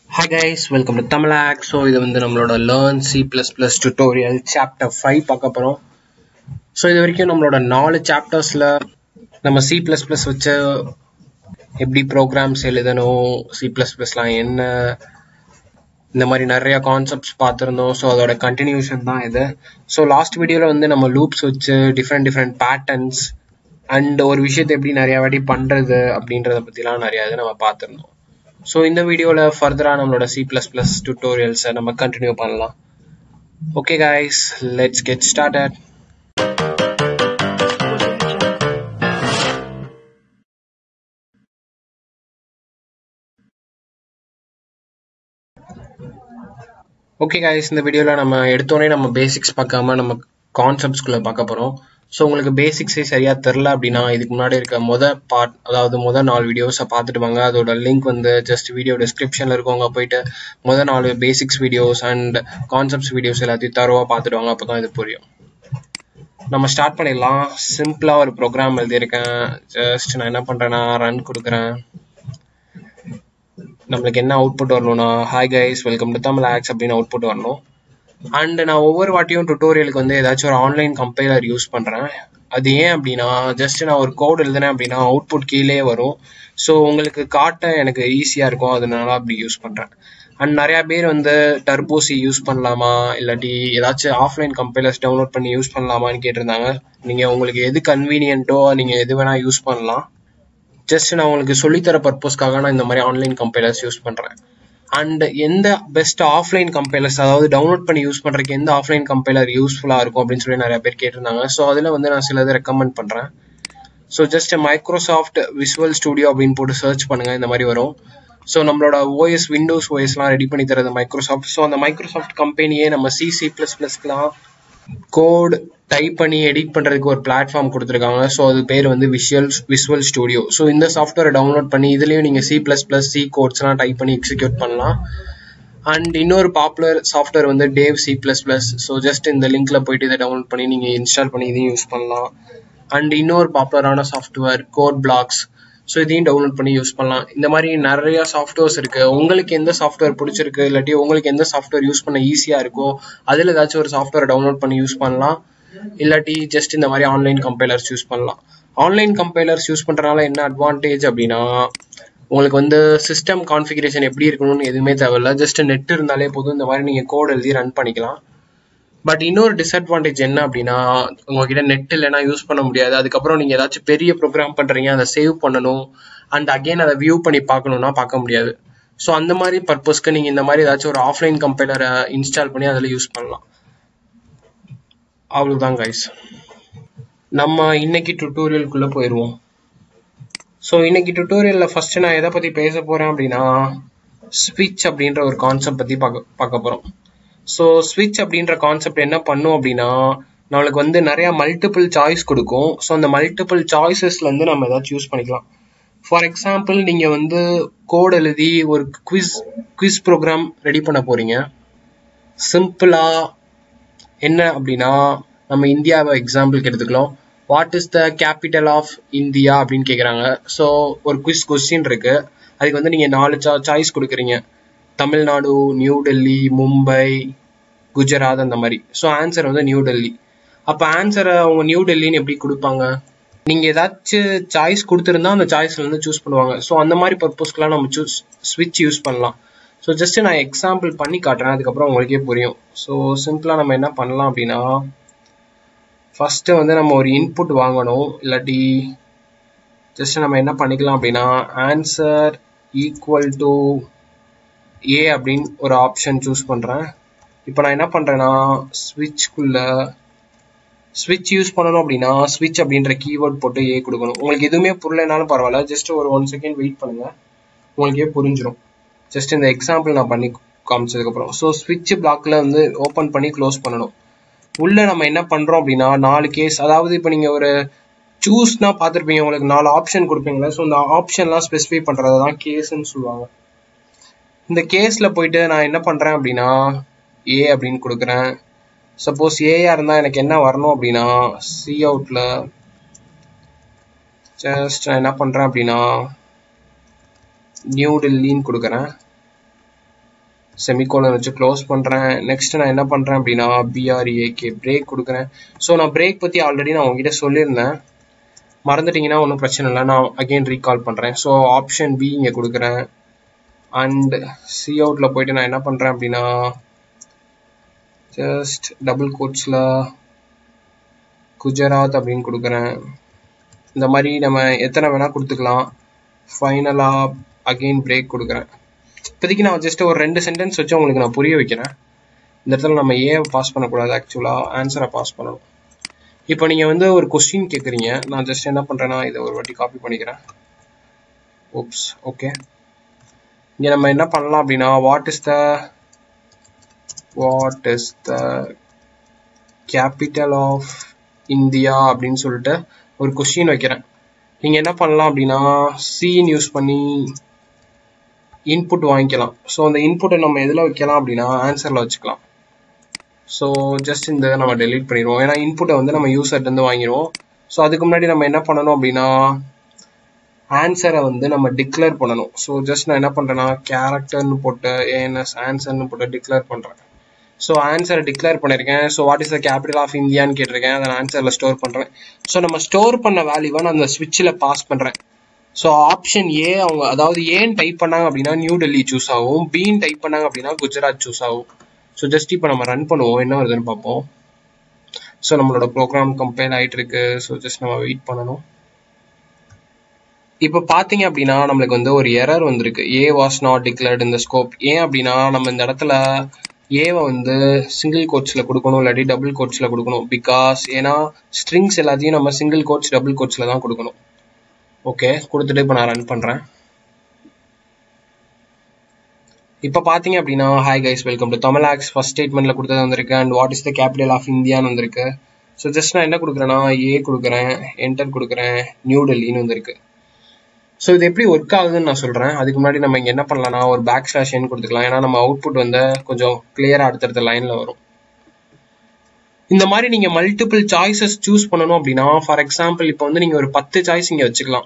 hi guys welcome to Tamil hacks so இது வந்து நம்மளோட learn C plus plus tutorial chapter five பார்க்க போகிறோம் ஸோ இது வரைக்கும் நம்மளோட நாலு சாப்டர்ஸில் நம்ம சி ப்ளஸ் ப்ளஸ் வச்சு எப்படி ப்ரோக்ராம்ஸ் எழுதணும் சி ப்ளஸ் ப்ளஸ்லாம் என்ன இந்த மாதிரி நிறைய கான்செப்ட்ஸ் பார்த்துருந்தோம் ஸோ அதோட கண்டினியூஷன் தான் இது ஸோ லாஸ்ட் வீடியோவில் வந்து நம்ம லூப்ஸ் வச்சு டிஃப்ரெண்ட் டிஃப்ரெண்ட் பேட்டர்ன்ஸ் அண்ட் ஒரு விஷயத்தை எப்படி நிறையா வாட்டி பண்ணுறது அப்படின்றத பற்றிலாம் நிறையா இது நம்ம பார்த்துருந்தோம் ஸோ இந்த வீடியோவில் ஃபர்தராக நம்மளோட சி ப்ளஸ் ப்ளஸ் டுட்டோரியல்ஸை நம்ம கண்டினியூ பண்ணலாம் okay guys let's get started okay guys இந்த வீடியோவில் நம்ம எடுத்தோடனே நம்ம பேசிக்ஸ் பார்க்காம நம்ம கான்செப்ட்ஸ்குள்ளே பார்க்க போகிறோம் ஸோ உங்களுக்கு பேசிக்ஸே சரியாக தெரில அப்படின்னா இதுக்கு முன்னாடி இருக்க மொதல் பார்ட் அதாவது மொதல் நாலு வீடியோஸை பார்த்துட்டு வாங்க அதோட லிங்க் வந்து ஜஸ்ட் வீடியோ டிஸ்கிரிப்ஷனில் இருக்கவங்க போயிட்டு மொதல் நாலு basics videos and concepts videos எல்லாத்தையும் தரவாக பார்த்துட்டு வாங்க அப்போ தான் இது புரியும் நம்ம ஸ்டார்ட் பண்ணிடலாம் சிம்பிளாக ஒரு ப்ரோக்ராம் எழுதியிருக்கேன் ஜஸ்ட் நான் என்ன பண்ணுறேன்னா ரன் கொடுக்குறேன் நம்மளுக்கு என்ன அவுட்புட் வரணும்னா hi guys welcome to Tamil hacks அப்படின்னு அவுட்புட் வரணும் அண்ட் நான் ஒவ்வொரு வாட்டியும் டுட்டோரியலுக்கு வந்து ஏதாச்சும் ஒரு ஆன்லைன் கம்பைலர் யூஸ் பண்ணுறேன் அது ஏன் அப்படின்னா ஜஸ்ட் நான் ஒரு கோட் எழுதுனேன் அப்படின்னா அவுட்புட் கீழே வரும் ஸோ உங்களுக்கு காட்ட எனக்கு ஈஸியாக இருக்கும் அதனால அப்படி யூஸ் பண்ணுறேன் அண்ட் நிறையா பேர் வந்து டர்போசி யூஸ் பண்ணலாமா இல்லாட்டி ஏதாச்சும் ஆஃப்லைன் கம்பைலர்ஸ் டவுன்லோட் பண்ணி யூஸ் பண்ணலாமான்னு கேட்டிருந்தாங்க நீங்கள் உங்களுக்கு எது கன்வீனியன்ட்டோ நீங்கள் எது வேணால் யூஸ் பண்ணலாம் ஜஸ்ட் நான் உங்களுக்கு சொல்லித்தர பர்பஸ்க்காக நான் இந்த மாதிரி ஆன்லைன் கம்பைலர்ஸ் யூஸ் பண்ணுறேன் அண்ட் எந்த பெஸ்ட் ஆஃப்லைன் கம்பைலர்ஸ் அதாவது டவுன்லோட் பண்ணி யூஸ் பண்ணுறதுக்கு எந்த ஆஃப்லைன் கம்பைலர் யூஸ்ஃபுல்லாக இருக்கும் அப்படின்னு சொல்லி நிறைய பேர் கேட்டிருந்தாங்க ஸோ அதில் வந்து நான் சிலது ரெக்கமெண்ட் பண்ணுறேன் so just Microsoft Visual Studio அப்படின்னு போட்டு சர்ச் பண்ணுங்கள் இந்த மாதிரி வரும் ஸோ நம்மளோட ஓஎஸ் விண்டோஸ் ஓஎஸ்லாம் ரெடி பண்ணி தரது மைக்ரோசாஃப்ட் ஸோ அந்த மைக்ரோசாஃப்ட் கம்பெனியே நம்ம சிசி ப்ளஸ் ப்ளஸ்க்குலாம் கோட் டைப் பண்ணி எடிட் பண்ணுறதுக்கு ஒரு பிளாட்ஃபார்ம் கொடுத்துருக்காங்க ஸோ அது பேர் வந்து விஷுவல் விசுவல் ஸ்டுடியோ ஸோ இந்த சாஃப்ட்வேரை டவுன்லோட் பண்ணி இதுலேயும் நீங்கள் சி ப்ளஸ் ப்ளஸ் சி கோட்ஸ்லாம் டைப் பண்ணி எக்ஸிக்யூட் பண்ணலாம் அண்ட் இன்னொரு பாப்புலர் சாஃப்ட்வேர் வந்து Dev C plus plus so just இந்த லிங்க்ல போயிட்டு இதை டவுன்லோட் பண்ணி நீங்கள் இன்ஸ்டால் பண்ணி இதையும் யூஸ் பண்ணலாம் அண்ட் இன்னொரு பாப்புலரான சாஃப்ட்வேர் கோட் பிளாக்ஸ் ஸோ இதையும் டவுன்லோட் பண்ணி யூஸ் பண்ணலாம் இந்த மாதிரி நிறைய சாஃப்ட்வேர்ஸ் இருக்கு உங்களுக்கு எந்த சாஃப்ட்வேர் பிடிச்சிருக்கு இல்லாட்டி உங்களுக்கு எந்த சாஃப்ட்வேர் யூஸ் பண்ண ஈஸியாக இருக்கோ அதில் ஏதாச்சும் ஒரு சாஃப்ட்வேர் டவுன்லோட் பண்ணி யூஸ் பண்ணலாம் இல்லாட்டி ஜஸ்ட் இந்த மாதிரி ஆன்லைன் கம்பைலர்ஸ் யூஸ் பண்ணலாம் ஆன்லைன் கம்பைலர்ஸ் யூஸ் பண்ணுறதுனால என்ன அட்வான்டேஜ் அப்படின்னா உங்களுக்கு வந்து சிஸ்டம் கான்ஃபிகரேஷன் எப்படி இருக்கணும்னு எதுவுமே தேவையில்ல ஜஸ்ட் நெட் இருந்தாலே போதும் இந்த மாதிரி நீங்கள் கோட் எழுதி ரன் பண்ணிக்கலாம் பட் இன்னொரு டிஸ்அட்வான்டேஜ் என்ன அப்படின்னா உங்ககிட்ட நெட் இல்லைன்னா யூஸ் பண்ண முடியாது அதுக்கப்புறம் நீங்கள் ஏதாச்சும் பெரிய ப்ரோக்ராம் பண்ணுறீங்க அதை சேவ் பண்ணணும் அண்ட் அகெயின் அதை வியூ பண்ணி பார்க்கணும்னா பார்க்க முடியாது ஸோ அந்த மாதிரி பர்பஸ்க்கு நீங்கள் இந்த மாதிரி ஏதாச்சும் ஒரு ஆஃப்லைன் கம்பைலரை இன்ஸ்டால் பண்ணி அதில் யூஸ் பண்ணலாம் அவ்வளோதான் கைஸ் நம்ம இன்னைக்கு டுட்டோரியலுக்குள்ளே போயிடுவோம் ஸோ இன்னைக்கு டுட்டோரியலில் ஃபர்ஸ்ட் நான் எதை பற்றி பேச போகிறேன் அப்படின்னா ஸ்விட்ச் அப்படின்ற ஒரு கான்செப்ட் பற்றி பார்க்க பார்க்க போகிறோம் ஸோ ஸ்விட்ச் அப்படின்ற கான்செப்ட் என்ன பண்ணும் அப்படின்னா நம்மளுக்கு வந்து நிறைய மல்டிபிள் சாய்ஸ் கொடுக்கும் ஸோ அந்த மல்டிபிள் சாய்ஸஸ்லேருந்து நம்ம ஏதாச்சும் யூஸ் பண்ணிக்கலாம் ஃபார் எக்ஸாம்பிள் நீங்கள் வந்து கோட் எழுதி ஒரு குவிஸ் குவிஸ் ப்ரோக்ராம் ரெடி பண்ண போகிறீங்க சிம்பிளாக என்ன அப்படின்னா நம்ம இந்தியாவை எக்ஸாம்பிளுக்கு எடுத்துக்கலாம் what is the capital of India அப்படின்னு கேட்குறாங்க ஸோ ஒரு குவிஸ் கொஸ்டின் இருக்கு அதுக்கு வந்து நீங்கள் நாலு சா சாய்ஸ் கொடுக்குறீங்க தமிழ்நாடு நியூ டெல்லி மும்பை குஜராத் அந்த மாதிரி ஸோ ஆன்சர் வந்து நியூ டெல்லி அப்போ ஆன்சரை அவங்க நியூ டெல்லின்னு எப்படி கொடுப்பாங்க நீங்கள் ஏதாச்சும் சாய்ஸ் கொடுத்துருந்தா அந்த சாய்ஸ்ல இருந்து சூஸ் பண்ணுவாங்க ஸோ அந்த மாதிரி பர்பஸ்க்குலாம் நம்ம சூஸ் ஸ்விட்ச் யூஸ் பண்ணலாம் ஸோ ஜஸ்ட் நான் எக்ஸாம்பிள் பண்ணி காட்டுறேன் அதுக்கப்புறம் உங்களுக்கே புரியும் ஸோ சிம்பிளாக நம்ம என்ன பண்ணலாம் அப்படின்னா ஃபஸ்ட்டு வந்து நம்ம ஒரு இன்புட் வாங்கணும் இல்லாட்டி ஜஸ்ட் நம்ம என்ன பண்ணிக்கலாம் அப்படின்னா ஆன்சர் ஈக்குவல் டு ஏ அப்படின்னு ஒரு ஆப்ஷன் சூஸ் பண்ணுறேன் இப்போ நான் என்ன பண்ணுறேன்னா ஸ்விட்ச்குள்ள ஸ்விட்ச் யூஸ் பண்ணணும் அப்படின்னா ஸ்விட்ச் அப்படின்ற கீவேர்ட் போட்டு ஏ கொடுக்கணும் உங்களுக்கு எதுவுமே புரியலனாலும் பரவாயில்ல ஜஸ்ட் ஒரு ஒன் செகண்ட் வெயிட் பண்ணுங்க உங்களுக்கே புரிஞ்சிடும் ஜஸ்ட் இந்த எக்ஸாம்பிள் நான் பண்ணி காமிச்சதுக்கப்புறம் ஸோ ஸ்விட்ச் பிளாக்ல வந்து ஓப்பன் பண்ணி க்ளோஸ் பண்ணணும் உள்ள நம்ம என்ன பண்றோம் அப்படின்னா நாலு கேஸ் அதாவது இப்போ நீங்க ஒரு சூஸ்னா பார்த்துருப்பீங்க உங்களுக்கு நாலு ஆப்ஷன் கொடுப்பீங்களா ஸோ இந்த ஆப்ஷன்லாம் ஸ்பெசிஃபை பண்றது தான் கேஸ்ன்னு சொல்லுவாங்க இந்த கேஸ்ல போயிட்டு நான் என்ன பண்றேன் அப்படின்னா ஏ அப்படின்னு கொடுக்குறேன் சப்போஸ் ஏயா இருந்தா எனக்கு என்ன வரணும் அப்படின்னா சி அவுட்ல ஜஸ்ட் நான் என்ன பண்றேன் அப்படின்னா நியூ டெல்லின்னு கொடுக்குறேன் செமிகோலன் வச்சு க்ளோஸ் பண்ணுறேன் நெக்ஸ்ட் நான் என்ன பண்ணுறேன் அப்படின்னா பிஆர்ஏகே பிரேக் கொடுக்குறேன் ஸோ நான் பிரேக் பற்றி ஆல்ரெடி நான் உங்ககிட்ட சொல்லியிருந்தேன் மறந்துட்டீங்கன்னா ஒன்றும் பிரச்சனை இல்லை நான் அகெயின் ரீகால் பண்ணுறேன் ஸோ ஆப்ஷன் பி இங்கே கொடுக்குறேன் அண்ட் சி அவுட்டில் போயிட்டு நான் என்ன பண்ணுறேன் அப்படின்னா ஜஸ்ட் டபுள் கோட்ஸில் குஜராத் அப்படின்னு கொடுக்குறேன் இந்த மாதிரி நம்ம எத்தனை வேணால் கொடுத்துக்கலாம் ஃபைனலாக அகெயின் பிரேக் கொடுக்குறேன் இப்போதைக்கு நான் ஜஸ்ட் ஒரு ரெண்டு சென்டென்ஸ் வச்சு உங்களுக்கு நான் புரிய வைக்கிறேன் இந்த இடத்துல நம்ம ஏன் பாஸ் பண்ணக்கூடாது ஆக்சுவலாக ஆன்சரை பாஸ் பண்ணணும் இப்போ நீங்கள் வந்து ஒரு கொஸ்டின் கேட்குறீங்க நான் ஜஸ்ட் என்ன பண்ணுறேன்னா இதை ஒரு வாட்டி காப்பி பண்ணிக்கிறேன் ஓப்ஸ் ஓகே இங்கே நம்ம என்ன பண்ணலாம் அப்படின்னா what is the what is the capital of India அப்படின்னு சொல்லிட்டு ஒரு கொஸ்டின் வைக்கிறேன் நீங்கள் என்ன பண்ணலாம் அப்படின்னா சீன் யூஸ் பண்ணி இன்புட் வாங்கிக்கலாம் ஸோ அந்த இன்புட்டை நம்ம எதில் வைக்கலாம் அப்படின்னா ஆன்சரில் வச்சுக்கலாம் ஸோ ஜஸ்ட் இந்த இதை நம்ம டெலீட் பண்ணிடுவோம் ஏன்னா இன்புட்டை வந்து நம்ம யூசர்லேருந்து வாங்கிடுவோம் ஸோ அதுக்கு முன்னாடி நம்ம என்ன பண்ணணும் அப்படின்னா ஆன்சரை வந்து நம்ம டிக்ளேர் பண்ணணும் ஸோ ஜஸ்ட் நான் என்ன பண்ணுறேன்னா கேரக்டர்னு போட்டு ஏஎன்எஸ் ஆன்சர்னு போட்டு டிக்ளேர் பண்ணுறேன் ஸோ ஆன்சரை டிக்ளேர் பண்ணியிருக்கேன் so what is the capital of இந்தியான்னு கேட்டிருக்கேன் அதை ஆன்சரில் ஸ்டோர் பண்ணுறேன் ஸோ நம்ம ஸ்டோர் பண்ண வேல்யூவை நான் அந்த ஸ்விட்சில் பாஸ் பண்ணுறேன் ஸோ ஆப்ஷன் ஏ அவங்க அதாவது ஏன் டைப் பண்ணாங்க அப்படின்னா நியூ டெல்லி சூஸ் ஆகும் பீன் டைப் பண்ணாங்க அப்படின்னா குஜராத் சூஸ் ஆகும் ஸோ ஜஸ்ட் இப்போ நம்ம ரன் பண்ணுவோம் என்ன வருதுன்னு பார்ப்போம் ஸோ நம்மளோட ப்ரோக்ராம் கம்பைல் ஆகிட்டு இருக்கு ஸோ ஜஸ்ட் நம்ம வெயிட் பண்ணணும் இப்போ பார்த்தீங்க அப்படின்னா நம்மளுக்கு வந்து ஒரு எரர் வந்திருக்கு ஏ வாஸ் நாட் டிக்ளேர்ட் இந்த ஸ்கோப் ஏன் அப்படின்னா நம்ம இந்த இடத்துல ஏவை வந்து சிங்கிள் கோட்ஸில் கொடுக்கணும் இல்லாட்டி டபுள் கோட்ஸில் கொடுக்கணும் பிகாஸ் ஏன்னா ஸ்ட்ரிங்ஸ் எல்லாத்தையும் நம்ம சிங்கிள் கோட்ஸ் டபுள் கோட்ஸில் தான் கொடுக்கணும் ஓகே கொடுத்துட்டு இப்போ நான் ரன் பண்ணுறேன் இப்போ பார்த்தீங்க அப்படின்னா hi guys welcome to Tamil hacks first ஸ்டேட்மெண்ட்டில் கொடுத்தது வந்திருக்கு and what is the capital of இந்தியான்னு வந்திருக்கு ஸோ ஜஸ்ட் நான் என்ன கொடுக்குறேன்னா ஏ கொடுக்குறேன் என்டர் கொடுக்குறேன் நியூ டெல்லின்னு வந்திருக்கு ஸோ இது எப்படி ஒர்க் ஆகுதுன்னு நான் சொல்கிறேன் அதுக்கு முன்னாடி நம்ம இங்கே என்ன பண்ணலாம்னா ஒரு பேக் ஸ்லாஷ் என் கொடுத்துக்கலாம் ஏன்னா நம்ம அவுட்புட் வந்து கொஞ்சம் கிளியராக அடுத்தடுத்த லைனில் வரும் இந்த மாதிரி நீங்கள் மல்டிபிள் சாய்ஸஸ் சூஸ் பண்ணணும் அப்படின்னா ஃபார் எக்ஸாம்பிள் இப்போ வந்து நீங்கள் ஒரு பத்து சாய்ஸ் இங்கே வச்சுக்கலாம்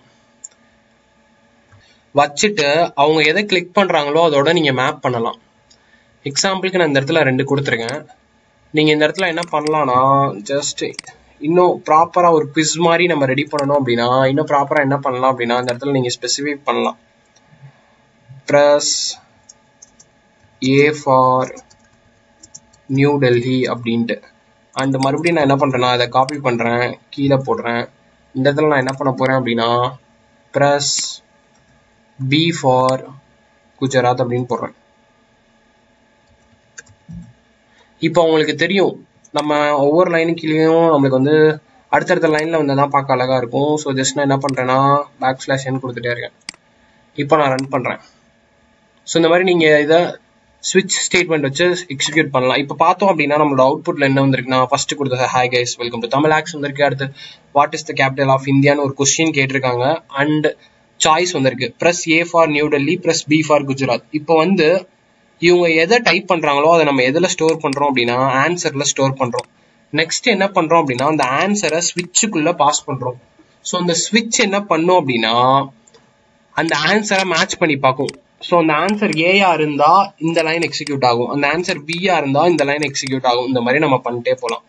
வச்சுட்டு அவங்க எதை கிளிக் பண்ணுறாங்களோ அதோட நீங்கள் மேப் பண்ணலாம் எக்ஸாம்பிளுக்கு நான் இந்த இடத்துல ரெண்டு கொடுத்துருக்கேன் நீங்கள் இந்த இடத்துல என்ன பண்ணலாம்னா ஜஸ்ட் இன்னும் ப்ராப்பராக ஒரு குவிஸ் மாதிரி நம்ம ரெடி பண்ணணும் அப்படின்னா இன்னும் ப்ராப்பராக என்ன பண்ணலாம் அப்படின்னா அந்த இடத்துல நீங்கள் ஸ்பெசிஃபை பண்ணலாம் plus A for New Delhi அப்படின்ட்டு அண்ட் மறுபடியும் நான் என்ன பண்ணுறேன்னா அதை காப்பி பண்ணுறேன் கீழே போடுறேன் இந்த இடத்துல நான் என்ன பண்ண போகிறேன் அப்படின்னா ப்ளஸ் பி ஃபார் குஜராத் அப்படின்னு போடுறேன் இப்போ உங்களுக்கு தெரியும் நம்ம ஒவ்வொரு லைனுக்கு கீழேயும் நம்மளுக்கு வந்து அடுத்தடுத்த லைனில் வந்து தான் பார்க்க அழகாக இருக்கும் ஸோ ஜஸ்ட் நான் என்ன பண்ணுறேன்னா பேக் ஸ்லாஷ் என் கொடுத்துட்டே இருக்கேன் இப்போ நான் ரன் பண்ணுறேன் ஸோ இந்த மாதிரி நீங்கள் இதை ஸ்விட்ச் ஸ்டேட்மெண்ட் வச்சு எக்ஸிக்யூட் பண்ணலாம் இப்போ பார்த்தோம் அப்படின்னா நம்மளோட அவுட்புட்ல என்ன வந்திருக்குன்னா ஃபர்ஸ்ட் கொடுத்தது hi guys welcome to Tamil hacks வந்திருக்கு அடுத்து what is the capital of இந்தியான்னு ஒரு கொஸ்டின் கேட்டிருக்காங்க அண்ட் சாய்ஸ் வந்திருக்கு plus A for New Delhi plus B for Gujarat இப்போ வந்து இவங்க எதை டைப் பண்றாங்களோ அதை நம்ம எதில் ஸ்டோர் பண்றோம் அப்படின்னா ஆன்சர்ல ஸ்டோர் பண்றோம் நெக்ஸ்ட் என்ன பண்றோம் அப்படின்னா அந்த ஆன்சரை ஸ்விட்சுக்குள்ள பாஸ் பண்றோம் ஸோ அந்த ஸ்விட்ச் என்ன பண்ணும் அப்படின்னா அந்த ஆன்சரை மேட்ச் பண்ணி பார்க்கும் ஸோ அந்த ஆன்சர் ஏயா இருந்தா இந்த லைன் எக்ஸிக்யூட் ஆகும் அந்த ஆன்சர் பியா இருந்தா இந்த லைன் எக்ஸிக்யூட் ஆகும் இந்த மாதிரி நம்ம பண்ணிட்டே போகலாம்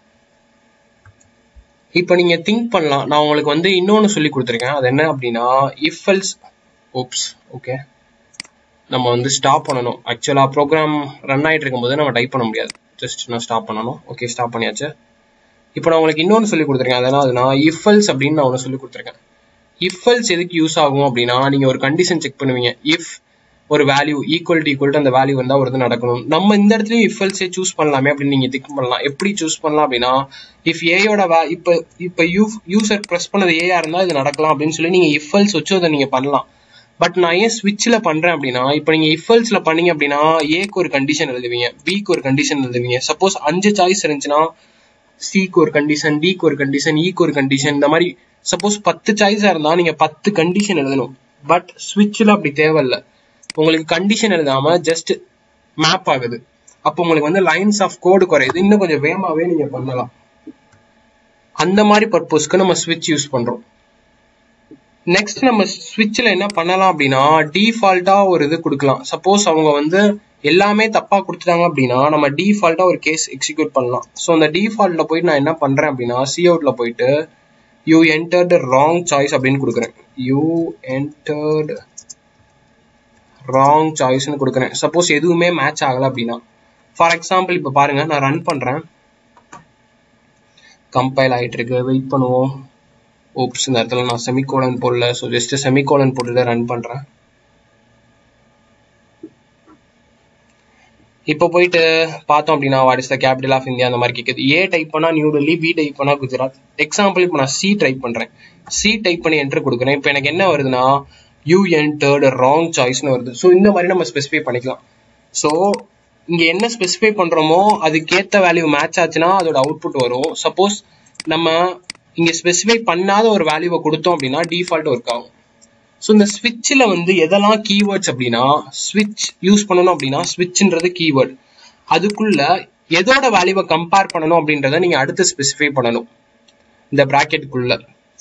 இப்போ நீங்க திங்க் பண்ணலாம் நான் உங்களுக்கு வந்து இன்னொன்னு சொல்லி கொடுத்துருக்கேன் அது என்ன அப்படின்னா இஃப் எல்ஸ் ஓப்ஸ் ஓகே நம்ம வந்து ஸ்டாப் பண்ணணும் ஆக்சுவலாக ப்ரோக்ராம் ரன் ஆகிட்டு இருக்கும்போது நம்ம டைப் பண்ண முடியாது ஜஸ்ட் நான் ஸ்டாப் பண்ணணும் ஓகே ஸ்டாப் பண்ணியாச்சு இப்போ நான் உங்களுக்கு இன்னொன்று சொல்லி கொடுத்துருக்கேன் அதனால் அது நான் இஃபல்ஸ் அப்படின்னு நான் ஒன்று சொல்லி கொடுத்துருக்கேன் இஃபல்ஸ் எதுக்கு யூஸ் ஆகும் அப்படின்னா நீங்கள் ஒரு கண்டிஷன் செக் பண்ணுவீங்க இஃப் ஒரு value equal to equal to அந்த வேல்யூ வந்தால் ஒரு இது நடக்கணும் நம்ம இந்த இடத்துலையும் இஃபல்ஸே சூஸ் பண்ணலாமே அப்படின்னு நீங்கள் திங்க் பண்ணலாம் எப்படி சூஸ் பண்ணலாம் அப்படின்னா இஃப் ஏயோட வே இப்போ இப்போ யூ யூசர் ப்ரெஸ் பண்ணது ஏயா இருந்தால் இது நடக்கலாம் அப்படின்னு சொல்லி நீங்கள் இஃபல்ஸ் வச்சு அதை நீங்கள் பண்ணலாம் பட் நான் ஏன் ஸ்விட்சில் பண்ணுறேன் அப்படின்னா இப்போ நீங்கள் இஃபல்ஸில் பண்ணீங்க அப்படின்னா ஏக்கு ஒரு கண்டிஷன் எழுதுவீங்க பிக்கு ஒரு கண்டிஷன் எழுதுவீங்க சப்போஸ் அஞ்சு சாய்ஸ் இருந்துச்சுன்னா சிக்கு ஒரு கண்டிஷன் டிக்கு ஒரு கண்டிஷன் ஈக்கு ஒரு கண்டிஷன் இந்த மாதிரி சப்போஸ் பத்து சாய்ஸாக இருந்தால் நீங்கள் பத்து கண்டிஷன் எழுதணும் பட் ஸ்விட்சில் அப்படி தேவையில்லை உங்களுக்கு கண்டிஷன் எழுதாமல் ஜஸ்ட் மேப் ஆகுது அப்போ உங்களுக்கு வந்து லைன்ஸ் ஆஃப் கோடு குறையுது இன்னும் கொஞ்சம் வேகமாகவே நீங்கள் பண்ணலாம் அந்த மாதிரி பர்பஸ்க்கு நம்ம ஸ்விட்ச் யூஸ் பண்ணுறோம் நெக்ஸ்ட் நம்ம ஸ்விட்சில் என்ன பண்ணலாம் அப்படின்னா டிஃபால்ட்டாக ஒரு இது கொடுக்கலாம் சப்போஸ் அவங்க வந்து எல்லாமே தப்பா கொடுத்துட்டாங்க அப்படின்னா நம்ம டிஃபால்ட்டா ஒரு கேஸ் எக்ஸிக்யூட் பண்ணலாம் ஸோ அந்த டிஃபால்ட்ல போயிட்டு நான் என்ன பண்றேன் அப்படின்னா சி அவுட்ல போயிட்டு யூ என்டர்டு ராங் சாய்ஸ் அப்படின்னு கொடுக்குறேன் யூ என்டர்டு ராங் சாய்ஸ்னு கொடுக்குறேன் சப்போஸ் எதுவுமே மேட்ச் ஆகல அப்படின்னா ஃபார் எக்ஸாம்பிள் இப்போ பாருங்க நான் ரன் பண்றேன் கம்பைல் ஆயிட்டு இருக்கு வெயிட் பண்ணுவோம் ஓப்ஸ் இந்த இடத்துல நான் செமிகோலன் போடல ஸோ ஜஸ்ட் செமிகோலன் போட்டுட்டு ரன் பண்றேன் இப்போ போயிட்டு பார்த்தோம் அப்படின்னா what is the capital of India அந்த மாதிரி கேட்குது ஏ டைப் பண்ணா நியூ டெல்லி பி டைப் பண்ணா குஜராத் எக்ஸாம்பிள் இப்போ நான் சி டைப் பண்றேன் சி டைப் பண்ணி என்டர் கொடுக்குறேன் இப்போ எனக்கு என்ன வருதுன்னா யூ என்டர்டு ராங் சாய்ஸ்னு வருது ஸோ இந்த மாதிரி நம்ம ஸ்பெசிஃபை பண்ணிக்கலாம் ஸோ இங்க என்ன ஸ்பெசிஃபை பண்றோமோ அதுக்கேத்த வேல்யூ மேட்ச் ஆச்சுன்னா அதோட அவுட்புட் வரும் சப்போஸ் நம்ம இங்க ஸ்பெசிஃபை பண்ணாத ஒரு வேல்யூவை கொடுத்தோம் அப்படின்னா டிஃபால்ட் ஒர்க் ஆகும் ஸோ இந்த ஸ்விட்சில் வந்து எதெல்லாம் கீவேர்ட்ஸ் அப்படின்னா ஸ்விட்ச் யூஸ் பண்ணணும் அப்படின்னா ஸ்விட்ச்ன்றது கீவேர்ட் அதுக்குள்ள எதோட வேல்யூவை கம்பேர் பண்ணணும் அப்படின்றத நீங்க அடுத்து ஸ்பெசிஃபை பண்ணணும் இந்த ப்ராக்கெட்டுக்குள்ள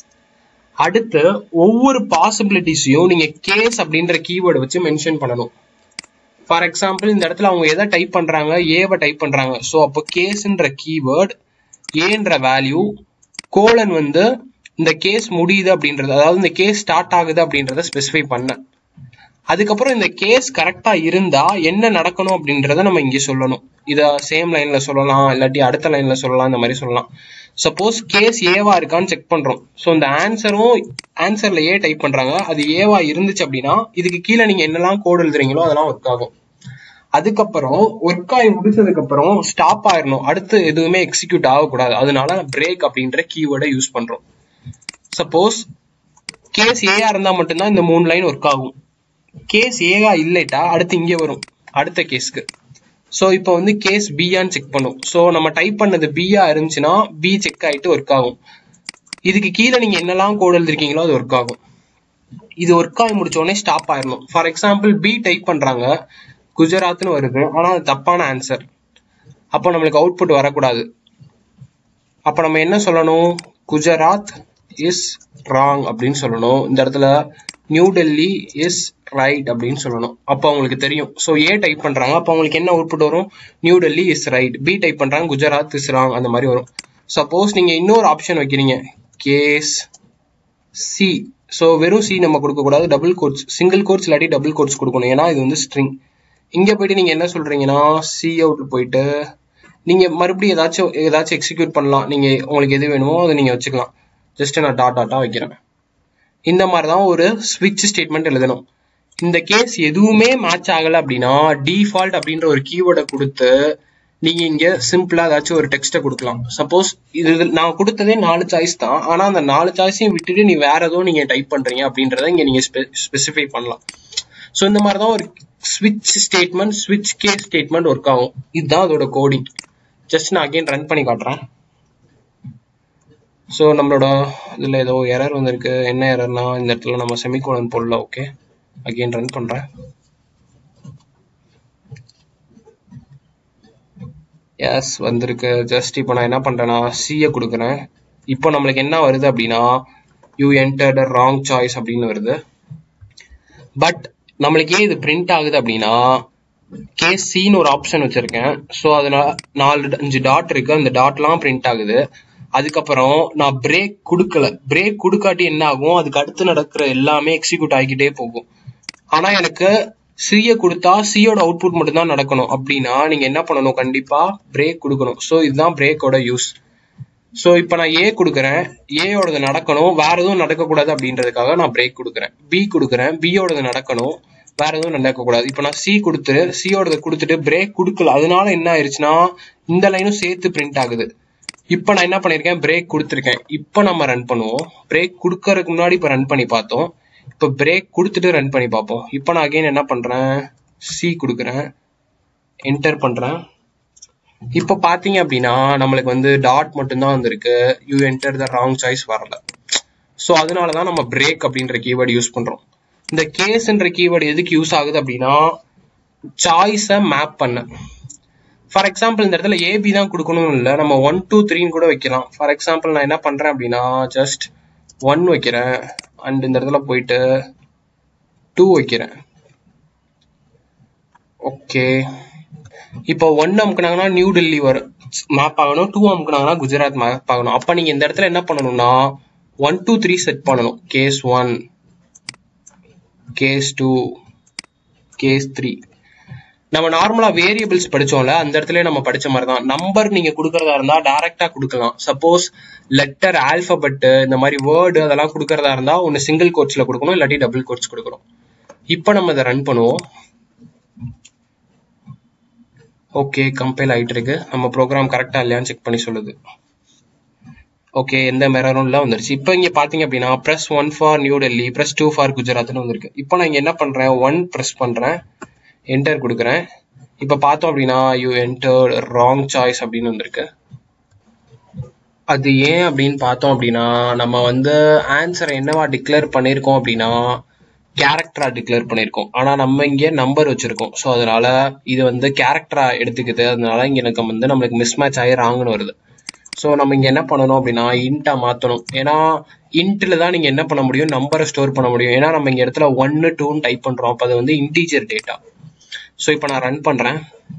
அடுத்து ஒவ்வொரு பாசிபிலிட்டிஸையும் நீங்க கேஸ் அப்படின்ற கீவேர்டு வச்சு மென்ஷன் பண்ணணும் ஃபார் எக்ஸாம்பிள் இந்த இடத்துல அவங்க எதை டைப் பண்றாங்க ஏவை டைப் பண்றாங்க ஸோ அப்போ கேஸ்ன்ற கீவேர்ட் ஏன்ற வேல்யூ கோலன் வந்து இந்த கேஸ் முடியுது அப்படின்றது அதாவது இந்த கேஸ் ஸ்டார்ட் ஆகுது அப்படின்றத ஸ்பெசிஃபை பண்ண அதுக்கப்புறம் இந்த கேஸ் கரெக்டா இருந்தா என்ன நடக்கணும் அப்படின்றத நம்ம இங்க சொல்லணும் இத சேம் லைன்ல சொல்லலாம் இல்லாட்டி அடுத்த லைன்ல சொல்லலாம் இந்த மாதிரி சொல்லலாம் சப்போஸ் கேஸ் ஏவா இருக்கான்னு செக் பண்றோம் ஸோ இந்த ஆன்சரும் ஆன்சர்ல ஏ டைப் பண்றாங்க அது ஏவா இருந்துச்சு அப்படின்னா இதுக்கு கீழே நீங்க என்னெல்லாம் கோடு எழுதுறீங்களோ அதெல்லாம் ஒர்க் ஆகும் அதுக்கப்புறம் ஒர்க் ஆகி முடிச்சதுக்கு அப்புறம் ஸ்டாப் ஆயிடணும் அடுத்து எதுவுமே எக்ஸிக்யூட் ஆகக்கூடாது அதனால பிரேக் அப்படின்ற கீவேர்டை யூஸ் பண்றோம் சப்போஸ் கேஸ் ஏயா இருந்தா மட்டும்தான் இந்த மூணு லைன் ஒர்க் ஆகும் கேஸ் ஏகா இல்லைட்டா அடுத்து இங்கே வரும் அடுத்த கேஸ்க்கு ஸோ இப்போ வந்து கேஸ் பியான்னு செக் பண்ணும் ஸோ நம்ம டைப் பண்ணது பியா இருந்துச்சுன்னா பி செக் ஆகிட்டு ஒர்க் ஆகும் இதுக்கு கீழே நீங்க என்னெல்லாம் கோட் எழுதிருக்கீங்களோ அது ஒர்க் ஆகும் இது ஒர்க் ஆகி முடிச்ச உடனே ஸ்டாப் ஆயிடணும் ஃபார் எக்ஸாம்பிள் பி டைப் பண்றாங்க குஜராத்னு வருது ஆனா அது தப்பான ஆன்சர் அப்போ நம்மளுக்கு அவுட்புட் வரக்கூடாது அப்ப நம்ம என்ன சொல்லணும் குஜராத் இஸ் ராங் அப்படின்னு சொல்லணும் இந்த இடத்துல நியூ டெல்லி இஸ் ரைட் அப்படின்னு சொல்லணும் அப்போ அவங்களுக்கு தெரியும் ஸோ ஏ டைப் பண்றாங்க அப்போ அவங்களுக்கு என்ன அவுட்புட் வரும் New Delhi is right B type பண்றாங்க குஜராத் இஸ் ராங் அந்த மாதிரி வரும் சப்போஸ் நீங்க இன்னொரு ஆப்ஷன் வைக்கிறீங்க கேஸ் சி ஸோ வெறும் சி நம்ம கொடுக்கக்கூடாது டபுள் கோட்ஸ் சிங்கிள் கோட்ஸ் இல்லாட்டி டபுள் கோட்ஸ் கொடுக்கணும் ஏன்னா இது வந்து ஸ்ட்ரிங் இங்க போயிட்டு நீங்க என்ன சொல்றீங்கன்னா சி அவுட் போயிட்டு நீங்க மறுபடியும் ஏதாச்சும் ஏதாச்சும் எக்ஸிக்யூட் பண்ணலாம் நீங்க உங்களுக்கு எது வேணுமோ அதை நீங்க வச்சுக்கலாம் ஜஸ்ட் நான் டாட் டாட்டா வைக்கிறேன் இந்த மாதிரி தான் ஒரு ஸ்விட்ச் ஸ்டேட்மெண்ட் எழுதணும் இந்த கேஸ் எதுவுமே மேட்ச் ஆகல அப்படின்னா டிஃபால்ட் அப்படின்ற ஒரு கீவேர்டை கொடுத்து நீங்க இங்க சிம்பிளா ஏதாச்சும் ஒரு டெக்ஸ்ட்டை கொடுக்கலாம் சப்போஸ் இது நான் கொடுத்ததே நாலு சாய்ஸ் தான் ஆனா அந்த நாலு சாய்ஸையும் விட்டுட்டு நீ வேற ஏதோ நீங்க டைப் பண்றீங்க அப்படின்றத இங்க நீங்க ஸ்பெசிஃபை பண்ணலாம் ஸோ இந்த மாதிரி தான் ஒரு ஸ்விட்ச் ஸ்டேட்மெண்ட் ஸ்விட்ச் கேஸ் ஸ்டேட்மெண்ட் ஒர்க் ஆகும் இதுதான் அதோட கோடிங் ஜஸ்ட் நான் அகைன் ரன் பண்ணி காட்டுறேன் ஸோ நம்மளோட இதில் ஏதோ எரர் வந்திருக்கு என்ன எரர்னா இந்த இடத்துல நம்ம செமிகோலன் போடல ஓகே அகைன் ரன் பண்ணுறேன் எஸ் வந்திருக்கு ஜஸ்ட் இப்போ நான் என்ன பண்ணுறேன்னா சியை கொடுக்குறேன் இப்போ நம்மளுக்கு என்ன வருது அப்படின்னா யூ என்டர்ட் ராங் சாய்ஸ் அப்படின்னு வருது பட் நம்மளுக்கு ஏன் இது பிரிண்ட் ஆகுது அப்படின்னா கேஸ் சின்னு ஒரு ஆப்ஷன் வச்சிருக்கேன் ஸோ அதில் நாலு அஞ்சு டாட் இருக்கு அந்த டாட்லாம் பிரிண்ட் ஆகுது அதுக்கப்புறம் நான் பிரேக் கொடுக்கல பிரேக் கொடுக்காட்டி என்ன ஆகும் அதுக்கு அடுத்து நடக்கிற எல்லாமே எக்ஸிக்யூட் ஆகிக்கிட்டே போகும் ஆனா எனக்கு சிய கொடுத்தா சியோட அவுட்புட் மட்டும் தான் நடக்கணும் அப்படின்னா நீங்க என்ன பண்ணணும் கண்டிப்பா பிரேக் கொடுக்கணும் ஸோ இதுதான் பிரேக்கோட யூஸ் ஸோ இப்போ நான் ஏ கொடுக்குறேன் ஏயோடது நடக்கணும் வேற எதுவும் நடக்கக்கூடாது அப்படின்றதுக்காக நான் பிரேக் கொடுக்குறேன் பி கொடுக்குறேன் பியோடது நடக்கணும் வேற எதுவும் நடக்கக்கூடாது இப்போ நான் சி கொடுத்து சியோடது கொடுத்துட்டு பிரேக் கொடுக்கல அதனால என்ன ஆயிடுச்சுன்னா இந்த லைனும் சேர்த்து பிரிண்ட் ஆகுது இப்போ நான் என்ன பண்ணியிருக்கேன் பிரேக் கொடுத்துருக்கேன் இப்போ நம்ம ரன் பண்ணுவோம் பிரேக் கொடுக்கறதுக்கு முன்னாடி இப்போ ரன் பண்ணி பார்த்தோம் இப்போ பிரேக் கொடுத்துட்டு ரன் பண்ணி பார்ப்போம் இப்போ நான் அகைன் என்ன பண்றேன் சி கொடுக்குறேன் என்டர் பண்றேன் இப்போ பாத்தீங்க அப்படின்னா நம்மளுக்கு வந்து டாட் மட்டும்தான் வந்திருக்கு you enter the wrong choice வரல ஸோ அதனால தான் நம்ம பிரேக் அப்படின்ற கீவேர்டு யூஸ் பண்றோம் இந்த கேஸ்ன்ற கீவேர்டு எதுக்கு யூஸ் ஆகுது அப்படின்னா சாய்ஸை மேப் பண்ண ஃபார் எக்ஸாம்பிள் இந்த இடத்துல ஏபி தான் கொடுக்கணும்னு இல்லை நம்ம ஒன் டூ த்ரீன்னு கூட வைக்கலாம் ஃபார் எக்ஸாம்பிள் நான் என்ன பண்றேன் அப்படின்னா ஜஸ்ட் ஒன் வைக்கிறேன் அண்ட் இந்த இடத்துல போயிட்டு டூ வைக்கிறேன் ஓகே இப்போ ஒன் அமுக்குனாங்கன்னா நியூ டெல்லி வரும் மேப் ஆகணும் டூ அமுக்குனாங்கன்னா குஜராத் மேப் ஆகணும் அப்போ நீங்கள் இந்த இடத்துல என்ன பண்ணணும்னா ஒன் டூ த்ரீ செட் பண்ணணும் case one case two case three நம்ம நார்மலா வேரியபிள்ஸ் படிச்சோம்ல அந்த இடத்துல நம்ம படிச்ச மாதிரி தான் நம்பர் நீங்க கொடுக்கறதா இருந்தா டைரக்டா கொடுக்கலாம் சப்போஸ் லெட்டர் ஆல்பபெட் இந்த மாதிரி வேர்டு அதெல்லாம் கொடுக்கறதா இருந்தா ஒன்னு சிங்கிள் கோட்ஸ்ல கொடுக்கணும் இல்லாட்டி டபுள் கோட்ஸ் கொடுக்கணும் இப்போ நம்ம இதை ரன் பண்ணுவோம் ஓகே கம்பைல் ஆயிட்டு இருக்கு நம்ம ப்ரோக்ராம் கரெக்டா இல்லையான்னு செக் பண்ணி சொல்லுது ஓகே எந்த மெரரும் இல்லை வந்துருச்சு இப்போ இங்க பாத்தீங்க அப்படின்னா press one for New Delhi press two for குஜராத்னு வந்திருக்கு இப்போ நான் இங்க என்ன பண்றேன் ஒன் ப்ரெஸ் பண்றேன் என்டர் கொடுக்குறேன் இப்போ பார்த்தோம் அப்படின்னா யூ என்டர் ராங் சாய்ஸ் அப்படின்னு வந்திருக்கு அது ஏன் அப்படின்னு பார்த்தோம் அப்படின்னா நம்ம வந்து ஆன்சரை என்னவா டிக்ளேர் பண்ணியிருக்கோம் அப்படின்னா கேரக்டரா டிக்ளேர் பண்ணியிருக்கோம் ஆனா நம்ம இங்க நம்பர் வச்சிருக்கோம் ஸோ அதனால இது வந்து கேரக்டரா எடுத்துக்குது அதனால இங்க எனக்கு வந்து நம்மளுக்கு மிஸ் மேட்ச் ஆகி ராங்குன்னு வருது ஸோ நம்ம இங்க என்ன பண்ணணும் அப்படின்னா இன்ட்டா மாத்தணும் ஏன்னா இன்ட்ல தான் நீங்க என்ன பண்ண முடியும் நம்பரை ஸ்டோர் பண்ண முடியும் ஏன்னா நம்ம இங்க இடத்துல ஒன்னு டூன்னு டைப் பண்றோம் அப்போ அது வந்து இன்டீஜர் டேட்டா ஸோ இப்போ நான் ரன் பண்றேன்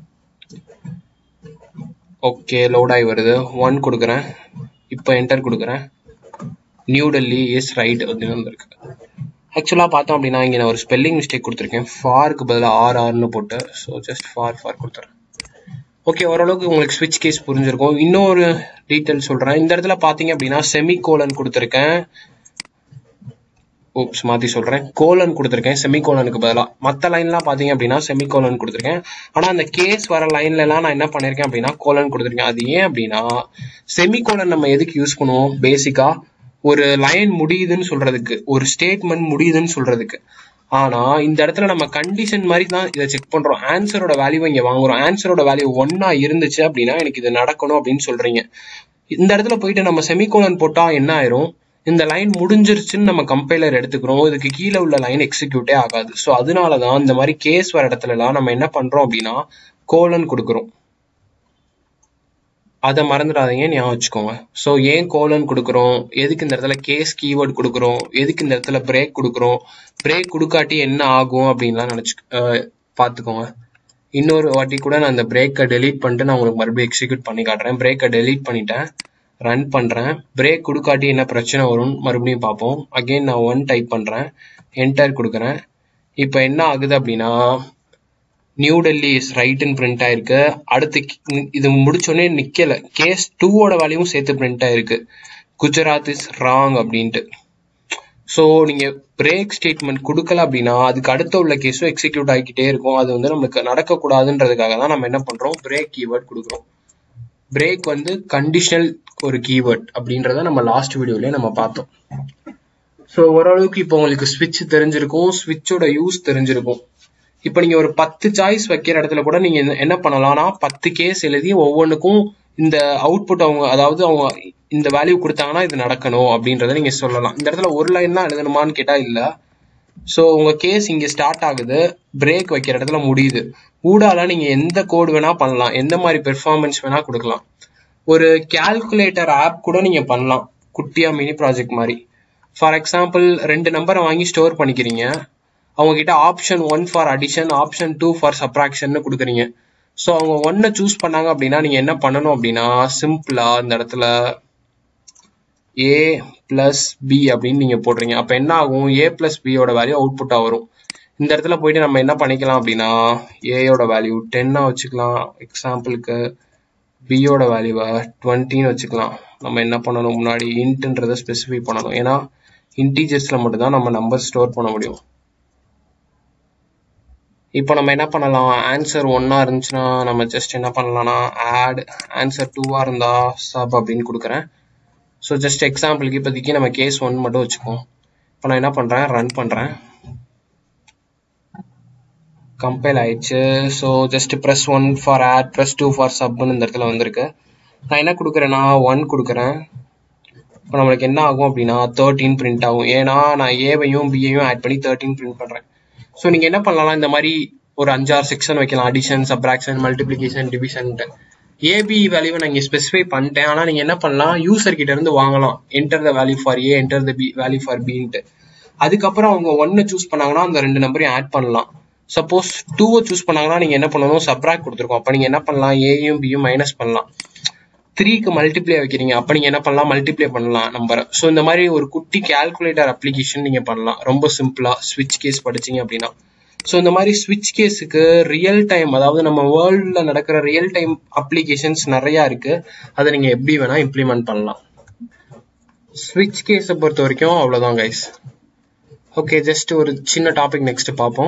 ஓகே லோட் ஆகி வருது ஒன் கொடுக்குறேன் இப்போ என்டர் கொடுக்குறேன் நியூ டெல்லி இஸ் ரைட் அப்படின்னு வந்திருக்கு ஆக்சுவலாக பார்த்தோம் அப்படின்னா இங்கே நான் ஒரு ஸ்பெல்லிங் மிஸ்டேக் கொடுத்துருக்கேன் ஃபாருக்கு பதிலாக ஆர் ஆர்னு போட்டு ஸோ ஜஸ்ட் ஃபார் ஃபார் கொடுத்துறேன் ஓகே ஓரளவுக்கு உங்களுக்கு ஸ்விட்ச் கேஸ் புரிஞ்சிருக்கும் இன்னொரு டீட்டெயில் சொல்கிறேன் இந்த இடத்துல பார்த்தீங்க அப்படின்னா செமி கோலன் கொடுத்துருக்கேன் ஓப்ஸ் மாற்றி சொல்கிறேன் கோலன் கொடுத்துருக்கேன் செமி கோலனுக்கு பதிலாக மற்ற லைன்லாம் பார்த்தீங்க அப்படின்னா செமி கோலன் கொடுத்துருக்கேன் ஆனால் அந்த கேஸ் வர லைன்லலாம் நான் என்ன பண்ணியிருக்கேன் அப்படின்னா கோலன் கொடுத்துருக்கேன் அது ஏன் அப்படின்னா செமி கோலன் நம்ம எதுக்கு யூஸ் பண்ணுவோம் பேசிக்காக ஒரு லைன் முடியுதுன்னு சொல்றதுக்கு ஒரு ஸ்டேட்மெண்ட் முடியுதுன்னு சொல்றதுக்கு ஆனா இந்த இடத்துல நம்ம கண்டிஷன் மாதிரி தான் இதை செக் பண்றோம் ஆன்சரோட வேல்யூ இங்க வாங்குறோம் ஆன்சரோட வேல்யூ ஒன்னா இருந்துச்சு அப்படின்னா எனக்கு இது நடக்கணும் அப்படின்னு சொல்றீங்க இந்த இடத்துல போயிட்டு நம்ம செமிகோலன் போட்டா என்ன ஆயிரும் இந்த லைன் முடிஞ்சிருச்சுன்னு நம்ம கம்பைலர் எடுத்துக்கிறோம் இதுக்கு கீழே உள்ள லைன் எக்ஸிக்யூட்டே ஆகாது ஸோ அதனாலதான் இந்த மாதிரி கேஸ் வர இடத்துல எல்லாம் நம்ம என்ன பண்றோம் அப்படின்னா கோலன் கொடுக்குறோம் அதை மறந்துடாதீங்க ஞாபகம் வச்சுக்கோங்க ஸோ ஏன் கோலன் கொடுக்குறோம் எதுக்கு இந்த இடத்துல கேஸ் கீவேர்ட் கொடுக்குறோம் எதுக்கு இந்த இடத்துல பிரேக் கொடுக்குறோம் பிரேக் கொடுக்காட்டி என்ன ஆகும் அப்படின்லாம் நினச்சி பார்த்துக்கோங்க இன்னொரு வாட்டி கூட நான் இந்த பிரேக்கை டெலீட் பண்ணிட்டு நான் உங்களுக்கு மறுபடியும் எக்ஸிக்யூட் பண்ணி காட்டுறேன் பிரேக்கை டெலீட் பண்ணிட்டேன் ரன் பண்ணுறேன் பிரேக் கொடுக்காட்டி என்ன பிரச்சனை வரும்னு மறுபடியும் பார்ப்போம் அகெயின் நான் ஒன் டைப் பண்ணுறேன் என்டர் கொடுக்குறேன் இப்போ என்ன ஆகுது அப்படின்னா நியூ டெல்லி இஸ் ரைட்னு பிரிண்ட் ஆயிருக்கு அடுத்து இது முடிச்சோடனே நிக்கல கேஸ் டூவோட வேல்யூவும் சேர்த்து பிரிண்ட் ஆயிருக்கு குஜராத் இஸ் ராங் அப்படின்ட்டு ஸோ நீங்க பிரேக் ஸ்டேட்மெண்ட் கொடுக்கல அப்படின்னா அதுக்கு அடுத்த உள்ள கேஸும் எக்ஸிக்யூட் ஆகிக்கிட்டே இருக்கும் அது வந்து நமக்கு நடக்கக்கூடாதுன்றதுக்காக தான் நம்ம என்ன பண்றோம் பிரேக் கீவேர்ட் கொடுக்குறோம் பிரேக் வந்து கண்டிஷனல் ஒரு கீவேர்ட் அப்படின்றத நம்ம லாஸ்ட் வீடியோலயே நம்ம பார்த்தோம் ஸோ ஓரளவுக்கு இப்போ உங்களுக்கு ஸ்விட்ச் தெரிஞ்சிருக்கும் ஸ்விட்சோட யூஸ் தெரிஞ்சிருக்கும் இப்போ நீங்க ஒரு பத்து சாய்ஸ் வைக்கிற இடத்துல கூட நீங்க என்ன பண்ணலாம்னா பத்து கேஸ் எழுதி ஒவ்வொன்றுக்கும் இந்த அவுட்புட் அவங்க அதாவது அவங்க இந்த வேல்யூ கொடுத்தாங்கன்னா இது நடக்கணும் அப்படின்றத நீங்க சொல்லலாம் இந்த இடத்துல ஒரு லைன் தான் எழுதணுமான்னு கேட்டா இல்ல ஸோ உங்க கேஸ் இங்க ஸ்டார்ட் ஆகுது பிரேக் வைக்கிற இடத்துல முடியுது ஊடால நீங்க எந்த கோடு வேணா பண்ணலாம் எந்த மாதிரி பெர்ஃபார்மன்ஸ் வேணா கொடுக்கலாம் ஒரு கால்குலேட்டர் ஆப் கூட நீங்க பண்ணலாம் குட்டியா மினி ப்ராஜெக்ட் மாதிரி ஃபார் எக்ஸாம்பிள் ரெண்டு நம்பரை வாங்கி ஸ்டோர் பண்ணிக்கிறீங்க அவங்க கிட்ட option one for addition option two for subtraction கொடுக்குறீங்க ஸோ அவங்க ஒன்னை சூஸ் பண்ணாங்க அப்படின்னா நீங்க என்ன பண்ணணும் அப்படின்னா சிம்பிளா இந்த இடத்துல ஏ பிளஸ் பி அப்படின்னு நீங்க போடுறீங்க அப்ப என்ன ஆகும் ஏ பிளஸ் பியோட வேல்யூ அவுட்புட்டா வரும் இந்த இடத்துல போயிட்டு நம்ம என்ன பண்ணிக்கலாம் அப்படின்னா ஏயோட வேல்யூ டென்னா வச்சுக்கலாம் எக்ஸாம்பிளுக்கு பியோட வேல்யூவை டுவெண்ட்டின்னு வச்சுக்கலாம் நம்ம என்ன பண்ணணும் முன்னாடி இன்ட்ன்றதை ஸ்பெசிஃபை பண்ணணும் ஏன்னா இன்டீஜர்ஸ்ல மட்டும்தான் நம்ம நம்பர் ஸ்டோர் பண்ண முடியும் இப்போ நம்ம என்ன பண்ணலாம் ஆன்சர் ஒன்னா இருந்துச்சுன்னா நம்ம ஜஸ்ட் என்ன பண்ணலாம்னா ஆட் ஆன்சர் டூவா இருந்தா சப் அப்படின்னு கொடுக்குறேன் ஸோ ஜஸ்ட் எக்ஸாம்பிளுக்கு இப்போதைக்கு நம்ம கேஸ் ஒன் மட்டும் வச்சுக்கோம் இப்போ நான் என்ன பண்றேன் ரன் பண்றேன் கம்பைல் ஆயிடுச்சு so just press one for add press two for சப்னு இந்த இடத்துல வந்திருக்கு நான் என்ன கொடுக்குறேன்னா ஒன் கொடுக்குறேன் இப்போ நம்மளுக்கு என்ன ஆகும் அப்படின்னா தேர்ட்டின் பிரிண்ட் ஆகும் ஏன்னா நான் ஏவையும் பியையும் ஆட் பண்ணி தேர்ட்டின் பிரிண்ட் பண்றேன் ஸோ நீங்க என்ன பண்ணலாம் இந்த மாதிரி ஒரு அஞ்சாறு செக்ஷன் வைக்கலாம் அடிஷன் சப்ராக்ஷன் மல்டிபிளிகேஷன் டிவிஷன்ட்டு ஏபி வேல்யூவை நான் இங்கே ஸ்பெசிஃபை பண்ணிட்டேன் ஆனால் நீங்கள் என்ன பண்ணலாம் யூசர் கிட்ட இருந்து வாங்கலாம் enter the value for A enter the B value for பின்ட்டு அதுக்கப்புறம் அவங்க ஒன்னு சூஸ் பண்ணாங்கன்னா அந்த ரெண்டு நம்பரையும் ஆட் பண்ணலாம் சப்போஸ் டூவை சூஸ் பண்ணாங்கன்னா நீங்கள் என்ன பண்ணணும் சப்ராக்ட் கொடுத்துருக்கோம் அப்போ நீங்கள் என்ன பண்ணலாம் ஏயும் பியும் மைனஸ் பண்ணலாம் த்ரீக்கு மல்டிப்ளை வைக்கிறீங்க அப்போ நீங்கள் என்ன பண்ணலாம் மல்டிப்ளை பண்ணலாம் நம்பரை ஸோ இந்த மாதிரி ஒரு குட்டி கேல்குலேட்டர் அப்ளிகேஷன் நீங்கள் பண்ணலாம் ரொம்ப சிம்பிளாக ஸ்விட்ச் கேஸ் படிச்சீங்க அப்படின்னா ஸோ இந்த மாதிரி ஸ்விட்ச் கேஸுக்கு ரியல் டைம் அதாவது நம்ம வேர்ல்டில் நடக்கிற ரியல் டைம் அப்ளிகேஷன்ஸ் நிறையா இருக்குது அதை நீங்கள் எப்படி வேணால் இம்ப்ளிமெண்ட் பண்ணலாம் ஸ்விட்ச் கேஸை பொறுத்த வரைக்கும் அவ்வளோதான் கைஸ் ஓகே ஜஸ்ட் ஒரு சின்ன டாபிக் நெக்ஸ்ட் பார்ப்போம்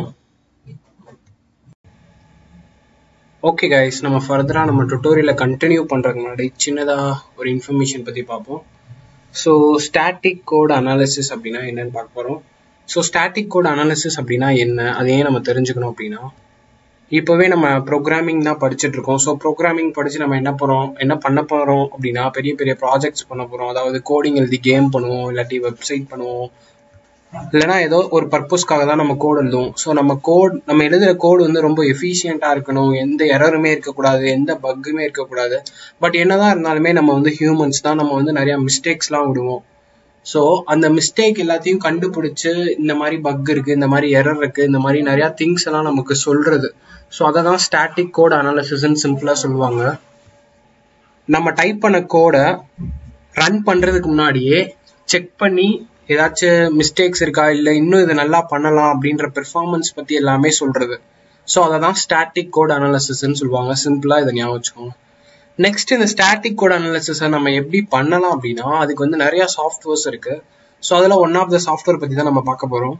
ஓகே கைஸ் நம்ம ஃபர்தராக நம்ம டுட்டோரியலை கண்டினியூ பண்ணுறதுக்கு முன்னாடி சின்னதாக ஒரு இன்ஃபர்மேஷன் பற்றி பார்ப்போம் ஸோ ஸ்டாட்டிக் கோட் அனாலிசிஸ் அப்படின்னா என்னன்னு பார்க்க போகிறோம் ஸோ ஸ்டாட்டிக் கோட் அனாலிசிஸ் அப்படின்னா என்ன அது ஏன் நம்ம தெரிஞ்சுக்கணும் அப்படின்னா இப்போவே நம்ம ப்ரோக்ராமிங் தான் படிச்சுட்டு இருக்கோம் ஸோ ப்ரோக்ராமிங் படித்து நம்ம என்ன போகிறோம் என்ன பண்ண போகிறோம் அப்படின்னா பெரிய பெரிய ப்ராஜெக்ட்ஸ் பண்ண போகிறோம் அதாவது கோடிங் எழுதி கேம் பண்ணுவோம் இல்லாட்டி வெப்சைட் பண்ணுவோம் இல்லைனா ஏதோ ஒரு பர்பஸ்க்காக தான் நம்ம கோட் எழுதுவோம் ஸோ நம்ம கோட் நம்ம எழுதுகிற கோடு வந்து ரொம்ப எஃபிஷியண்ட்டாக இருக்கணும் எந்த எரருமே இருக்கக்கூடாது எந்த பக்குமே இருக்கக்கூடாது பட் என்னதான் இருந்தாலுமே நம்ம வந்து ஹியூமன்ஸ் தான் நம்ம வந்து நிறையா மிஸ்டேக்ஸ்லாம் விடுவோம் ஸோ அந்த மிஸ்டேக் எல்லாத்தையும் கண்டுபிடிச்சு இந்த மாதிரி பக் இருக்கு இந்த மாதிரி எரர் இருக்கு இந்த மாதிரி நிறையா திங்ஸ் எல்லாம் நமக்கு சொல்றது ஸோ அதை தான் ஸ்டாட்டிக் கோட் அனாலிசிஸ்ன்னு சிம்பிளாக சொல்லுவாங்க நம்ம டைப் பண்ண கோடை ரன் பண்ணுறதுக்கு முன்னாடியே செக் பண்ணி ஏதாச்சும் மிஸ்டேக்ஸ் இருக்கா இல்லை இன்னும் இதை நல்லா பண்ணலாம் அப்படின்ற பெர்ஃபார்மன்ஸ் பற்றி எல்லாமே சொல்றது ஸோ அதை தான் ஸ்டாட்டிக் கோட் அனாலிசிஸ்ன்னு சொல்லுவாங்க சிம்பிளாக இதை ஞாபகம் வச்சுக்கோங்க நெக்ஸ்ட் இந்த ஸ்டாட்டிக் கோட் அனாலிசிஸை நம்ம எப்படி பண்ணலாம் அப்படின்னா அதுக்கு வந்து நிறைய சாஃப்ட்வேர்ஸ் இருக்கு ஸோ அதில் ஒன் ஆஃப் த சாஃப்ட்வேர் பற்றி தான் நம்ம பார்க்க போகிறோம்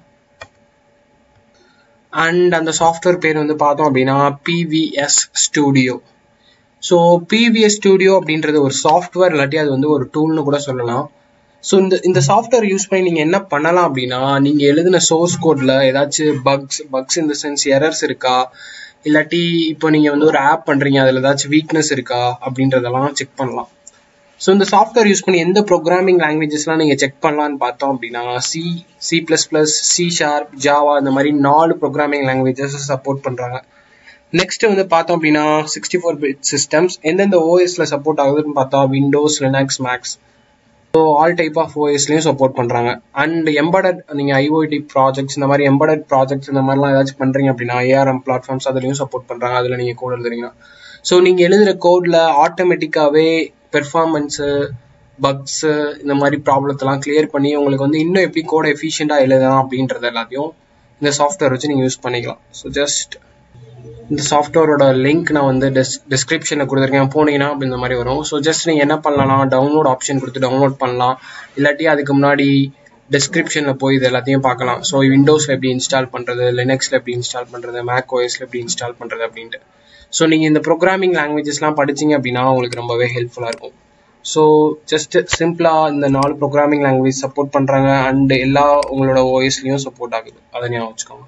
அண்ட் அந்த சாஃப்ட்வேர் பேர் வந்து பார்த்தோம் அப்படின்னா BVS studio so BVS studio அப்படின்றது ஒரு சாஃப்ட்வேர் இல்லாட்டி அது வந்து ஒரு டூல்னு கூட சொல்லலாம் ஸோ இந்த இந்த சாஃப்ட்வேர் யூஸ் பண்ணி நீங்கள் என்ன பண்ணலாம் அப்படின்னா நீங்கள் எழுதின சோர்ஸ் கோடில் ஏதாச்சும் பக்ஸ் பக்ஸ் இந்த சென்ஸ் எரர்ஸ் இருக்கா இல்லாட்டி இப்போ நீங்கள் வந்து ஒரு ஆப் பண்ணுறீங்க அதில் ஏதாச்சும் வீக்னஸ் இருக்கா அப்படின்றதெல்லாம் செக் பண்ணலாம் ஸோ இந்த சாஃப்ட்வேர் யூஸ் பண்ணி எந்த ப்ரோக்ராமிங் லாங்குவேஜஸ்லாம் நீங்கள் செக் பண்ணலான்னு பார்த்தோம் அப்படின்னா C C plus plus C sharp Java இந்த மாதிரி நாலு ப்ரோக்ராமிங் லாங்குவேஜஸ் சப்போர்ட் பண்ணுறாங்க நெக்ஸ்ட் வந்து பார்த்தோம் அப்படின்னா சிக்ஸ்டி ஃபோர் பிட் சிஸ்டம்ஸ் எந்தெந்த ஓஎஸ்ல சப்போர்ட் ஆகுதுன்னு பார்த்தா Windows Linux Macs so all type of ஓஎஸ்லையும் சப்போர்ட் பண்ணுறாங்க அண்ட் எம்படட் நீங்கள் ஐஓடி ப்ராஜெக்ட்ஸ் இந்த மாதிரி எம்படட் ப்ராஜெக்ட்ஸ் இந்த மாதிரிலாம் ஏதாச்சும் பண்ணுறீங்க அப்படின்னா ஏஆர்எம் பிளாட்ஃபார்ம்ஸ் அதுலையும் சப்போர்ட் பண்ணுறாங்க அதில் நீங்கள் கோட் எழுதுறீங்கன்னா ஸோ நீங்கள் எழுதுகிற கோடில் ஆட்டோமேட்டிக்காகவே பெர்ஃபார்மன்ஸு பக்ஸு இந்த மாதிரி ப்ராப்ளத்தெல்லாம் கிளியர் பண்ணி உங்களுக்கு வந்து இன்னும் எப்படி கோடை எஃபிஷியண்டாக எழுதலாம் அப்படின்றது எல்லாத்தையும் இந்த சாஃப்ட்வேர் வச்சு நீங்கள் யூஸ் பண்ணிக்கலாம் ஸோ ஜஸ்ட் இந்த சாஃப்ட்வேரோட லிங்க் நான் வந்து டிஸ் டிஸ்கிரிப்ஷனில் கொடுத்துருக்கேன் போனீங்கன்னா அப்படி இந்த மாதிரி வரும் ஸோ ஜஸ்ட் நீங்கள் என்ன பண்ணலாம் டவுன்லோட் ஆப்ஷன் கொடுத்து டவுன்லோட் பண்ணலாம் இல்லாட்டி அதுக்கு முன்னாடி டிஸ்கிரிப்ஷனில் போய் இது எல்லாத்தையும் பார்க்கலாம் ஸோ விண்டோஸில் எப்படி இன்ஸ்டால் பண்ணுறது லினக்ஸில் எப்படி இன்ஸ்டால் பண்ணுறது மேக் ஓஎஸில் எப்படி இன்ஸ்டால் பண்ணுறது அப்படின்ட்டு ஸோ நீங்கள் இந்த ப்ரோக்ராமிங் லாங்குவேஜஸ்லாம் படிச்சிங்க அப்படின்னா உங்களுக்கு ரொம்பவே ஹெல்ப்ஃபுல்லாக இருக்கும் ஸோ ஜஸ்ட் சிம்பிளாக இந்த நாலு ப்ரோக்ராமிங் லாங்குவேஜ் சப்போர்ட் பண்ணுறாங்க அண்ட் எல்லா உங்களோட ஓஎஸ்லையும் சப்போர்ட் ஆகுது அதை ஞாபகம் வச்சுக்கோங்க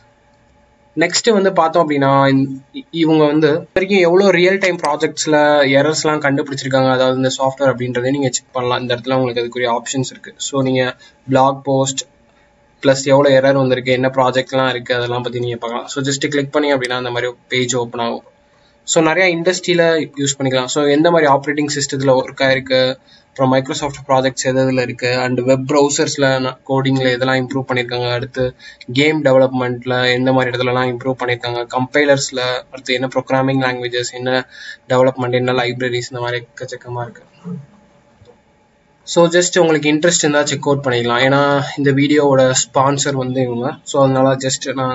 நெக்ஸ்ட் வந்து பார்த்தோம் அப்படின்னா இவங்க வந்து வரைக்கும் எவ்வளோ ரியல் டைம் ப்ராஜெக்ட்ஸில் எரர்ஸ்லாம் கண்டுபிடிச்சிருக்காங்க அதாவது இந்த சாஃப்ட்வேர் அப்படின்றதே நீங்கள் செக் பண்ணலாம் இந்த இடத்துல உங்களுக்கு அதுக்குரிய ஆப்ஷன்ஸ் இருக்குது ஸோ நீங்கள் பிளாக் போஸ்ட் ப்ளஸ் எவ்வளோ எரர் வந்திருக்கு என்ன ப்ராஜெக்ட்லாம் இருக்குது அதெல்லாம் பற்றி நீங்கள் பார்க்கலாம் ஸோ ஜஸ்ட் கிளிக் பண்ணி அப்படின்னா அந்த மாதிரி பேஜ் ஓப்பன் ஆகும் ஸோ நிறையா இண்டஸ்ட்ரியில் யூஸ் பண்ணிக்கலாம் ஸோ எந்த மாதிரி ஆப்ரேட்டிங் சிஸ்டத்தில் ஒர்க் ஆயிருக்கு அப்புறம் மைக்ரோசாஃப்ட் ப்ராஜெக்ட்ஸ் எது இதில் இருக்குது அண்ட் வெப் ப்ரௌசர்ஸில் கோடிங்கில் எதெல்லாம் இம்ப்ரூவ் பண்ணியிருக்காங்க அடுத்து கேம் டெவலப்மெண்ட்டில் எந்த மாதிரி இடத்துலலாம் இம்ப்ரூவ் பண்ணியிருக்காங்க கம்பைலர்ஸில் அடுத்து என்ன ப்ரோக்ராமிங் லாங்குவேஜஸ் என்ன டெவலப்மெண்ட் என்ன லைப்ரரிஸ் இந்த மாதிரி எக்கச்சக்கமாக இருக்குது ஸோ ஜஸ்ட் உங்களுக்கு இன்ட்ரெஸ்ட் இருந்தால் செக் அவுட் பண்ணிக்கலாம் ஏன்னா இந்த வீடியோவோட ஸ்பான்சர் வந்து இவங்க ஸோ அதனால ஜஸ்ட் நான்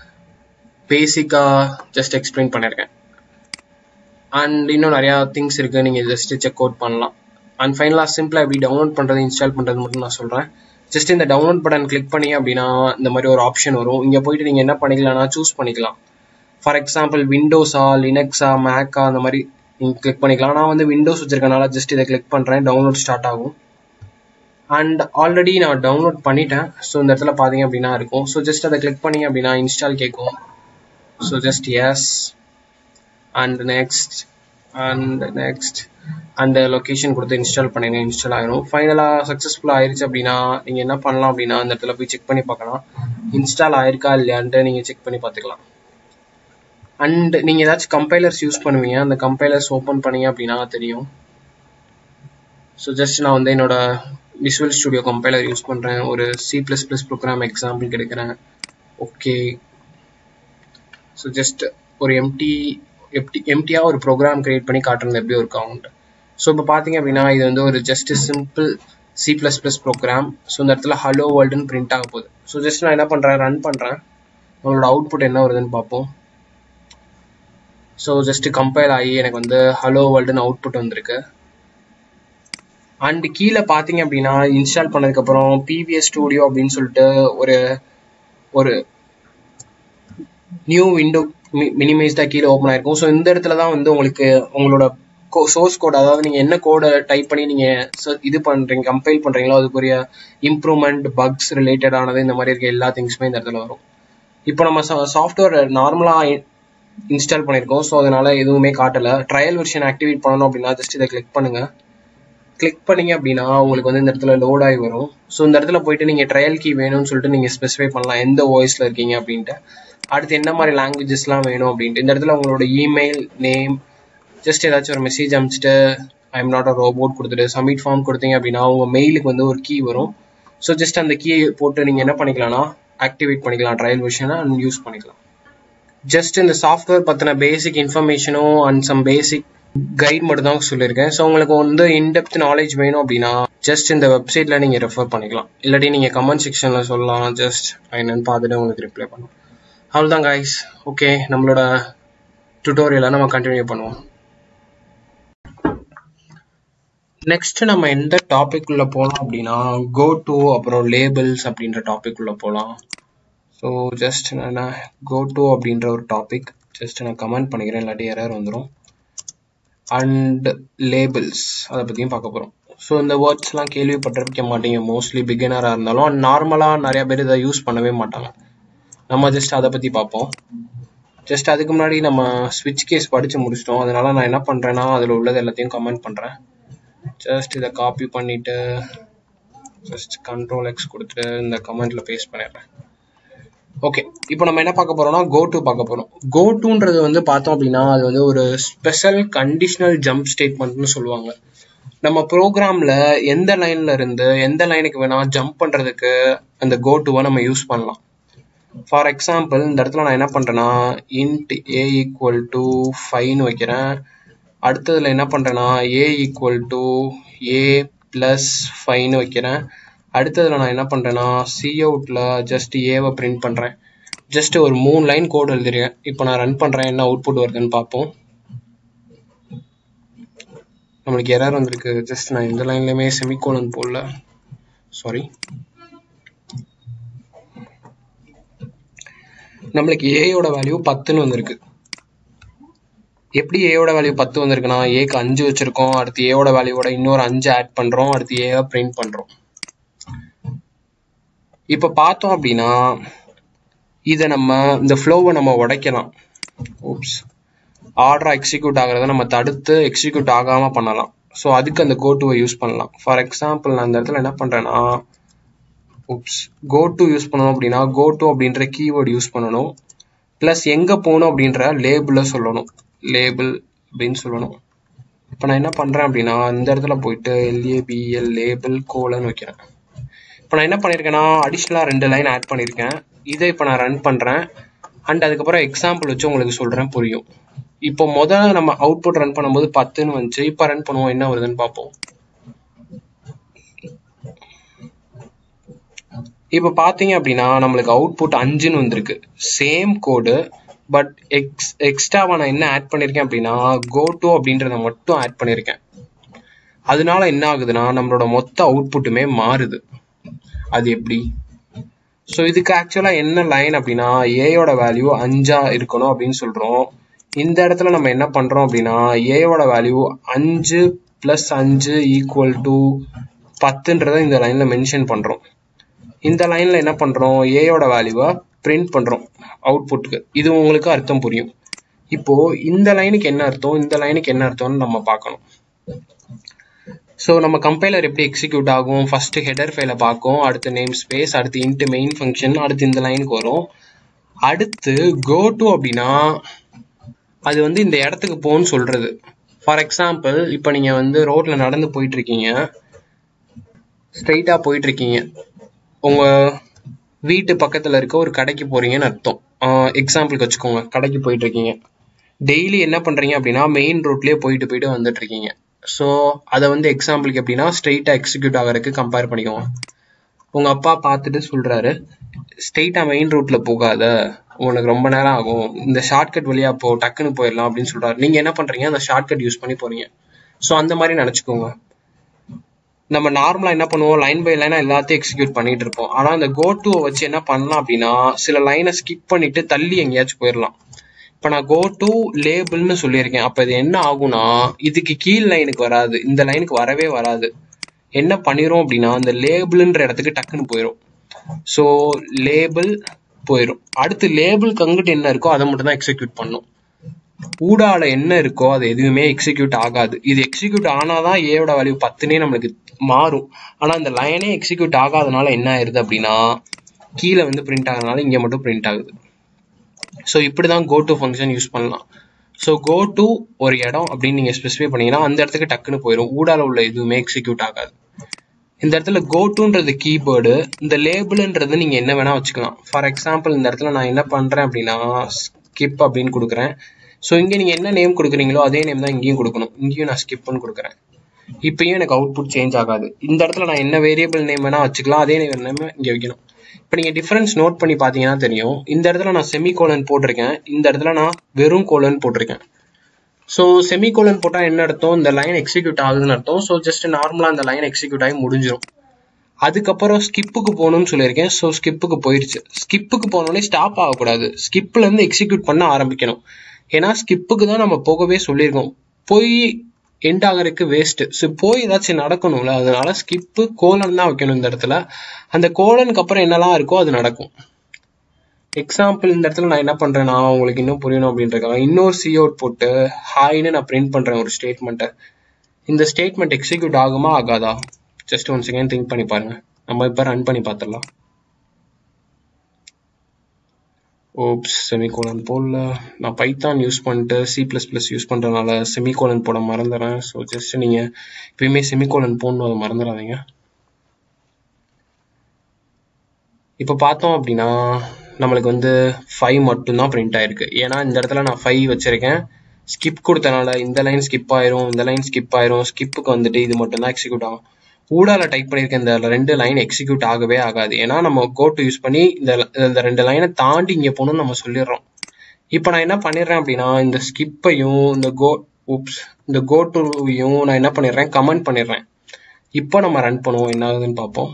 பேசிக்காக ஜஸ்ட் எக்ஸ்பிளைன் பண்ணியிருக்கேன் அண்ட் இன்னும் நிறையா திங்ஸ் இருக்குது நீங்கள் ஜஸ்ட் செக் அவுட் பண்ணலாம் அண்ட் ஃபைனலாக சிம்பிளாக எப்படி டவுன்லோட் பண்ணுறது இன்ஸ்டால் பண்ணுறது மட்டும் நான் சொல்கிறேன் ஜஸ்ட் இந்த டவுன்லோட் பட்டன் கிளிக் பண்ணி அப்படின்னா இந்த மாதிரி ஒரு ஆப்ஷன் வரும் இங்கே போயிட்டு நீங்கள் என்ன பண்ணிக்கலாம்னா சூஸ் பண்ணிக்கலாம் ஃபார் எக்ஸாம்பிள் விண்டோஸா லினக்ஸா மேக்கா அந்த மாதிரி நீங்கள் கிளிக் பண்ணிக்கலாம் நான் வந்து விண்டோஸ் வச்சிருக்கனால ஜஸ்ட் இதை கிளிக் பண்ணுறேன் டவுன்லோட் ஸ்டார்ட் ஆகும் அண்ட் ஆல்ரெடி நான் டவுன்லோட் பண்ணிட்டேன் ஸோ இந்த இடத்துல பார்த்தீங்க அப்படின்னா இருக்கும் ஸோ ஜஸ்ட் அதை கிளிக் பண்ணி அப்படின்னா இன்ஸ்டால் கேட்கும் so just yes and next and next அந்த லொக்கேஷன் கொடுத்து இன்ஸ்டால் பண்ணுங்க இன்ஸ்டால் ஆகிடும் ஃபைனலாக சக்ஸஸ்ஃபுல்லாக ஆயிடுச்சு அப்படின்னா நீங்கள் என்ன பண்ணலாம் அப்படின்னா அந்த இடத்துல போய் செக் பண்ணி பார்க்கலாம் இன்ஸ்டால் ஆயிருக்கா இல்லையான்ட்டு நீங்கள் செக் பண்ணி பார்த்துக்கலாம் அண்ட் நீங்கள் ஏதாச்சும் கம்பைலர்ஸ் யூஸ் பண்ணுவீங்க அந்த கம்பைலர்ஸ் ஓப்பன் பண்ணீங்க அப்படின்னா தெரியும் ஸோ ஜஸ்ட் நான் வந்து என்னோட விசுவல் ஸ்டுடியோ கம்பைலர் யூஸ் பண்ணுறேன் ஒரு C plus plus program example கிடைக்கிறேன் ஓகே ஸோ ஜஸ்ட் ஒரு எம்டி எம்டி எம்டியாக ஒரு ப்ரோக்ராம் கிரியேட் பண்ணி காட்டுறது எப்படி ஒர்க் ஆகும்ட்டு ஸோ இப்போ பார்த்தீங்க அப்படின்னா இது வந்து ஒரு just simple C plus plus program so இந்த இடத்துல ஹலோ வேர்ல்டுன்னு பிரிண்ட் ஆக போகுது ஸோ ஜஸ்ட் நான் என்ன பண்ணுறேன் ரன் பண்ணுறேன் நம்மளோட அவுட்புட் என்ன வருதுன்னு பார்ப்போம் ஸோ ஜஸ்ட் கம்பைல் ஆகி எனக்கு வந்து ஹலோ வேர்ல்டுன்னு அவுட்புட் வந்திருக்கு அண்ட் கீழே பார்த்தீங்க அப்படின்னா இன்ஸ்டால் பண்ணதுக்கப்புறம் பிவிஎஸ் ஸ்டூடியோ அப்படின்னு சொல்லிட்டு ஒரு ஒரு நியூ விண்டோ மினிமைஸ்டாக கீழே ஓப்பன் ஆயிருக்கும் ஸோ இந்த இடத்துல தான் வந்து உங்களுக்கு உங்களோட சோர்ஸ் கோட் அதாவது நீங்கள் என்ன கோடை டைப் பண்ணி நீங்கள் இது பண்ணுறீங்க கம்பைல் பண்ணுறீங்களோ அதுக்குரிய இம்ப்ரூவ்மெண்ட் பக்ஸ் ரிலேட்டடானது இந்த மாதிரி இருக்க எல்லா திங்ஸுமே இந்த இடத்துல வரும் இப்போ நம்ம சாஃப்ட்வேர் நார்மலாக இன்ஸ்டால் பண்ணியிருக்கோம் ஸோ அதனால எதுவுமே காட்டலை ட்ரையல் வெர்ஷன் ஆக்டிவேட் பண்ணணும் அப்படின்னா ஜஸ்ட் இதை கிளிக் பண்ணுங்க கிளிக் பண்ணீங்க அப்படின்னா உங்களுக்கு வந்து இந்த இடத்துல லோட் ஆகி வரும் ஸோ இந்த இடத்துல போயிட்டு நீங்கள் ட்ரையல் கீ வேணும்னு சொல்லிட்டு நீங்கள் ஸ்பெசிஃபை பண்ணலாம் எந்த வாய்ஸில் இருக்கீங்க அப்படின்ட்டு அடுத்து என்ன மாதிரி லாங்குவேஜஸ்லாம் வேணும் அப்படின்ட்டு இந்த இடத்துல உங்களோட இமெயில் நேம் ஜஸ்ட் ஏதாச்சும் ஒரு மெசேஜ் அனுப்பிச்சிட்டு I am not a robot கொடுத்துட்டு சப்மிட் ஃபார்ம் கொடுத்தீங்க அப்படின்னா உங்கள் மெயிலுக்கு வந்து ஒரு கீ வரும் ஸோ ஜஸ்ட் அந்த கீயை போட்டு நீங்கள் என்ன பண்ணிக்கலாம்னா ஆக்டிவேட் பண்ணிக்கலாம் ட்ரையல் வெர்ஷனை அண்ட் யூஸ் பண்ணிக்கலாம் ஜஸ்ட் இந்த சாஃப்ட்வேர் பற்றின பேசிக் இன்ஃபர்மேஷனும் அண்ட் சம் பேசிக் கைட் மட்டும் தான் சொல்லியிருக்கேன் ஸோ உங்களுக்கு வந்து இன்டெப்த் நாலேஜ் வேணும் அப்படின்னா ஜஸ்ட் இந்த வெப்சைட்டில் நீங்கள் ரெஃபர் பண்ணிக்கலாம் இல்லாட்டி நீங்கள் கமெண்ட் செக்ஷனில் சொல்லலாம் ஜஸ்ட் என்னன்னு பார்த்துட்டு உங்களுக்கு ரிப்ளை பண்ணுவோம் அவ்வளோதான் கைஸ் ஓகே நம்மளோட டுட்டோரியலை நம்ம கண்டினியூ பண்ணுவோம் நெக்ஸ்ட் நம்ம எந்த டாபிக் உள்ள போகலாம் அப்படின்னா கோ டு அப்புறம் லேபிள்ஸ் அப்படின்ற டாபிக் உள்ள போகலாம் ஸோ ஜஸ்ட் நான் கோ டு அப்படின்ற ஒரு டாபிக் ஜஸ்ட் நான் கமெண்ட் பண்ணிக்கிறேன் இல்லாட்டி எரர் வந்துடும் அண்ட் லேபிள்ஸ் அதை பற்றியும் பார்க்க போகிறோம் ஸோ இந்த வேர்ட்ஸ்லாம் கேள்விப்பட்டிருக்க மாட்டீங்க மோஸ்ட்லி பிகினராக இருந்தாலும் நார்மலாக நிறைய பேர் இதை யூஸ் பண்ணவே மாட்டாங்க நம்ம ஜஸ்ட் அதை பற்றி பார்ப்போம் ஜஸ்ட் அதுக்கு முன்னாடி நம்ம ஸ்விட்ச் கேஸ் படித்து முடிச்சிட்டோம் அதனால நான் என்ன பண்ணுறேன்னா அதில் உள்ளது எல்லாத்தையும் கமெண்ட் பண்ணுறேன் ஜஸ்ட் இதை காப்பி பண்ணிவிட்டு ஜஸ்ட் கண்ட்ரோல் எக்ஸ் கொடுத்துட்டு இந்த கமெண்ட்டில் பேஸ்ட் பண்ணிடுறேன் ஓகே இப்போ நம்ம என்ன பார்க்க போறோம்னா கோ டு பார்க்க போறோம் கோ டுன்றது வந்து பார்த்தோம் அப்படின்னா அது வந்து ஒரு ஸ்பெஷல் கண்டிஷனல் ஜம்ப் ஸ்டேட்மெண்ட்னு சொல்லுவாங்க நம்ம ப்ரோக்ராம்ல எந்த லைன்ல இருந்து எந்த லைனுக்கு வேணா ஜம்ப் பண்றதுக்கு அந்த கோ டுவை நம்ம யூஸ் பண்ணலாம் ஃபார் எக்ஸாம்பிள் இந்த இடத்துல நான் என்ன பண்றேன்னா இன்ட் ஏ ஈக்குவல் டு ஃபைவ்னு வைக்கிறேன் அடுத்ததுல என்ன பண்றேன்னா A equal to A plus ஃபைவ்னு வைக்கிறேன் அடுத்ததுல நான் என்ன பண்றேன்னா சி அவுட்ல ஜஸ்ட் ஏவை பிரிண்ட் பண்றேன் ஜஸ்ட் ஒரு மூணு லைன் கோட் எழுதிருக்கேன் இப்போ நான் ரன் பண்றேன் என்ன அவுட்புட் வருதுன்னு பார்ப்போம் நம்மளுக்கு எரர் வந்திருக்கு ஜஸ்ட் நான் எந்த லைன்லயுமே செமிகோலன் போடல சாரி நம்மளுக்கு ஏயோட வேல்யூ பத்துன்னு வந்திருக்கு எப்படி ஏயோட வேல்யூ பத்து வந்திருக்குன்னா ஏக்கு அஞ்சு வச்சிருக்கோம் அடுத்து ஏவோட வேல்யூவோட இன்னொரு அஞ்சு ஆட் பண்றோம் அடுத்து ஏவை பிரிண்ட் பண்றோம் இப்போ பார்த்தோம் அப்படின்னா இதை நம்ம இந்த ஃப்ளோவை நம்ம உடைக்கலாம் ஓப்ஸ் ஆர்டரா எக்ஸிக்யூட் ஆகிறத நம்ம தடுத்து எக்ஸிக்யூட் ஆகாம பண்ணலாம் ஸோ அதுக்கு அந்த கோ டுவை யூஸ் பண்ணலாம் ஃபார் எக்ஸாம்பிள் நான் அந்த இடத்துல என்ன பண்றேன்னா ஓப்ஸ் கோ டு யூஸ் பண்ணணும் அப்படின்னா கோ டு அப்படின்ற கீவேர்டு யூஸ் பண்ணணும் ப்ளஸ் எங்கே போகணும் அப்படின்ற லேபிளை சொல்லணும் லேபிள் அப்படின்னு சொல்லணும் இப்போ நான் என்ன பண்ணுறேன் அப்படின்னா இந்த இடத்துல போயிட்டு எல்ஏபிஎல் லேபிள் கோலன்னு வைக்கிறேன் இப்போ நான் என்ன பண்ணியிருக்கேன்னா அடிஷ்னலாக ரெண்டு லைன் ஆட் பண்ணியிருக்கேன் இதை இப்போ நான் ரன் பண்ணுறேன் அண்ட் அதுக்கப்புறம் எக்ஸாம்பிள் வச்சு உங்களுக்கு சொல்கிறேன் புரியும் இப்போ முதல்ல நம்ம அவுட்புட் ரன் பண்ணும்போது பத்துன்னு வந்துச்சு இப்போ ரன் பண்ணுவோம் என்ன வருதுன்னு பார்ப்போம் இப்போ பார்த்தீங்க அப்படின்னா நம்மளுக்கு அவுட்புட் அஞ்சுன்னு வந்திருக்கு சேம் கோடு பட் எக்ஸ் எக்ஸ்ட்ராவா நான் என்ன ஆட் பண்ணியிருக்கேன் அப்படின்னா கோ டு அப்படின்றத மட்டும் ஆட் பண்ணியிருக்கேன் அதனால என்ன ஆகுதுன்னா நம்மளோட மொத்த அவுட்புட்டுமே மாறுது அது எப்படி ஸோ இதுக்கு ஆக்சுவலாக என்ன லைன் அப்படின்னா ஏயோட வேல்யூ அஞ்சா இருக்கணும் அப்படின்னு சொல்கிறோம் இந்த இடத்துல நம்ம என்ன பண்ணுறோம் அப்படின்னா ஏயோட வேல்யூ அஞ்சு ப்ளஸ் அஞ்சு ஈக்குவல் டு பத்துன்றதை இந்த லைனில் மென்ஷன் பண்ணுறோம் இந்த லைனில் என்ன பண்ணுறோம் ஏயோட வேல்யூவை பிரிண்ட் பண்ணுறோம் அவுட்புட்டுக்கு இது உங்களுக்கு அர்த்தம் புரியும் இப்போ இந்த லைனுக்கு என்ன அர்த்தம் இந்த லைனுக்கு என்ன அர்த்தம்னு நம்ம பார்க்கணும் ஸோ நம்ம கம்பைலர் எப்படி எக்ஸிக்யூட் ஆகும் ஃபர்ஸ்ட் ஹெடர் ஃபைலை பார்க்கும் அடுத்து நேம் ஸ்பேஸ் அடுத்து இன்ட்டு மெயின் ஃபங்க்ஷன் அடுத்து இந்த லைனுக்கு வரும் அடுத்து கோ டு அப்படின்னா அது வந்து இந்த இடத்துக்கு போன்னு சொல்றது ஃபார் எக்ஸாம்பிள் இப்போ நீங்க வந்து ரோட்ல நடந்து போயிட்டு இருக்கீங்க ஸ்ட்ரைட்டா போயிட்டு இருக்கீங்க உங்க வீட்டு பக்கத்துல இருக்க ஒரு கடைக்கு போறீங்கன்னு அர்த்தம் எக்ஸாம்பிளுக்கு வச்சுக்கோங்க கடைக்கு போயிட்டு இருக்கீங்க டெய்லி என்ன பண்றீங்க அப்படின்னா மெயின் ரோட்லயே போயிட்டு போயிட்டு வந்துட்டு இருக்கீங்க ஸோ அதை வந்து எக்ஸாம்பிளுக்கு எப்படின்னா ஸ்ட்ரெயிட்டா எக்ஸிக்யூட் ஆகிறதுக்கு கம்பேர் பண்ணிக்கோங்க உங்க அப்பா பார்த்துட்டு சொல்றாரு ஸ்ட்ரெயிட்டா மெயின் ரூட்ல போகாத உனக்கு ரொம்ப நேரம் ஆகும் இந்த ஷார்ட்கட் வழியா போ டக்குன்னு போயிடலாம் அப்படின்னு சொல்றாரு நீங்க என்ன பண்றீங்க அந்த ஷார்ட்கட் யூஸ் பண்ணி போறீங்க ஸோ அந்த மாதிரி நினைச்சுக்கோங்க நம்ம நார்மலா என்ன பண்ணுவோம் லைன் பை லைனா எல்லாத்தையும் எக்ஸிக்யூட் பண்ணிட்டு இருப்போம் ஆனா அந்த கோ டு வச்சு என்ன பண்ணலாம் அப்படின்னா சில லைனை ஸ்கிப் பண்ணிட்டு தள்ளி எங்கேயாச்சும் போயிடலாம் இப்ப நான் கோ டு லேபிள்னு சொல்லியிருக்கேன் அப்ப இது என்ன ஆகும்னா இதுக்கு கீழ் லைனுக்கு வராது இந்த லைனுக்கு வரவே வராது என்ன பண்ணிரும் அப்படின்னா அந்த லேபிள்ன்ற இடத்துக்கு டக்குன்னு போயிடும் ஸோ லேபிள் போயிடும் அடுத்து லேபிளுக்கு அங்கிட்டு என்ன இருக்கோ அதை மட்டும் தான் எக்ஸிக்யூட் பண்ணும் ஊடால என்ன இருக்கோ அது எதுவுமே எக்ஸிக்யூட் ஆகாது இது எக்ஸிக்யூட் ஆனாதான் ஏவோட வேல்யூ பத்துனே நம்மளுக்கு மாறும் ஆனா இந்த லைனே எக்ஸிக்யூட் ஆகாதனால என்ன ஆயிருது அப்படின்னா கீழே வந்து பிரிண்ட் ஆகிறதுனால இங்க மட்டும் பிரிண்ட் ஆகுது ஸோ இப்படிதான் கோ டு ஃபங்க்ஷன் யூஸ் பண்ணலாம் ஸோ கோ டு ஒரு இடம் அப்படின்னு நீங்க ஸ்பெசிஃபை பண்ணீங்கன்னா அந்த இடத்துக்கு டக்குன்னு போயிடும் ஊடால உள்ள எதுவுமே எக்ஸிக்யூட் ஆகாது இந்த இடத்துல கோ டுன்றது கீபோர்டு இந்த லேபிள்ன்றது நீங்க என்ன வேணா வச்சுக்கலாம் ஃபார் எக்ஸாம்பிள் இந்த இடத்துல நான் என்ன பண்றேன் அப்படின்னா ஸ்கிப் அப்படின்னு கொடுக்குறேன் ஸோ இங்க நீங்க என்ன நேம் கொடுக்குறீங்களோ அதே நேம் தான் இங்கேயும் கொடுக்கணும் இங்கேயும் நான் ஸ்கிப்னு கொடுக்குறேன் இப்பயும் எனக்கு அவுட்புட் சேஞ்ச் ஆகாது இந்த இடத்துல நான் என்ன வேரியபிள் நேம் வேணா வச்சுக்கலாம் அதே நேம் இங்க வைக்கணும் இப்போ நீங்க டிஃபரன்ஸ் நோட் பண்ணி பாத்தீங்கன்னா தெரியும் இந்த இடத்துல நான் செமி கோலன் போட்டிருக்கேன் இந்த இடத்துல நான் வெறும் கோலன் போட்டிருக்கேன் ஸோ செமி கோலன் போட்டா என்ன அர்த்தம் இந்த லைன் எக்ஸிக்யூட் ஆகுதுன்னு அர்த்தம் ஸோ ஜஸ்ட் நார்மலா அந்த லைன் எக்ஸிக்யூட் ஆகி முடிஞ்சிடும் அதுக்கப்புறம் ஸ்கிப்புக்கு போகணும்னு சொல்லியிருக்கேன் ஸோ ஸ்கிப்புக்கு போயிருச்சு ஸ்கிப்புக்கு போனோடனே ஸ்டாப் ஆகக்கூடாது ஸ்கிப்ல இருந்து எக்ஸிக்யூட் பண்ண ஆரம்பிக்கணும் ஏன்னா ஸ்கிப்புக்கு தான் நம்ம போகவே சொல்லியிருக்கோம் போய் எண்ட் ஆகிறதுக்கு வேஸ்ட் ஸோ போய் ஏதாச்சும் நடக்கணும்ல அதனால ஸ்கிப்பு கோலன் தான் வைக்கணும் இந்த இடத்துல அந்த கோலனுக்கு அப்புறம் என்னெல்லாம் இருக்கோ அது நடக்கும் எக்ஸாம்பிள் இந்த இடத்துல நான் என்ன பண்றேன்னா உங்களுக்கு இன்னும் புரியணும் அப்படின்றக்காக இன்னொரு சி அவுட் போட்டு ஹாய்னு நான் பிரிண்ட் பண்றேன் ஒரு ஸ்டேட்மெண்ட்டை இந்த ஸ்டேட்மெண்ட் எக்ஸிக்யூட் ஆகுமா ஆகாதா ஜஸ்ட் ஒன் செகண்ட் திங்க் பண்ணி பாருங்க நம்ம இப்போ ரன் பண்ணி பார்த்துடலாம் ஓப்ஸ் செமிகோலன் போடல நான் பைத்தான் யூஸ் பண்ணிட்டு சி ப்ளஸ் ப்ளஸ் யூஸ் பண்ணுறதுனால செமிகோலன் போட மறந்துடுறேன் ஸோ ஜஸ்ட் நீங்கள் எப்பயுமே செமிகோலன் போடணும் அதை மறந்துடாதீங்க இப்போ பார்த்தோம் அப்படின்னா நம்மளுக்கு வந்து ஃபைவ் மட்டும்தான் பிரிண்ட் ஆயிருக்கு ஏன்னா இந்த இடத்துல நான் ஃபைவ் வச்சிருக்கேன் ஸ்கிப் கொடுத்தனால இந்த லைன் ஸ்கிப் ஆயிரும் இந்த லைன் ஸ்கிப் ஆயிரும் ஸ்கிப்புக்கு வந்துட்டு இது மட்டும் தான் எக்ஸிக்யூட் ஆகும் ஊடால டைப் பண்ணியிருக்க இந்த ரெண்டு லைன் எக்ஸிக்யூட் ஆகவே ஆகாது ஏன்னா நம்ம கோ டு யூஸ் பண்ணி இந்த இந்த ரெண்டு லைனை தாண்டி இங்கே போகணும்னு நம்ம சொல்லிடுறோம் இப்போ நான் என்ன பண்ணிடுறேன் அப்படின்னா இந்த ஸ்கிப்பையும் இந்த கோ உப்ஸ் இந்த கோ டுவையும் நான் என்ன பண்ணிடுறேன் கமெண்ட் பண்ணிடுறேன் இப்போ நம்ம ரன் பண்ணுவோம் என்ன ஆகுதுன்னு பார்ப்போம்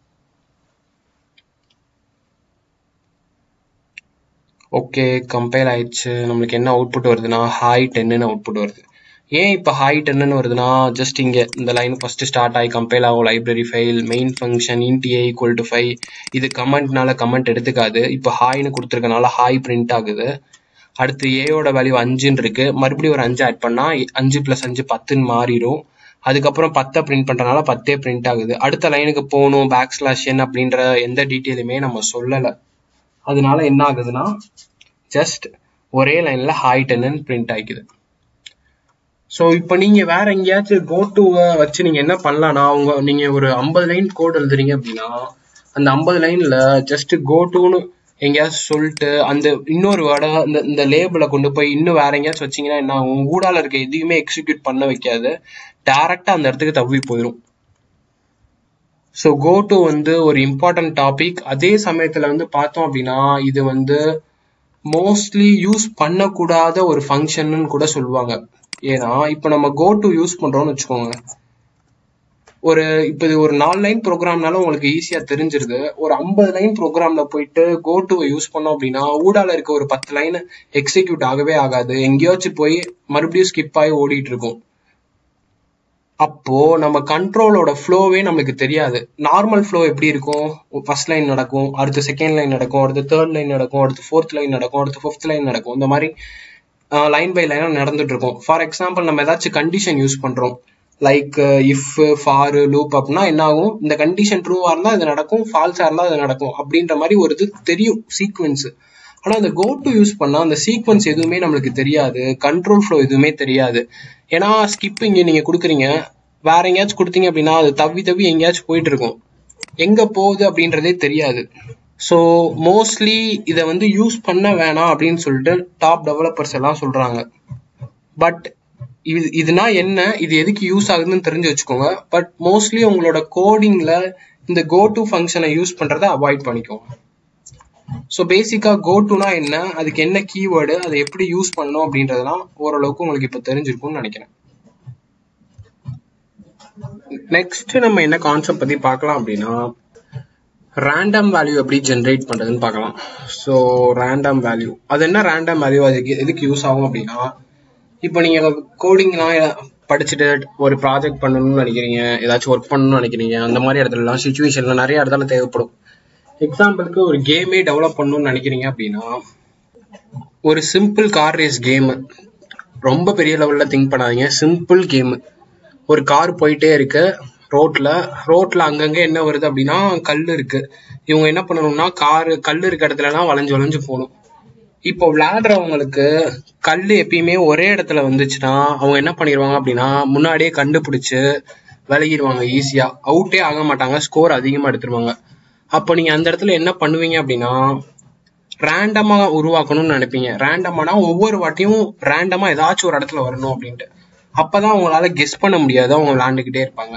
ஓகே கம்பைல் ஆயிடுச்சு நம்மளுக்கு என்ன அவுட்புட் வருதுன்னா ஹாய் டென்னு அவுட்புட் வருது ஏன் இப்போ ஹாய் டென்னு வருதுன்னா ஜஸ்ட் இங்கே இந்த லைன் ஃபர்ஸ்ட் ஸ்டார்ட் ஆகி கம்பைல் ஆகும் library file main function int A equal to five இது கமெண்ட்னால கமெண்ட் எடுத்துக்காது இப்போ ஹாய்னு கொடுத்துருக்கனால ஹாய் பிரிண்ட் ஆகுது அடுத்து ஏயோட வேல்யூ அஞ்சுன்னு இருக்கு மறுபடியும் ஒரு அஞ்சு ஆட் பண்ணா அஞ்சு பிளஸ் அஞ்சு பத்துன்னு மாறிடும் அதுக்கப்புறம் பத்தை பிரிண்ட் பண்றதுனால பத்தே பிரிண்ட் ஆகுது அடுத்த லைனுக்கு போகணும் பேக் ஸ்லாஷ் என் அப்படின்ற எந்த டீட்டெயிலுமே நம்ம சொல்லலை அதனால என்ன ஆகுதுன்னா ஜஸ்ட் ஒரே லைன்ல ஹாய் டென்னு பிரிண்ட் ஆகிக்குது ஸோ இப்போ நீங்க வேற எங்கேயாச்சும் கோ டுவை வச்சு நீங்க என்ன பண்ணலாம்னா உங்க நீங்க ஒரு ஐம்பது லைன் கோட் எழுதுறீங்க அப்படின்னா அந்த ஐம்பது லைன்ல ஜஸ்ட் கோ டுன்னு எங்கேயாச்சும் சொல்லிட்டு அந்த இன்னொரு வேர்டை இந்த இந்த லேபிளை கொண்டு போய் இன்னும் வேற எங்கேயாச்சும் வச்சீங்கன்னா என்ன ஆகும் ஊடால இருக்க எதையுமே எக்ஸிக்யூட் பண்ண வைக்காது டைரக்டா அந்த இடத்துக்கு தவி போயிடும் ஸோ கோ டு வந்து ஒரு இம்பார்ட்டன்ட் டாபிக் அதே சமயத்துல வந்து பார்த்தோம் அப்படின்னா இது வந்து மோஸ்ட்லி யூஸ் பண்ணக்கூடாத ஒரு ஃபங்க்ஷன் கூட சொல்லுவாங்க ஏன்னா இப்போ நம்ம கோ டு யூஸ் பண்றோம்னு வச்சுக்கோங்க ஒரு இப்போ இது ஒரு நாலு லைன் ப்ரோக்ராம்னால உங்களுக்கு ஈஸியா தெரிஞ்சிருது ஒரு ஐம்பது லைன் ப்ரோக்ராம்ல போயிட்டு கோ டுவை யூஸ் பண்ணோம் அப்படின்னா ஊடால இருக்க ஒரு பத்து லைன் எக்ஸிக்யூட் ஆகவே ஆகாது எங்கேயாச்சும் போய் மறுபடியும் ஸ்கிப் ஆகி ஓடிட்டு இருக்கும் அப்போ நம்ம கண்ட்ரோலோட ஃப்ளோவே நமக்கு தெரியாது நார்மல் ஃப்ளோ எப்படி இருக்கும் ஃபர்ஸ்ட் லைன் நடக்கும் அடுத்து செகண்ட் லைன் நடக்கும் அடுத்து தேர்ட் லைன் நடக்கும் அடுத்து ஃபோர்த் லைன் நடக்கும் அடுத்து ஃபிஃப்த் லைன் நடக்கும் இந்த மாதிரி லைன் பை லைனா நடந்துட்டு இருக்கும் ஃபார் எக்ஸாம்பிள் நம்ம ஏதாச்சும் கண்டிஷன் யூஸ் பண்றோம் லைக் இஃப் ஃபார் லூப் அப்படின்னா என்ன ஆகும் இந்த கண்டிஷன் ட்ரூவா இருந்தா இது நடக்கும் ஃபால்ஸா இருந்தா அது நடக்கும் அப்படின்ற மாதிரி ஒரு இது தெரியும் சீக்வன்ஸ் ஆனா அந்த கோ டு யூஸ் பண்ணா அந்த சீக்வன்ஸ் எதுவுமே நம்மளுக்கு தெரியாது கண்ட்ரோல் ஃப்ளோ எதுவுமே தெரியாது ஏன்னா ஸ்கிப் இங்க நீங்க கொடுக்குறீங்க வேற எங்கேயாச்சும் கொடுத்தீங்க அப்படின்னா அது தவி தவி எங்கேயாச்சும் போயிட்டு இருக்கும் எங்க போகுது அப்படின்றதே தெரியாது ஸோ மோஸ்ட்லி இதை வந்து யூஸ் பண்ண வேணாம் அப்படின்னு சொல்லிட்டு டாப் டெவலப்பர்ஸ் எல்லாம் சொல்றாங்க பட் இது இதுனா என்ன இது எதுக்கு யூஸ் ஆகுதுன்னு தெரிஞ்சு வச்சுக்கோங்க பட் மோஸ்ட்லி உங்களோட கோடிங்ல இந்த கோ டு ஃபங்க்ஷனை யூஸ் பண்றதை அவாய்ட் பண்ணிக்கோங்க ஸோ பேசிக்கா கோ டுனா என்ன அதுக்கு என்ன கீவேர்டு அதை எப்படி யூஸ் பண்ணணும் அப்படின்றதெல்லாம் ஓரளவுக்கு உங்களுக்கு இப்போ தெரிஞ்சிருக்கும்னு நினைக்கிறேன் நெக்ஸ்ட் நம்ம என்ன கான்செப்ட் பத்தி பார்க்கலாம் அப்படின்னா ரேண்டம் வேல்யூ எப்படி ஜென்ரேட் பண்றதுன்னு பார்க்கலாம் ஸோ ரேண்டம் வேல்யூ அது என்ன ரேண்டம் வேல்யூ அதுக்கு எதுக்கு யூஸ் ஆகும் அப்படின்னா இப்போ நீங்க கோடிங்லாம் படிச்சுட்டு ஒரு ப்ராஜெக்ட் பண்ணணும்னு நினைக்கிறீங்க ஏதாச்சும் ஒர்க் பண்ணணும்னு நினைக்கிறீங்க அந்த மாதிரி இடத்துலலாம் சுச்சுவேஷன்ல நிறைய இடத்துல தேவைப்படும் எக்ஸாம்பிளுக்கு ஒரு கேமே டெவலப் பண்ணணும்னு நினைக்கிறீங்க அப்படின்னா ஒரு சிம்பிள் கார் ரேஸ் கேம் ரொம்ப பெரிய லெவல்ல திங்க் பண்ணாதீங்க சிம்பிள் கேம் ஒரு கார் போயிட்டே இருக்கு ரோட்ல ரோட்ல அங்கங்க என்ன வருது அப்படின்னா கல் இருக்கு இவங்க என்ன பண்ணணும்னா காரு கல் இருக்க இடத்துலலாம் வளைஞ்சு வளைஞ்சு போகணும் இப்போ விளையாடுறவங்களுக்கு கல் எப்பயுமே ஒரே இடத்துல வந்துச்சுன்னா அவங்க என்ன பண்ணிடுவாங்க அப்படின்னா முன்னாடியே கண்டுபிடிச்சு விலகிடுவாங்க ஈஸியா அவுட்டே ஆக மாட்டாங்க ஸ்கோர் அதிகமா எடுத்துருவாங்க அப்போ நீங்க அந்த இடத்துல என்ன பண்ணுவீங்க அப்படின்னா ரேண்டமா உருவாக்கணும்னு நினைப்பீங்க ரேண்டமானா ஒவ்வொரு வாட்டியும் ரேண்டமா ஏதாச்சும் ஒரு இடத்துல வரணும் அப்படின்ட்டு அப்பதான் உங்களால கெஸ் பண்ண முடியாது அவங்க விளையாண்டுக்கிட்டே இருப்பாங்க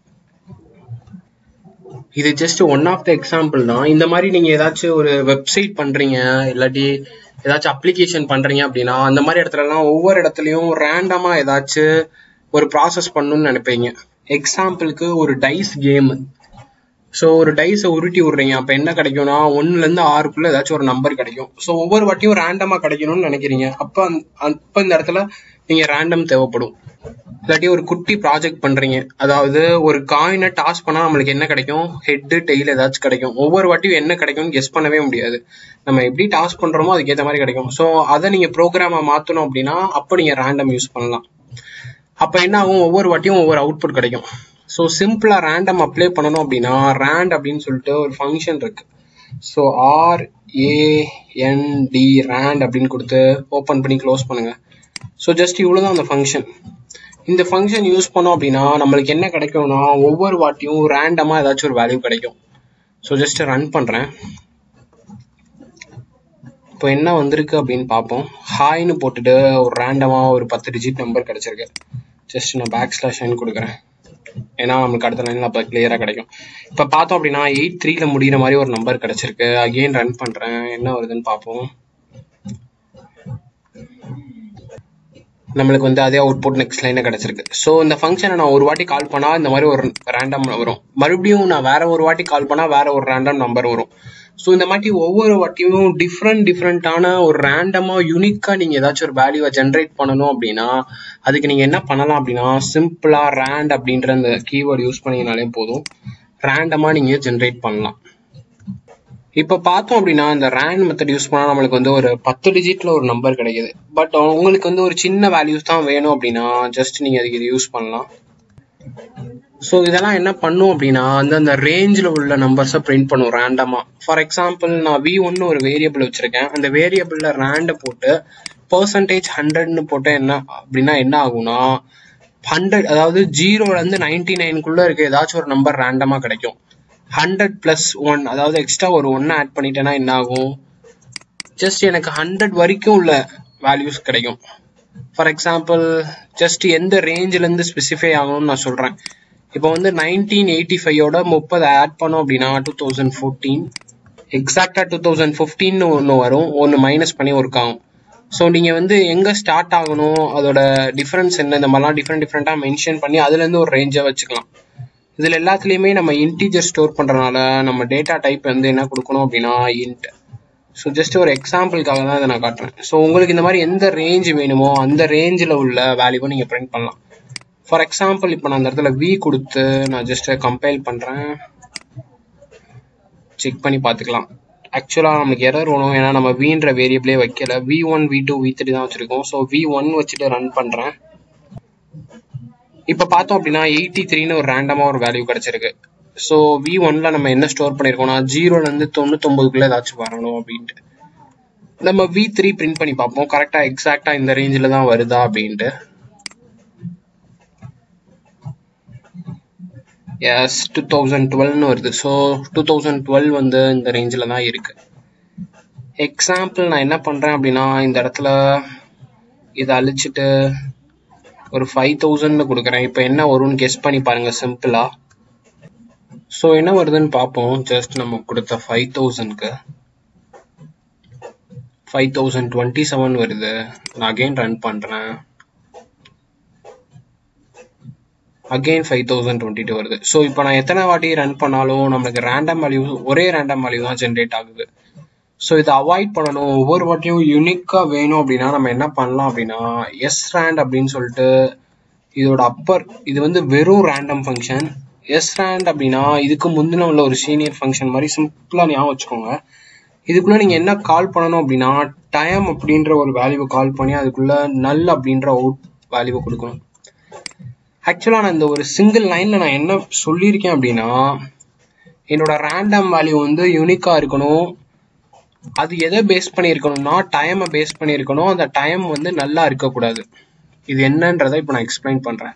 இது just one of the example தான் இந்த மாதிரி நீங்க ஏதாச்சும் ஒரு வெப்சைட் பண்றீங்க இல்லாட்டி ஏதாச்சும் அப்ளிகேஷன் பண்றீங்க அப்படின்னா அந்த மாதிரி இடத்துலலாம் ஒவ்வொரு இடத்துலயும் ரேண்டமா ஏதாச்சும் ஒரு ப்ராசஸ் பண்ணணும்னு நினைப்பீங்க எக்ஸாம்பிளுக்கு ஒரு டைஸ் கேம் ஸோ ஒரு டைஸை உருட்டி விடுறீங்க அப்போ என்ன கிடைக்கும்னா ஒன்னுல இருந்து ஆறுக்குள்ள ஏதாச்சும் ஒரு நம்பர் கிடைக்கும் ஸோ ஒவ்வொரு வாட்டியும் ரேண்டமா கிடைக்கணும்னு நினைக்கிறீங்க அப்போ அப்போ இந்த இடத்துல நீங்க ரேண்டம் தேவைப்படும் இல்லாட்டி ஒரு குட்டி ப்ராஜெக்ட் பண்றீங்க அதாவது ஒரு காயினை டாஸ் பண்ணா நம்மளுக்கு என்ன கிடைக்கும் ஹெட் டெய்ல் ஏதாச்சும் கிடைக்கும் ஒவ்வொரு வாட்டியும் என்ன கிடைக்கும்னு கெஸ் பண்ணவே முடியாது நம்ம எப்படி டாஸ் பண்றோமோ அதுக்கு ஏற்ற மாதிரி கிடைக்கும் ஸோ அதை நீங்க ப்ரோக்ராமா மாத்தணும் அப்படின்னா அப்போ நீங்க ரேண்டம் யூஸ் பண்ணலாம் அப்ப என்ன ஆகும் ஒவ்வொரு வாட்டியும் ஒவ்வொரு அவுட்புட் கிடைக்கும் ஸோ சிம்பிளா ரேண்டம் அப்ளை பண்ணணும் அப்படின்னா ரேண்ட் அப்படின்னு சொல்லிட்டு ஒரு ஃபங்க்ஷன் இருக்கு ஸோ ஆர் ஏஎன்டி ரேண்ட் அப்படின்னு கொடுத்து ஓப்பன் பண்ணி க்ளோஸ் பண்ணுங்க ஸோ ஜஸ்ட் இவ்வளோதான் அந்த ஃபங்க்ஷன் இந்த ஃபங்க்ஷன் யூஸ் பண்ணோம் அப்படின்னா நம்மளுக்கு என்ன கிடைக்கும்னா ஒவ்வொரு வாட்டியும் ரேண்டமா ஏதாச்சும் ஒரு வேல்யூ கிடைக்கும் ஸோ ஜஸ்ட் ரன் பண்றேன் இப்போ என்ன வந்திருக்கு அப்படின்னு பார்ப்போம் ஹாய்னு போட்டுட்டு ஒரு ரேண்டமா ஒரு பத்து டிஜிட் நம்பர் கிடைச்சிருக்கு ஜஸ்ட் நான் பேக் ஸ்லாஷ் கொடுக்குறேன் ஏன்னா நம்மளுக்கு அடுத்த லைன்ல அப்போ கிளியரா கிடைக்கும் இப்போ பார்த்தோம் அப்படின்னா எயிட் த்ரீல முடிகிற மாதிரி ஒரு நம்பர் கிடைச்சிருக்கு அகெயின் ரன் பண்றேன் என்ன வருதுன்னு பார்ப்போம் நம்மளுக்கு வந்து அதே அவுட்புட் நெக்ஸ்ட் லைன் கிடைச்சிருக்கு ஸோ இந்த ஃபங்க்ஷனை நான் ஒரு வாட்டி கால் பண்ணா இந்த மாதிரி ஒரு ரேண்டம் வரும் மறுபடியும் நான் வேற ஒரு வாட்டி கால் பண்ணா வேற ஒரு ரேண்டம் நம்பர் வரும் ஸோ இந்த மாதிரி ஒவ்வொரு வாட்டியும் டிஃப்ரெண்ட் டிஃப்ரெண்டான ஒரு ரேண்டமா யூனிக்கா நீங்க ஏதாச்சும் ஒரு வேல்யூவை ஜென்ரேட் பண்ணணும் அப்படின்னா அதுக்கு நீங்க என்ன பண்ணலாம் அப்படின்னா சிம்பிளா ரேண்ட் அப்படின்ற அந்த கீவேர்டு யூஸ் பண்ணீங்கனாலே போதும் ரேண்டமா நீங்க ஜென்ரேட் பண்ணலாம் இப்போ பார்த்தோம் அப்படின்னா இந்த ரேண்ட் மெத்தட் யூஸ் பண்ணா நம்மளுக்கு வந்து ஒரு பத்து டிஜிட்ல ஒரு நம்பர் கிடைக்குது பட் உங்களுக்கு வந்து ஒரு சின்ன வேல்யூஸ் தான் வேணும் அப்படின்னா ஜஸ்ட் நீங்க அதுக்கு இது யூஸ் பண்ணலாம் ஸோ இதெல்லாம் என்ன பண்ணும் அப்படின்னா அந்த அந்த ரேஞ்சில் உள்ள நம்பர்ஸை பிரிண்ட் பண்ணும் ரேண்டமாக ஃபார் எக்ஸாம்பிள் நான் வி ஒன்னு ஒரு வேரியபிள் வச்சிருக்கேன் அந்த வேரியபிளில் ரேண்டை போட்டு பர்சன்டேஜ் ஹண்ட்ரட்னு போட்டு என்ன அப்படின்னா என்ன ஆகும்னா ஹண்ட்ரட் அதாவது ஜீரோலேருந்து நைன்டி நைனுக்குள்ளே இருக்க ஏதாச்சும் ஒரு நம்பர் ரேண்டமாக கிடைக்கும் ஹண்ட்ரட் ப்ளஸ் ஒன் அதாவது எக்ஸ்ட்ரா ஒரு ஒன்று ஆட் பண்ணிட்டேன்னா என்ன ஆகும் ஜஸ்ட் எனக்கு ஹண்ட்ரட் வரைக்கும் உள்ள வேல்யூஸ் கிடைக்கும் ஃபார் எக்ஸாம்பிள் ஜஸ்ட் எந்த ரேஞ்சிலேருந்து ஸ்பெசிஃபை ஆகணும்னு நான் சொல்கிறேன் இப்போ வந்து நைன்டீன் எயிட்டி ஃபைவோட முப்பது ஆட் பண்ணோம் அப்படின்னா டூ தௌசண்ட் ஃபோர்டீன் எக்ஸாக்டாக டூ தௌசண்ட் ஃபிஃப்டீன் ஒன்று வரும் ஒன்று மைனஸ் பண்ணி ஒர்க் ஆகும் ஸோ நீங்கள் வந்து எங்கே ஸ்டார்ட் ஆகணும் அதோட டிஃப்ரென்ஸ் என்ன இந்த மாதிரிலாம் டிஃப்ரெண்ட் டிஃப்ரெண்ட்டாக மென்ஷன் பண்ணி அதுலேருந்து ஒரு ரேஞ்சை வச்சுக்கலாம் இதில் எல்லாத்துலேயுமே நம்ம இன்டீஜர் ஸ்டோர் பண்ணுறதுனால நம்ம டேட்டா டைப் வந்து என்ன கொடுக்கணும் அப்படின்னா இன்ட் ஸோ ஜஸ்ட் ஒரு எக்ஸாம்பிளுக்காக தான் இதை நான் காட்டுறேன் ஸோ உங்களுக்கு இந்த மாதிரி எந்த ரேஞ்ச் வேணுமோ அந்த ரேஞ்சில் உள்ள வேல்யூவை நீங்கள் பிரிண்ட் பண்ணலாம் ஃபார் எக்ஸாம்பிள் இப்போ நான் அந்த இடத்துல வி கொடுத்து நான் ஜஸ்ட் கம்பைல் பண்ணுறேன் செக் பண்ணி பார்த்துக்கலாம் ஆக்சுவலாக நமக்கு எரர் வரும் ஏன்னா நம்ம வின்ற வேரியபிளே வைக்கல V one V two V three தான் வச்சுருக்கோம் ஸோ வி ஒன் வச்சுட்டு ரன் பண்ணுறேன் இப்போ பார்த்தோம் அப்படின்னா எயிட்டி த்ரீன்னு ஒரு ரேண்டமாக ஒரு வேல்யூ கிடைச்சிருக்கு ஸோ வி ஒன்ல நம்ம என்ன ஸ்டோர் பண்ணியிருக்கோம்னா ஜீரோலேருந்து தொண்ணூத்தொம்பதுக்குள்ள ஏதாச்சும் வரணும் அப்படின்ட்டு நம்ம வி த்ரீ பிரிண்ட் பண்ணி பார்ப்போம் கரெக்டாக எக்ஸாக்டாக இந்த ரேஞ்சில் தான் வருதா அப்படின்ட்டு எஸ் டூ தௌசண்ட் டுவெல்னு வருது ஸோ டூ தௌசண்ட் டுவெல் வந்து இந்த ரேஞ்சில் தான் இருக்கு எக்ஸாம்பிள் நான் என்ன பண்ணுறேன் அப்படின்னா இந்த இடத்துல இதை அழிச்சிட்டு ஒரு ஃபைவ் தௌசண்ட்னு கொடுக்குறேன் இப்போ என்ன வரும்னு கெஸ் பண்ணி பாருங்க சிம்பிளா ஸோ என்ன வருதுன்னு பார்ப்போம் ஜஸ்ட் நம்ம கொடுத்த ஃபைவ் தௌசண்ட்க்கு ஃபைவ் தௌசண்ட் டுவெண்ட்டி செவன் வருது நான் அகெயின் ரன் பண்ணுறேன் again five thousand twenty two வருது ஸோ இப்போ நான் எத்தனை வாட்டி ரன் பண்ணாலும் நம்மளுக்கு ரேண்டம் வேல்யூ ஒரே ரேண்டம் வேல்யூ தான் ஜென்ரேட் ஆகுது ஸோ இதை அவாய்ட் பண்ணணும் ஒவ்வொரு வாட்டியும் யூனிக்காக வேணும் அப்படின்னா நம்ம என்ன பண்ணலாம் அப்படின்னா எஸ் ரேண்ட் அப்படின்னு சொல்லிட்டு இதோட அப்பர் இது வந்து வெறும் ரேண்டம் ஃபங்க்ஷன் எஸ் ரேண்ட் அப்படின்னா இதுக்கு முந்தின உள்ள ஒரு சீனியர் ஃபங்க்ஷன் மாதிரி சிம்பிளாக ஞாபகம் வச்சுக்கோங்க இதுக்குள்ள நீங்க என்ன கால் பண்ணணும் அப்படின்னா டைம் அப்படின்ற ஒரு வேல்யூவை கால் பண்ணி அதுக்குள்ள நல் அப்படின்ற அவுட் வேல்யூவை கொடுக்கணும் ஆக்சுவலா நான் இந்த ஒரு சிங்கிள் லைன்ல நான் என்ன சொல்லியிருக்கேன் அப்படின்னா என்னோட ரேண்டம் வேல்யூ வந்து யூனிக்கா இருக்கணும் அது எதை பேஸ் பண்ணி இருக்கணும்னா டைமை பேஸ் பண்ணி இருக்கணும் அந்த டைம் வந்து நல்லா இருக்கக்கூடாது இது என்னன்றதை இப்போ நான் எக்ஸ்பிளைன் பண்றேன்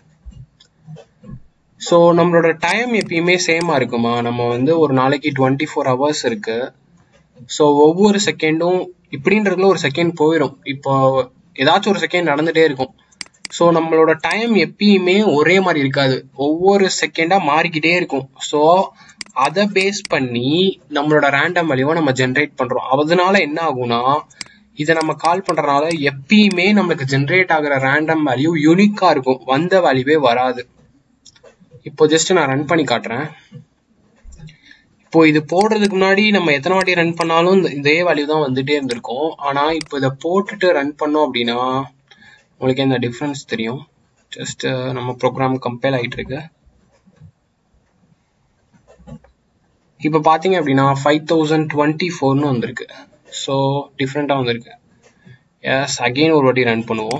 ஸோ நம்மளோட டைம் எப்பயுமே சேமா இருக்குமா நம்ம வந்து ஒரு நாளைக்கு டுவெண்ட்டி ஃபோர் ஹவர்ஸ் இருக்கு ஸோ ஒவ்வொரு செகண்டும் இப்படின்றதுல ஒரு செகண்ட் போயிடும் இப்போ ஏதாச்சும் ஒரு செகண்ட் நடந்துட்டே இருக்கும் ஸோ நம்மளோட டைம் எப்பயுமே ஒரே மாதிரி இருக்காது ஒவ்வொரு செகண்டா மாறிக்கிட்டே இருக்கும் ஸோ அதை பேஸ் பண்ணி நம்மளோட ரேண்டம் வேல்யூவை நம்ம ஜென்ரேட் பண்றோம் அதனால என்ன ஆகும்னா இதை நம்ம கால் பண்றதுனால எப்பயுமே நம்மளுக்கு ஜென்ரேட் ஆகுற ரேண்டம் வேல்யூ யூனிக்கா இருக்கும் வந்த வேல்யூவே வராது இப்போ ஜஸ்ட் நான் ரன் பண்ணி காட்டுறேன் இப்போ இது போடுறதுக்கு முன்னாடி நம்ம எத்தனை வாட்டி ரன் பண்ணாலும் இதே வேல்யூ தான் வந்துட்டே இருந்திருக்கும் ஆனா இப்போ இதை போட்டுட்டு ரன் பண்ணோம் அப்படின்னா உங்களுக்கு இந்த டிஃப்ரென்ஸ் தெரியும் ஜஸ்ட் நம்ம ப்ரோக்ராம் கம்பேர் ஆகிட்டு இருக்கு இப்போ பார்த்தீங்க அப்படின்னா ஃபைவ் தௌசண்ட் டுவெண்ட்டி ஃபோர்னு வந்திருக்கு ஸோ டிஃப்ரெண்ட்டாக வந்திருக்கு எஸ் அகெயின் ஒரு வாட்டி ரன் பண்ணுவோம்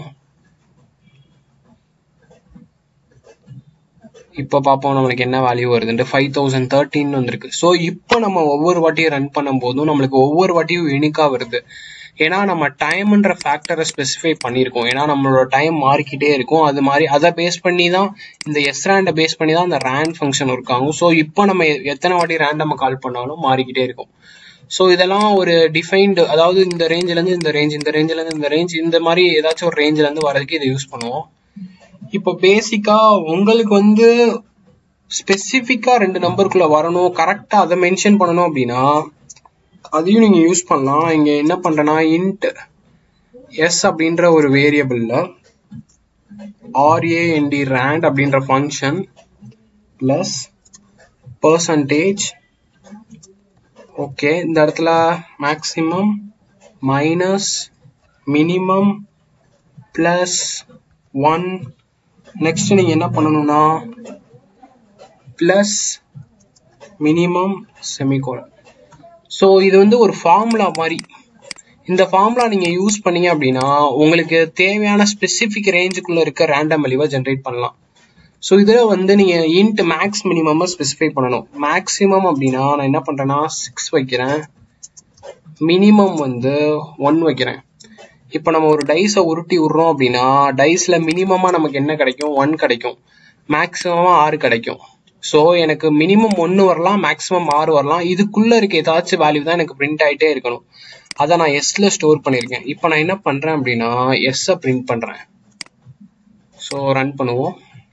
இப்போ பார்ப்போம் நம்மளுக்கு என்ன வேல்யூ வருதுன்ட்டு ஃபைவ் தௌசண்ட் தேர்ட்டின் வந்திருக்கு ஸோ இப்போ நம்ம ஒவ்வொரு வாட்டியும் ரன் பண்ணும் போதும் நம்மளுக்கு ஒவ்வொரு வாட்டியும் யூனிக்காக வருது ஏன்னா நம்ம டைம்ன்ற ஃபேக்டரை ஸ்பெசிஃபை பண்ணியிருக்கோம் ஏன்னா நம்மளோட டைம் மாறிக்கிட்டே இருக்கும் அது மாதிரி அதை பேஸ் பண்ணி தான் இந்த எஸ் ரேண்டை பேஸ் பண்ணி தான் அந்த ரேண்ட் ஃபங்க்ஷன் ஒர்க் ஆகும் ஸோ இப்போ நம்ம எத்தனை வாட்டி ரேண்டம் கால் பண்ணாலும் மாறிக்கிட்டே இருக்கும் ஸோ இதெல்லாம் ஒரு டிஃபைன்டு அதாவது இந்த ரேஞ்சிலேருந்து இந்த ரேஞ்ச் இந்த ரேஞ்சிலேருந்து இந்த ரேஞ்ச் இந்த மாதிரி ஏதாச்சும் ஒரு ரேஞ்சிலேருந்து வரதுக்கு இதை யூஸ் பண்ணுவோம் இப்போ பேசிக்கா உங்களுக்கு வந்து ஸ்பெசிஃபிக்கா ரெண்டு நம்பருக்குள்ள வரணும் கரெக்டா அதை மென்ஷன் பண்ணணும் அப்படின்னா அதையும் நீங்க யூஸ் பண்ணலாம் இங்க என்ன பண்றேன்னா இன்ட் எஸ் அப்படின்ற ஒரு வேரியபிள்ல ஆர்ஏஎன்டி ரேண்ட் அப்படின்ற ஃபங்க்ஷன் பிளஸ் பர்சன்டேஜ் ஓகே இந்த இடத்துல maximum minus minimum plus one next நீங்க என்ன பண்ணணும்னா பிளஸ் மினிமம் செமிகோலன் ஸோ இது வந்து ஒரு ஃபார்முலா மாதிரி இந்த ஃபார்முலா நீங்க யூஸ் பண்ணீங்க அப்படின்னா உங்களுக்கு தேவையான ஸ்பெசிபிக் ரேஞ்சுக்குள்ள இருக்க ரேண்டம் வேல்யூவை ஜென்ரேட் பண்ணலாம் ஸோ இதில் வந்து நீங்க இன்ட் மேக்ஸ் மினிமம் ஸ்பெசிஃபை பண்ணணும் மேக்ஸிமம் அப்படின்னா நான் என்ன பண்றேன்னா சிக்ஸ் வைக்கிறேன் மினிமம் வந்து ஒன் வைக்கிறேன் இப்போ நம்ம ஒரு டைஸை உருட்டி விடுறோம் அப்படின்னா டைஸில் மினிமமாக நமக்கு என்ன கிடைக்கும் ஒன் கிடைக்கும் மேக்ஸிமமாக ஆறு கிடைக்கும் ஸோ எனக்கு மினிமம் ஒன்று வரலாம் மேக்ஸிமம் ஆறு வரலாம் இதுக்குள்ளே இருக்க ஏதாச்சும் வேல்யூ தான் எனக்கு பிரிண்ட் ஆகிட்டே இருக்கணும் அதை நான் எஸ்ல ஸ்டோர் பண்ணியிருக்கேன் இப்போ நான் என்ன பண்ணுறேன் அப்படின்னா எஸ்ஸை பிரிண்ட் பண்ணுறேன் ஸோ ரன் பண்ணுவோம்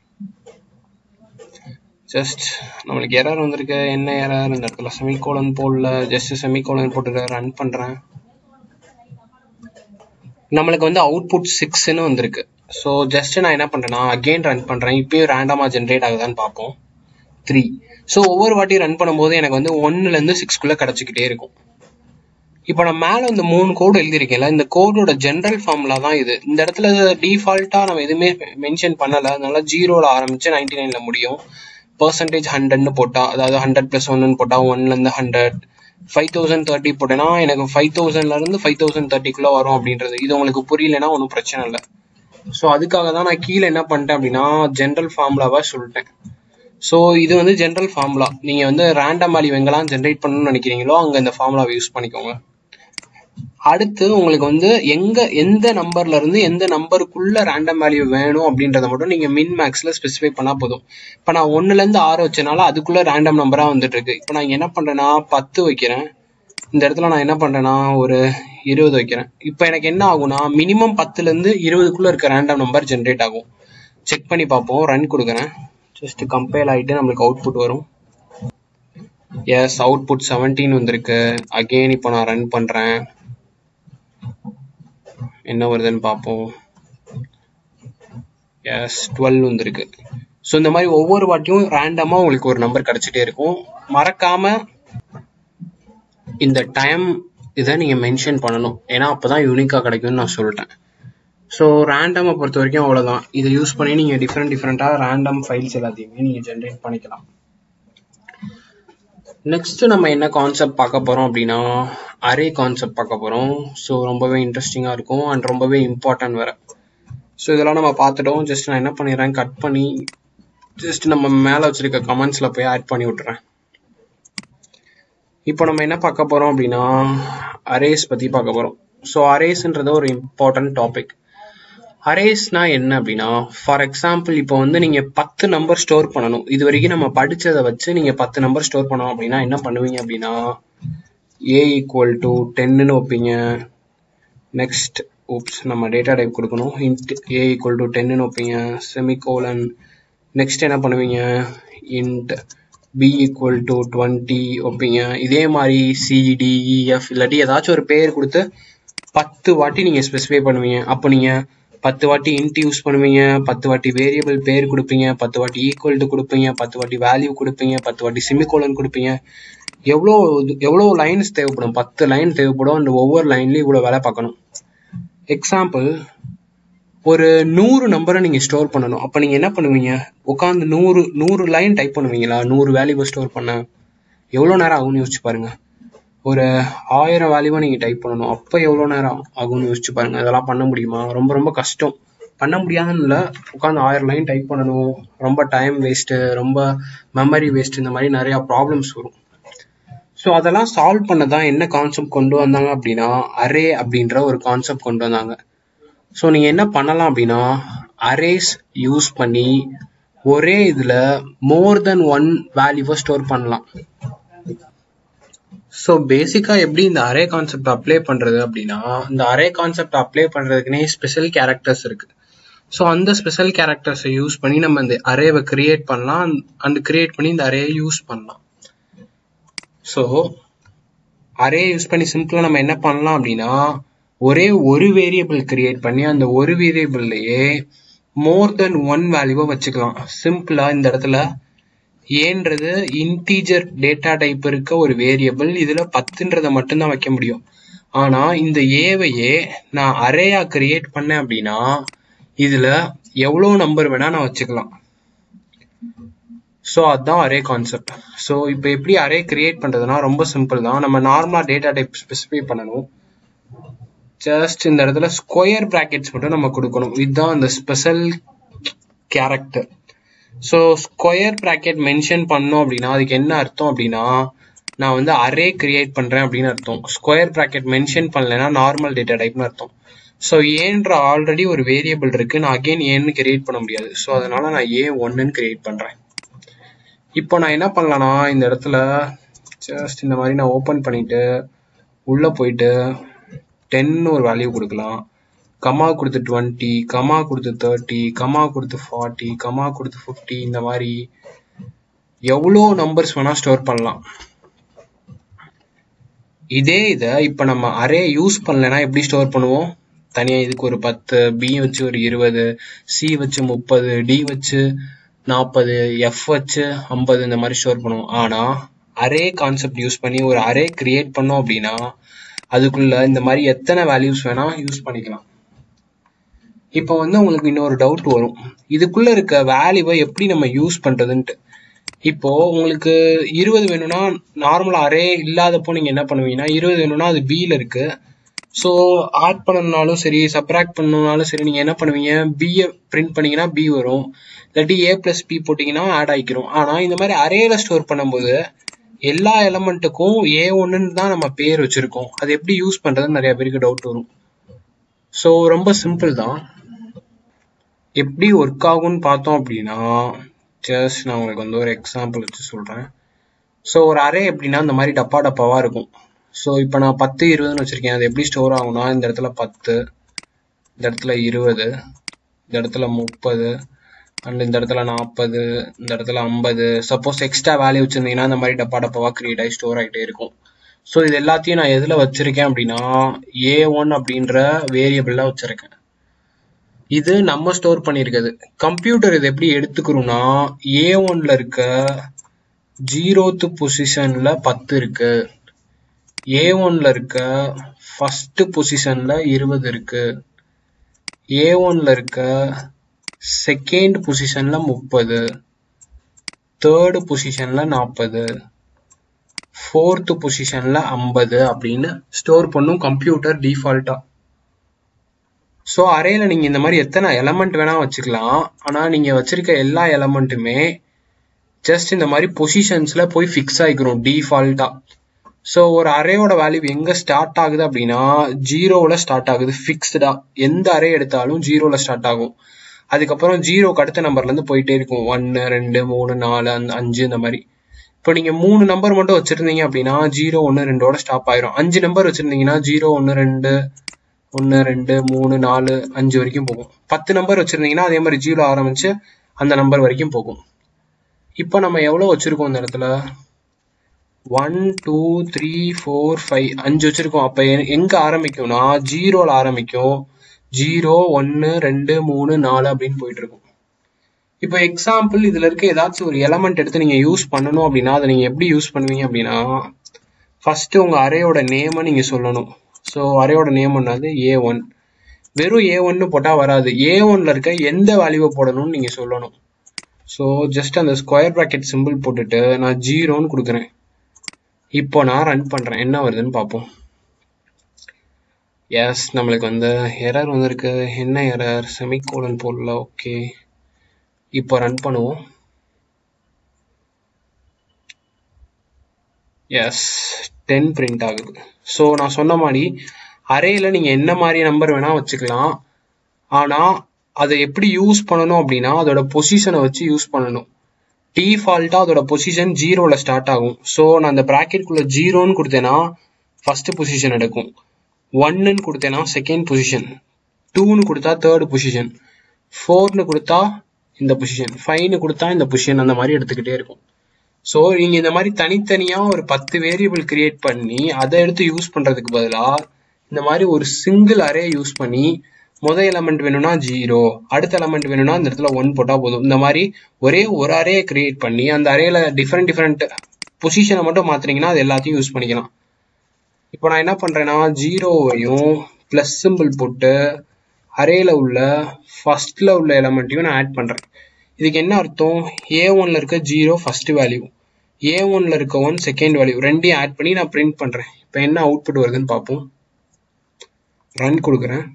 ஜஸ்ட் நம்மளுக்கு எரர் வந்திருக்கு என்ன எரர் இந்த இடத்துல செமிகோலன் போடல ஜஸ்ட் செமிகோலன் போட்டு ரன் பண்ணுறேன் நம்மளுக்கு வந்து அவுட்புட் சிக்ஸ்னு வந்திருக்கு ஸோ ஜஸ்ட் நான் என்ன பண்ணுறேன்னா அகெயின் ரன் பண்ணுறேன் இப்பயும் ரேண்டமாக ஜென்ரேட் ஆகுதான்னு பார்ப்போம் த்ரீ ஸோ ஒவ்வொரு வாட்டி ரன் பண்ணும்போது எனக்கு வந்து ஒன்னுலேருந்து சிக்ஸ்க்குள்ளே கிடச்சிக்கிட்டே இருக்கும் இப்போ நான் மேலே இந்த மூணு கோடு எழுதியிருக்கேன்ல இந்த கோடோட ஜென்ரல் ஃபார்முலா தான் இது இந்த இடத்துல டிஃபால்ட்டாக நம்ம எதுவுமே மென்ஷன் பண்ணலை அதனால ஜீரோவில் ஆரம்பிச்சு நைன்டி நைனில் முடியும் பர்சன்டேஜ் ஹண்ட்ரட்னு போட்டால் அதாவது ஹண்ட்ரட் ப்ளஸ் ஒன்னு போட்டால் ஒன்லேருந்து ஹண்ட்ரட் ஃபைவ் தௌசண்ட் தேர்ட்டி போட்டேன்னா எனக்கு ஃபைவ் தௌசண்ட்லேருந்து ஃபைவ் தௌசண்ட் தேர்ட்டிக்குள்ளே வரும் அப்படின்றது இது உங்களுக்கு புரியலன்னா ஒன்றும் பிரச்சனை இல்லை ஸோ அதுக்காக தான் நான் கீழே என்ன பண்ணிட்டேன் அப்படின்னா ஜென்ரல் ஃபார்முலாவாக சொல்லிட்டேன் ஸோ இது வந்து ஜென்ரல் ஃபார்முலா நீங்கள் வந்து ரேண்டம் வேல்யூ எங்கெல்லாம் ஜென்ரேட் பண்ணணும்னு நினைக்கிறீங்களோ அங்கே இந்த ஃபார்முலாவை யூஸ் பண்ணிக்கோங்க அடுத்து உங்களுக்கு வந்து எங்க எந்த நம்பர்ல இருந்து எந்த நம்பருக்குள்ள ரேண்டம் வேல்யூ வேணும் அப்படின்றத மட்டும் நீங்க மின் மேக்ஸ்ல ஸ்பெசிஃபை பண்ணா போதும் இப்போ நான் ஒன்னுல இருந்து ஆறு வச்சனால அதுக்குள்ள ரேண்டம் நம்பரா வந்துட்டு இருக்கு இப்போ நான் இங்க என்ன பண்றேன்னா பத்து வைக்கிறேன் இந்த இடத்துல நான் என்ன பண்றேன்னா ஒரு இருபது வைக்கிறேன் இப்போ எனக்கு என்ன ஆகும்னா மினிமம் பத்துல இருந்து இருபதுக்குள்ள இருக்க ரேண்டம் நம்பர் ஜென்ரேட் ஆகும் செக் பண்ணி பார்ப்போம் ரன் கொடுக்குறேன் ஜஸ்ட் கம்பேர் ஆகிட்டு நம்மளுக்கு அவுட்புட் வரும் எஸ் அவுட்புட் செவன்டீன் வந்திருக்கு அகெயின் இப்போ நான் ரன் பண்றேன் என்ன வருதுன்னு பார்ப்போம் எஸ் டுவெல் வந்திருக்கு ஸோ இந்த மாதிரி ஒவ்வொரு வாட்டியும் ரேண்டமாக உங்களுக்கு ஒரு நம்பர் கிடைச்சிட்டே இருக்கும் மறக்காம இந்த டைம் இதை நீங்கள் மென்ஷன் பண்ணணும் ஏன்னா அப்போ தான் யூனிக்காக கிடைக்கும்னு நான் சொல்லிட்டேன் ஸோ ரேண்டமை பொறுத்த வரைக்கும் அவ்வளோதான் இதை யூஸ் பண்ணி நீங்கள் டிஃப்ரெண்ட் டிஃப்ரெண்ட்டாக ரேண்டம் ஃபைல்ஸ் எல்லாத்தையுமே நீங்கள் ஜென்ரேட் பண்ணிக்கலாம் நெக்ஸ்ட் நம்ம என்ன கான்செப்ட் பார்க்க போறோம் அப்படின்னா அரே கான்செப்ட் பார்க்க போறோம் ஸோ ரொம்பவே இன்ட்ரெஸ்டிங்காக இருக்கும் அண்ட் ரொம்பவே இம்பார்ட்டன்ட் வேற ஸோ இதெல்லாம் நம்ம பார்த்துட்டோம் ஜஸ்ட் நான் என்ன பண்ணிடுறேன் கட் பண்ணி ஜஸ்ட் நம்ம மேலே வச்சிருக்க கமெண்ட்ஸ்ல போய் ஆட் பண்ணி விட்டுறேன் இப்போ நம்ம என்ன பார்க்க போறோம் அப்படின்னா அரேஸ் பத்தி பார்க்க போறோம் ஸோ அரேஸ்ன்றது ஒரு இம்பார்ட்டன்ட் டாபிக் அரேஸ்னா என்ன அப்படின்னா ஃபார் எக்ஸாம்பிள் இப்போ வந்து நீங்க பத்து நம்பர் ஸ்டோர் பண்ணணும் இது வரைக்கும் நம்ம படிச்சதை வச்சு நீங்க பத்து நம்பர் ஸ்டோர் பண்ணணும் அப்படின்னா என்ன பண்ணுவீங்க அப்படின்னா ஏ ஈக்குவல் டு டென்னு வைப்பீங்க நெக்ஸ்ட் ஊப்ஸ் நம்ம டேட்டா டைப் கொடுக்கணும் இன்ட் ஏ ஈக்குவல் டு டென்னு வைப்பீங்க செமிகோலன் நெக்ஸ்ட் என்ன பண்ணுவீங்க int B equal to twenty வைப்பீங்க இதே மாதிரி சிடிஇஎஃப் இல்லாட்டி ஏதாச்சும் ஒரு பேர் கொடுத்து பத்து வாட்டி நீங்கள் ஸ்பெசிஃபை பண்ணுவீங்க அப்போ நீங்கள் பத்து வாட்டி இன்ட் யூஸ் பண்ணுவீங்க பத்து வாட்டி வேரியபிள் பேர் கொடுப்பீங்க பத்து வாட்டி ஈக்குவல் டு கொடுப்பீங்க பத்து வாட்டி வேல்யூ கொடுப்பீங்க பத்து வாட்டி சிமிகோலன் கொடுப்பீங்க எவ்வளோ எவ்வளோ லைன்ஸ் தேவைப்படும் பத்து லைன் தேவைப்படும் அந்த ஒவ்வொரு லைன்லையும் இவ்வளோ வேலை பார்க்கணும் எக்ஸாம்பிள் ஒரு நூறு நம்பரை நீங்க ஸ்டோர் பண்ணணும் அப்ப நீங்க என்ன பண்ணுவீங்க உட்காந்து நூறு நூறு லைன் டைப் பண்ணுவீங்களா நூறு வேல்யூவை ஸ்டோர் பண்ண எவ்வளோ நேரம் ஆகும்னு யோசிச்சு பாருங்க ஒரு ஆயிரம் வேல்யூவை நீங்க டைப் பண்ணணும் அப்போ எவ்வளோ நேரம் ஆகும்னு யோசிச்சு பாருங்க அதெல்லாம் பண்ண முடியுமா ரொம்ப ரொம்ப கஷ்டம் பண்ண முடியாதுன்னு இல்லை உட்காந்து ஆயிரம் லைன் டைப் பண்ணணும் ரொம்ப டைம் வேஸ்ட்டு ரொம்ப மெமரி வேஸ்ட் இந்த மாதிரி நிறைய ப்ராப்ளம்ஸ் வரும் ஸோ அதெல்லாம் சால்வ் பண்ண தான் என்ன கான்செப்ட் கொண்டு வந்தாங்க அப்படின்னா அரே அப்படின்ற ஒரு கான்செப்ட் கொண்டு வந்தாங்க ஸோ நீங்கள் என்ன பண்ணலாம் அப்படின்னா அரேஸ் யூஸ் பண்ணி ஒரே இதில் மோர் தென் ஒன் வேல்யூவை ஸ்டோர் பண்ணலாம் ஸோ பேசிக்காக எப்படி இந்த அரே கான்செப்ட் அப்ளை பண்ணுறது அப்படின்னா இந்த அரே கான்செப்ட் அப்ளை பண்ணுறதுக்குனே ஸ்பெஷல் கேரக்டர்ஸ் இருக்கு ஸோ அந்த ஸ்பெஷல் கேரக்டர்ஸை யூஸ் பண்ணி நம்ம இந்த அரேவை கிரியேட் பண்ணலாம் அந்த கிரியேட் பண்ணி இந்த அரேயை யூஸ் பண்ணலாம் ஸோ அரே யூஸ் பண்ணி சிம்பிளாக நம்ம என்ன பண்ணலாம் அப்படின்னா ஒரே ஒரு வேரியபிள் கிரியேட் பண்ணி அந்த ஒரு வேரியபிள்லயே மோர் தென் ஒன் வேல்யூவை வச்சுக்கலாம் சிம்பிளா இந்த இடத்துல ஏன்றது இன்டீஜர் டேட்டா டைப் இருக்க ஒரு வேரியபிள் இதுல பத்துன்றத மட்டும்தான் வைக்க முடியும் ஆனா இந்த ஏவையே நான் அரேயா கிரியேட் பண்ணேன் அப்படின்னா இதுல எவ்வளவு நம்பர் வேணா நான் வச்சுக்கலாம் ஸோ அதுதான் அரே கான்செப்ட் ஸோ இப்போ எப்படி அரே கிரியேட் பண்றதுன்னா ரொம்ப சிம்பிள் தான் நம்ம நார்மலா டேட்டா டைப் ஸ்பெசிஃபை பண்ணணும் ஜஸ்ட் இந்த இடத்துல ஸ்கொயர் பிராக்கெட்ஸ் மட்டும் நம்ம கொடுக்கணும் இதுதான் அந்த special character so square bracket mention பண்ணோம் அப்படின்னா அதுக்கு என்ன அர்த்தம் அப்படின்னா நான் வந்து அரே கிரியேட் பண்றேன் அப்படின்னு அர்த்தம் ஸ்கொயர் பிராக்கெட் மென்ஷன் பண்ணலைன்னா நார்மல் டேட்டா டைப்னு அர்த்தம் ஸோ ஏன்ற ஆல்ரெடி ஒரு வேரியபிள் இருக்கு நான் அகைன் ஏன்னு கிரியேட் பண்ண முடியாது ஸோ அதனால நான் ஏ ஒன்னுன்னு கிரியேட் பண்றேன் இப்போ நான் என்ன பண்ணலாம்னா இந்த இடத்துல ஜஸ்ட் இந்த மாதிரி நான் ஓப்பன் பண்ணிட்டு உள்ள போயிட்டு டென் ஒரு வேல்யூ கொடுக்கலாம் கமா கொடுத்து டுவெண்ட்டி கமா கொடுத்து தேர்ட்டி கமா கொடுத்து ஃபார்ட்டி கமா கொடுத்து ஃபிஃப்டி இந்த மாதிரி எவ்வளோ நம்பர்ஸ் வேணா ஸ்டோர் பண்ணலாம் இதே இதை இப்போ நம்ம அரே யூஸ் பண்ணலைன்னா எப்படி ஸ்டோர் பண்ணுவோம் தனியாக இதுக்கு ஒரு பத்து பி வச்சு ஒரு இருபது சி வச்சு முப்பது டி வச்சு நாற்பது எஃப் வச்சு ஐம்பது இந்த மாதிரி ஸ்டோர் பண்ணுவோம் ஆனால் அரே கான்செப்ட் யூஸ் பண்ணி ஒரு அரே கிரியேட் பண்ணோம் அப்படின்னா அதுக்குள்ள இந்த மாதிரி எத்தனை வேல்யூஸ் வேணா யூஸ் பண்ணிக்கலாம் இப்போ வந்து உங்களுக்கு இன்னொரு டவுட் வரும் இதுக்குள்ள இருக்க வேல்யூவை எப்படி நம்ம யூஸ் பண்றதுன்ட்டு இப்போ உங்களுக்கு இருபது வேணும்னா நார்மலா அரே இல்லாதப்போ நீங்க என்ன பண்ணுவீங்கன்னா இருபது வேணும்னா அது பில இருக்கு ஸோ ஆட் பண்ணணும்னாலும் சரி சப்ராக்ட் பண்ணணும்னாலும் சரி நீங்க என்ன பண்ணுவீங்க பியை பிரிண்ட் பண்ணீங்கன்னா பி வரும் இல்லாட்டி ஏ பிளஸ் பி போட்டீங்கன்னா ஆட் ஆகிக்கிறோம் ஆனா இந்த மாதிரி அரேல ஸ்டோர் பண்ணும்போது எல்லா எலமெண்ட்டுக்கும் ஏ ஒன்றுன்னு தான் நம்ம பேர் வச்சிருக்கோம் அது எப்படி யூஸ் பண்றதுன்னு நிறைய பேருக்கு டவுட் வரும் ஸோ ரொம்ப சிம்பிள் தான் எப்படி ஒர்க் ஆகும்னு பார்த்தோம் அப்படின்னா ஜஸ்ட் நான் உங்களுக்கு வந்து ஒரு எக்ஸாம்பிள் வச்சு சொல்றேன் ஸோ ஒரு அரே எப்படின்னா இந்த மாதிரி டப்பா டப்பாவா இருக்கும் ஸோ இப்போ நான் பத்து இருபதுன்னு வச்சிருக்கேன் அது எப்படி ஸ்டோர் ஆகும்னா இந்த இடத்துல பத்து இந்த இடத்துல இருபது இந்த இடத்துல முப்பது அண்ட் இந்த இடத்துல நாற்பது இந்த இடத்துல ஐம்பது சப்போஸ் எக்ஸ்ட்ரா வேல்யூ வச்சிருந்தீங்கன்னா இந்த மாதிரி டப்பா டப்பாவா கிரியேட் ஆகி ஸ்டோர் ஆகிட்டே இருக்கும் ஸோ இது எல்லாத்தையும் நான் எதில் வச்சிருக்கேன் அப்படின்னா ஏ ஒன் அப்படின்ற வேரியபிளில் வச்சிருக்கேன் இது நம்ம ஸ்டோர் பண்ணியிருக்கிறது கம்ப்யூட்டர் இது எப்படி எடுத்துக்கிறோம்னா ஏ ஒன்ல இருக்க ஜீரோத்து பொசிஷன்ல பத்து இருக்கு ஏ ஒன்ல இருக்க ஃபர்ஸ்ட் பொசிஷன்ல இருபது இருக்கு ஏ ஒன்ல இருக்க செகண்ட் பொசிஷன்ல முப்பது தேர்டு பொசிஷன்ல நாற்பது ஃபோர்த் பொசிஷன்ல ஐம்பது அப்படின்னு ஸ்டோர் பண்ணும் கம்ப்யூட்டர் டிஃபால்ட்டா ஸோ அரேல நீங்க இந்த மாதிரி எத்தனை எலமெண்ட் வேணா வச்சுக்கலாம் ஆனா நீங்க வச்சிருக்க எல்லா எலமெண்ட்டுமே ஜஸ்ட் இந்த மாதிரி பொசிஷன்ஸ்ல போய் ஃபிக்ஸ் ஆகிக்கிறோம் டிஃபால்ட்டா ஸோ ஒரு அரேயோட வேல்யூ எங்க ஸ்டார்ட் ஆகுது அப்படின்னா ஜீரோவில் ஸ்டார்ட் ஆகுது ஃபிக்ஸ்டா எந்த அரே எடுத்தாலும் ஜீரோவில் ஸ்டார்ட் ஆகும் அதுக்கப்புறம் ஜீரோக்கு அடுத்த நம்பர்ல இருந்து போயிட்டே இருக்கும் ஒன்னு ரெண்டு மூணு நாலு அந்த அஞ்சு இந்த மாதிரி இப்போ நீங்க மூணு நம்பர் மட்டும் வச்சிருந்தீங்க அப்படின்னா ஜீரோ ஒன்று ரெண்டோட ஸ்டாப் ஆயிரும் அஞ்சு நம்பர் வச்சிருந்தீங்கன்னா ஜீரோ ஒன்று ரெண்டு ஒன்று ரெண்டு மூணு நாலு அஞ்சு வரைக்கும் போகும் பத்து நம்பர் வச்சிருந்தீங்கன்னா அதே மாதிரி ஜீரோ ஆரம்பிச்சு அந்த நம்பர் வரைக்கும் போகும் இப்போ நம்ம எவ்வளோ வச்சிருக்கோம் இந்த இடத்துல one two three four five அஞ்சு வச்சிருக்கோம் அப்போ எங்க ஆரம்பிக்கும்னா ஜீரோல ஆரம்பிக்கும் ஜீரோ ஒன்று ரெண்டு மூணு நாலு அப்படின்னு போயிட்டு இருக்கும் இப்போ எக்ஸாம்பிள் இதுல இருக்க ஏதாச்சும் ஒரு எலமெண்ட் எடுத்து நீங்க யூஸ் பண்ணணும் அப்படின்னா அதை நீங்க எப்படி யூஸ் பண்ணுவீங்க அப்படின்னா ஃபர்ஸ்ட் உங்க அரேயோட நேமை நீங்க சொல்லணும் ஸோ அரேயோட நேம் என்னது ஏ ஒன் வெறும் ஏ ஒன்னு போட்டா வராது ஏ ஒன்ல இருக்க எந்த வேல்யூவை போடணும்னு நீங்க சொல்லணும் ஸோ ஜஸ்ட் அந்த ஸ்கொயர் ப்ராக்கெட் சிம்பிள் போட்டுட்டு நான் ஜீரோன்னு கொடுக்குறேன் இப்போ நான் ரன் பண்றேன் என்ன வருதுன்னு பார்ப்போம் எஸ் நம்மளுக்கு வந்து எரர் வந்திருக்கு என்ன எரர் செமிகோலன் போடல ஓகே இப்போ ரன் பண்ணுவோம் எஸ் டென் பிரிண்ட் ஆகுது ஸோ நான் சொன்ன மாதிரி அரேல நீங்க என்ன மாதிரி நம்பர் வேணா வச்சுக்கலாம் ஆனா அதை எப்படி யூஸ் பண்ணணும் அப்படின்னா அதோட பொசிஷனை வச்சு யூஸ் பண்ணணும் டிஃபால்ட்டா அதோட பொசிஷன் ஜீரோல ஸ்டார்ட் ஆகும் ஸோ நான் அந்த ப்ராக்கெட்குள்ள ஜீரோன்னு கொடுத்தேன்னா ஃபர்ஸ்ட் பொசிஷன் எடுக்கும் ஒன்னுன்னு கொடுத்தேன்னா செகண்ட் பொசிஷன் டூன்னு கொடுத்தா தேர்ட் பொசிஷன் ஃபோர்னு கொடுத்தா இந்த பொசிஷன் ஃபைவ்னு கொடுத்தா இந்த பொசிஷன் அந்த மாதிரி எடுத்துக்கிட்டே இருக்கும் ஸோ நீங்க இந்த மாதிரி தனித்தனியா ஒரு பத்து வேரியபிள் கிரியேட் பண்ணி அதை எடுத்து யூஸ் பண்றதுக்கு பதிலா இந்த மாதிரி ஒரு சிங்கிள் அரே யூஸ் பண்ணி முதல் எலமெண்ட் வேணும்னா ஜீரோ அடுத்த எலமெண்ட் வேணும்னா இந்த இடத்துல ஒன் போட்டா போதும் இந்த மாதிரி ஒரே ஒரு அரே கிரியேட் பண்ணி அந்த அரேல டிஃப்ரெண்ட் டிஃப்ரெண்ட் பொசிஷனை மட்டும் மாத்துறீங்கன்னா அது எல்லாத்தையும் யூஸ் பண்ணிக்கலாம் இப்போ நான் என்ன பண்றேன்னா ஜீரோவையும் பிளஸ் சிம்பிள் போட்டு அரேல உள்ள ஃபர்ஸ்ட்ல உள்ள எலமெண்ட்டையும் நான் ஆட் பண்றேன் இதுக்கு என்ன அர்த்தம் ஏ ஒன்ல இருக்க ஜீரோ ஃபர்ஸ்ட் வேல்யூ ஏ ஒன்ல இருக்க ஒன் செகண்ட் வேல்யூ ரெண்டையும் ஆட் பண்ணி நான் பிரிண்ட் பண்றேன் இப்போ என்ன அவுட்புட் வருதுன்னு பார்ப்போம் ரன் கொடுக்குறேன்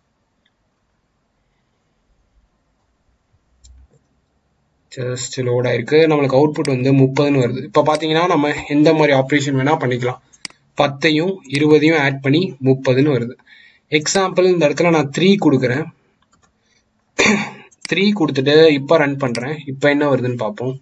ஜஸ்ட் லோட் ஆயிருக்கு நம்மளுக்கு அவுட்புட் வந்து முப்பதுன்னு வருது இப்போ பார்த்தீங்கன்னா நம்ம எந்த மாதிரி ஆப்ரேஷன் வேணா பண்ணிக்கலாம் பத்தையும் இருபதையும் ஆட் பண்ணி முப்பதுன்னு வருது எக்ஸாம்பிள் இந்த இடத்துல நான் த்ரீ கொடுக்குறேன் த்ரீ கொடுத்துட்டு இப்போ ரன் பண்ணுறேன் இப்போ என்ன வருதுன்னு பார்ப்போம்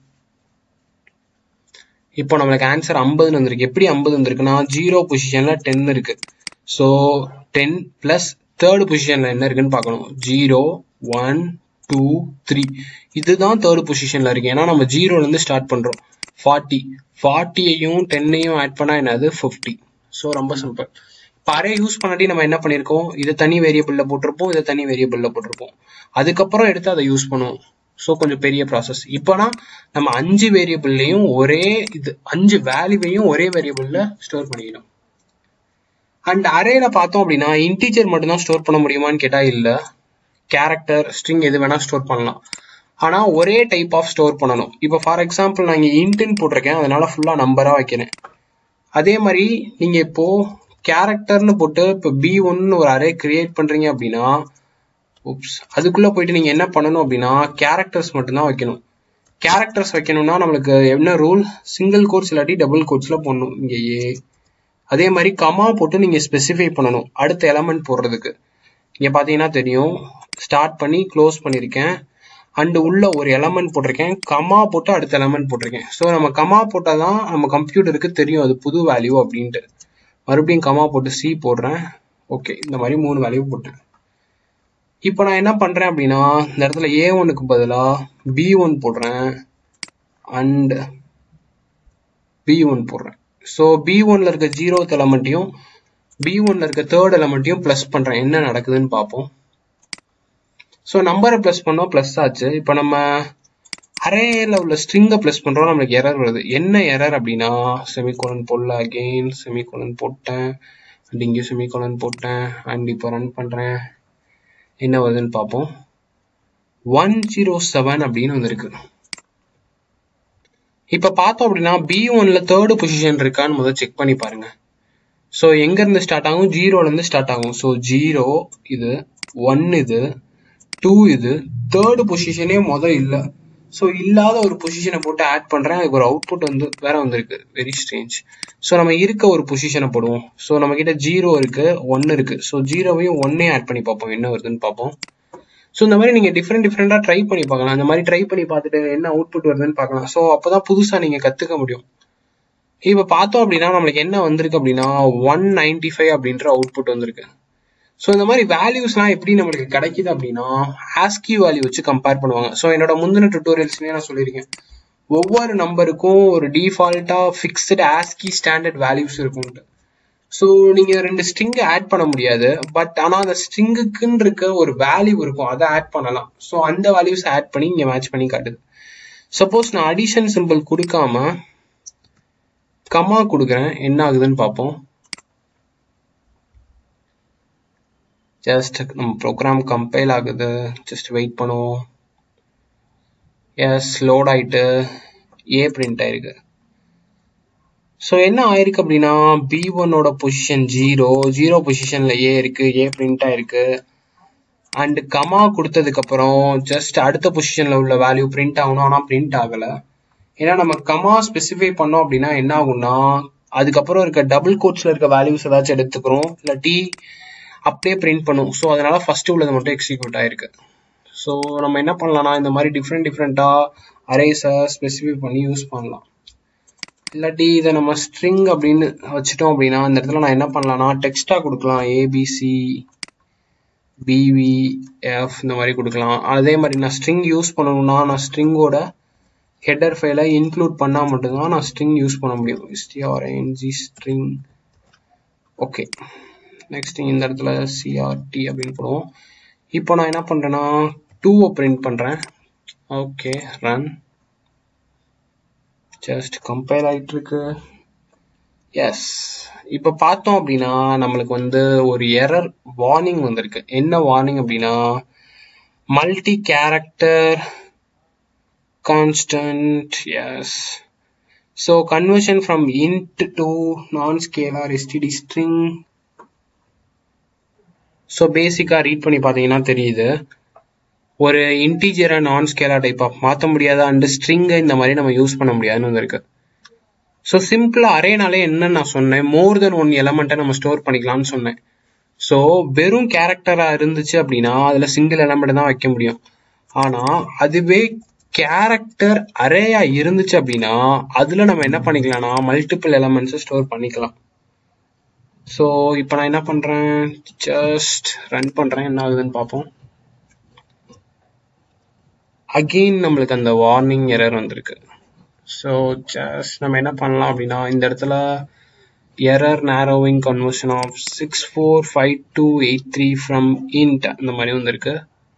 இப்போ நம்மளுக்கு ஆன்சர் ஐம்பதுன்னு வந்திருக்கு எப்படி ஐம்பது வந்திருக்குன்னா ஜீரோ பொசிஷனில் டென் இருக்கு ஸோ டென் ப்ளஸ் தேர்ட் பொசிஷனில் என்ன இருக்குன்னு பார்க்கணும் ஜீரோ ஒன் டூ த்ரீ இதுதான் தேர்ட் பொசிஷனில் இருக்கு ஏன்னா நம்ம ஜீரோலேருந்து ஸ்டார்ட் பண்ணுறோம் ஃபார்ட்டி ஃபார்ட்டியையும் டென்னையும் ஆட் பண்ணால் என்னது ஃபிஃப்டி ஸோ ரொம்ப சிம்பிள் இப்போ அரே யூஸ் பண்ணாட்டி நம்ம என்ன பண்ணியிருக்கோம் இதை தனி வேரியபிளில் போட்டிருப்போம் இதை தனி வேரியபிளில் போட்டிருப்போம் அதுக்கப்புறம் எடுத்து அதை யூஸ் பண்ணுவோம் ஸோ கொஞ்சம் பெரிய ப்ராசஸ் இப்போனா நம்ம அஞ்சு வேரியபிள்லையும் ஒரே இது அஞ்சு வேல்யூவையும் ஒரே வேரியபிளில் ஸ்டோர் பண்ணிக்கணும் அண்ட் அரேல பார்த்தோம் அப்படின்னா இன்டீஜர் மட்டும்தான் ஸ்டோர் பண்ண முடியுமான்னு கேட்டால் இல்லை கேரக்டர் ஸ்ட்ரிங் எது வேணா ஸ்டோர் பண்ணலாம் ஆனா ஒரே டைப் ஆஃப் ஸ்டோர் பண்ணணும் இப்போ ஃபார் எக்ஸாம்பிள் நான் இங்கே இன்ட்டுன்னு போட்டிருக்கேன் அதனால ஃபுல்லா நம்பரா வைக்கிறேன் அதே மாதிரி நீங்க இப்போ கேரக்டர்னு போட்டு இப்போ பி ஒன்னு ஒரு அரே கிரியேட் பண்றீங்க அப்படின்னா உப்ஸ் அதுக்குள்ள போயிட்டு நீங்க என்ன பண்ணணும் அப்படின்னா கேரக்டர்ஸ் மட்டும்தான் வைக்கணும் கேரக்டர்ஸ் வைக்கணும்னா நம்மளுக்கு என்ன ரூல் சிங்கிள் கோட்ஸ் இல்லாட்டி டபுள் கோட்ஸில் போடணும் இங்கே ஏ அதே மாதிரி கமா போட்டு நீங்கள் ஸ்பெசிஃபை பண்ணணும் அடுத்த எலமெண்ட் போடுறதுக்கு இங்கே பார்த்தீங்கன்னா தெரியும் ஸ்டார்ட் பண்ணி க்ளோஸ் பண்ணியிருக்கேன் அண்டு உள்ள ஒரு எலமெண்ட் போட்டிருக்கேன் கமா போட்டு அடுத்த எலமெண்ட் போட்டிருக்கேன் ஸோ நம்ம கமா போட்டால் தான் நம்ம கம்ப்யூட்டருக்கு தெரியும் அது புது வேல்யூ அப்படின்ட்டு மறுபடியும் கமா போட்டு சி போடுறேன் ஓகே இந்த மாதிரி மூணு வேல்யூ போட்டேன் இப்போ நான் என்ன பண்ணுறேன் அப்படின்னா இந்த இடத்துல ஏ ஒனுக்கு பதிலாக பி ஒன் போடுறேன் அண்ட் பி ஒன் போடுறேன் ஸோ பி ஒன்ல இருக்க ஜீரோத் எலமெண்ட்டையும் பி ஒன்ல இருக்க தேர்ட் எலமெண்ட்டையும் ப்ளஸ் பண்ணுறேன் என்ன நடக்குதுன்னு பார்ப்போம் ஸோ நம்பரை ப்ளஸ் பண்ணோம் ப்ளஸ் ஆச்சு இப்போ நம்ம அரேல உள்ள ஸ்ட்ரிங்கை ப்ளஸ் பண்ணுறோம் நம்மளுக்கு எரர் வருது என்ன எரர் அப்படின்னா செமிகோலன் போடல அகெயின் செமிகோலன் போட்டேன் அண்ட் இங்கேயும் செமிகோலன் போட்டேன் அண்ட் இப்போ ரன் பண்ணுறேன் என்ன வருதுன்னு பார்ப்போம் ஒன் ஜீரோ செவன் அப்படின்னு வந்திருக்கு இப்போ பார்த்தோம் அப்படின்னா பி ஒன்ல தேர்டு பொசிஷன் இருக்கான்னு முதல் செக் பண்ணி பாருங்க ஸோ எங்கேருந்து ஸ்டார்ட் ஆகும் ஜீரோலேருந்து ஸ்டார்ட் ஆகும் ஸோ ஜீரோ இது ஒன் இது டூ இது தேர்டு பொசிஷனே முதல் இல்லை ஸோ இல்லாத ஒரு பொசிஷனை போட்டு ஆட் பண்ணுறேன் அதுக்கு ஒரு அவுட்புட் வந்து வேற வந்திருக்கு வெரி ஸ்ட்ரேஞ்ச் ஸோ நம்ம இருக்க ஒரு பொசிஷனை போடுவோம் ஸோ நம்ம கிட்ட ஜீரோ இருக்கு ஒன்று இருக்கு ஸோ ஜீரோவையும் ஒன்னே ஆட் பண்ணி பார்ப்போம் என்ன வருதுன்னு பார்ப்போம் ஸோ இந்த மாதிரி நீங்கள் டிஃப்ரெண்ட் டிஃப்ரெண்டாக ட்ரை பண்ணி பார்க்கலாம் அந்த மாதிரி ட்ரை பண்ணி பார்த்துட்டு என்ன அவுட்புட் வருதுன்னு பார்க்கலாம் ஸோ அப்போ தான் புதுசாக நீங்கள் கற்றுக்க முடியும் இப்போ பார்த்தோம் அப்படின்னா நம்மளுக்கு என்ன வந்திருக்கு அப்படின்னா ஒன் நைன்டி ஃபைவ் அப்படின்ற அவுட்புட் வந்திருக்கு ஸோ இந்த மாதிரி வேல்யூஸ்லாம் எப்படி நம்மளுக்கு கிடைக்குது அப்படின்னா ஆஸ்கி வேல்யூ வச்சு கம்பேர் பண்ணுவாங்க ஸோ என்னோட முந்தின டுட்டோரியல்ஸ்லேயே நான் சொல்லியிருக்கேன் ஒவ்வொரு நம்பருக்கும் ஒரு டிஃபால்ட்டாக ஃபிக்ஸ்டு ஆஸ்கி ஸ்டாண்டர்ட் வேல்யூஸ் இருக்கும்ட்டு ஸோ நீங்கள் ரெண்டு ஸ்ட்ரிங்கை ஆட் பண்ண முடியாது பட் ஆனால் அந்த ஸ்ட்ரிங்குக்குன்னு இருக்க ஒரு வேல்யூ இருக்கும் அதை ஆட் பண்ணலாம் ஸோ அந்த வேல்யூஸ் ஆட் பண்ணி இங்கே மேட்ச் பண்ணி காட்டுது சப்போஸ் நான் அடிஷன் சிம்பிள் கொடுக்காம கமா கொடுக்குறேன் என்ன ஆகுதுன்னு பார்ப்போம் ஜஸ்ட் நம்ம ப்ரோக்ராம் கம்பைல் ஆகுது ஜஸ்ட் வெயிட் பண்ணுவோம் எஸ் லோட் ஆயிட்டு ஏ பிரிண்ட் ஆயிருக்கு ஸோ என்ன ஆயிருக்கு அப்படின்னா பி ஒன்னோட பொசிஷன் ஜீரோ ஜீரோ பொசிஷன்ல ஏ இருக்கு ஏ பிரிண்ட் ஆயிருக்கு அண்ட் கமா கொடுத்ததுக்கு அப்புறம் ஜஸ்ட் அடுத்த பொசிஷன்ல உள்ள வேல்யூ பிரிண்ட் ஆகணும் ஆனால் பிரிண்ட் ஆகல ஏன்னா நம்ம கமா ஸ்பெசிஃபை பண்ணோம் அப்படின்னா என்ன ஆகும்னா அதுக்கப்புறம் இருக்க டபுள் கோட்ஸ்ல இருக்க வேல்யூஸ் ஏதாச்சும் எடுத்துக்கிறோம் இல்லாட்டி அப்படியே பிரிண்ட் பண்ணும் ஸோ அதனால ஃபர்ஸ்ட் உள்ளது மட்டும் எக்ஸிக்யூட் ஆயிருக்கு ஸோ நம்ம என்ன பண்ணலாம்னா இந்த மாதிரி டிஃப்ரெண்ட் டிஃப்ரெண்ட்டாக அரேஸை ஸ்பெசிஃபை பண்ணி யூஸ் பண்ணலாம் இல்லாட்டி இதை நம்ம ஸ்ட்ரிங் அப்படின்னு வச்சுட்டோம் அப்படின்னா இந்த இடத்துல நான் என்ன பண்ணலாம்னா டெக்ஸ்டாக கொடுக்கலாம் ஏபிசி பிவிஎஃப் இந்த மாதிரி கொடுக்கலாம் அதே மாதிரி நான் ஸ்ட்ரிங் யூஸ் பண்ணணும்னா நான் ஸ்ட்ரிங்கோட ஹெட்டர் ஃபைலை இன்க்ளூட் பண்ணால் மட்டும்தான் நான் ஸ்ட்ரிங் யூஸ் பண்ண முடியும் எஸ்டிஆர்என்ஜி ஸ்ட்ரிங் ஓகே நெக்ஸ்ட் இந்த இடத்துல சிஆர்டி அப்படின்னு போடுவோம் இப்போ நான் என்ன பண்ணுறேன்னா டூவை பிரிண்ட் பண்ணுறேன் ஓகே ரன் ஜஸ்ட் கம்பேர் ஆகிட்டு இருக்கு எஸ் இப்போ பார்த்தோம் அப்படின்னா நம்மளுக்கு வந்து ஒரு எரர் வார்னிங் வந்திருக்கு என்ன வார்னிங் அப்படின்னா multi character constants so conversion from int to non scalar STD string so பேசிக்காக ரீட் பண்ணி பார்த்தீங்கன்னா தெரியுது ஒரு இன்டீஜரை நான் ஸ்கேலா டைப்பாக மாற்ற முடியாத அண்ட் ஸ்ட்ரிங்கை இந்த மாதிரி நம்ம யூஸ் பண்ண முடியாதுன்னு வந்திருக்கு ஸோ சிம்பிளாக அரேனாலே என்ன நான் சொன்னேன் மோர் தென் ஒன் எலமெண்ட்டை நம்ம ஸ்டோர் பண்ணிக்கலாம்னு சொன்னேன் ஸோ வெறும் கேரக்டராக இருந்துச்சு அப்படின்னா அதில் சிங்கிள் எலமெண்ட் தான் வைக்க முடியும் ஆனால் அதுவே கேரக்டர் அரேயா இருந்துச்சு அப்படின்னா அதில் நம்ம என்ன பண்ணிக்கலாம்னா மல்டிபிள் எலமெண்ட்ஸை ஸ்டோர் பண்ணிக்கலாம் ஸோ இப்போ நான் என்ன பண்ணுறேன் ஜஸ்ட் ரன் பண்ணுறேன் என்ன ஆகுதுன்னு பார்ப்போம் அகெயின் நம்மளுக்கு அந்த வார்னிங் எரர் வந்திருக்கு ஸோ ஜஸ்ட் நம்ம என்ன பண்ணலாம் அப்படின்னா இந்த இடத்துல error narrowing conversion of six four five two eight three from int அந்த மாதிரி வந்திருக்கு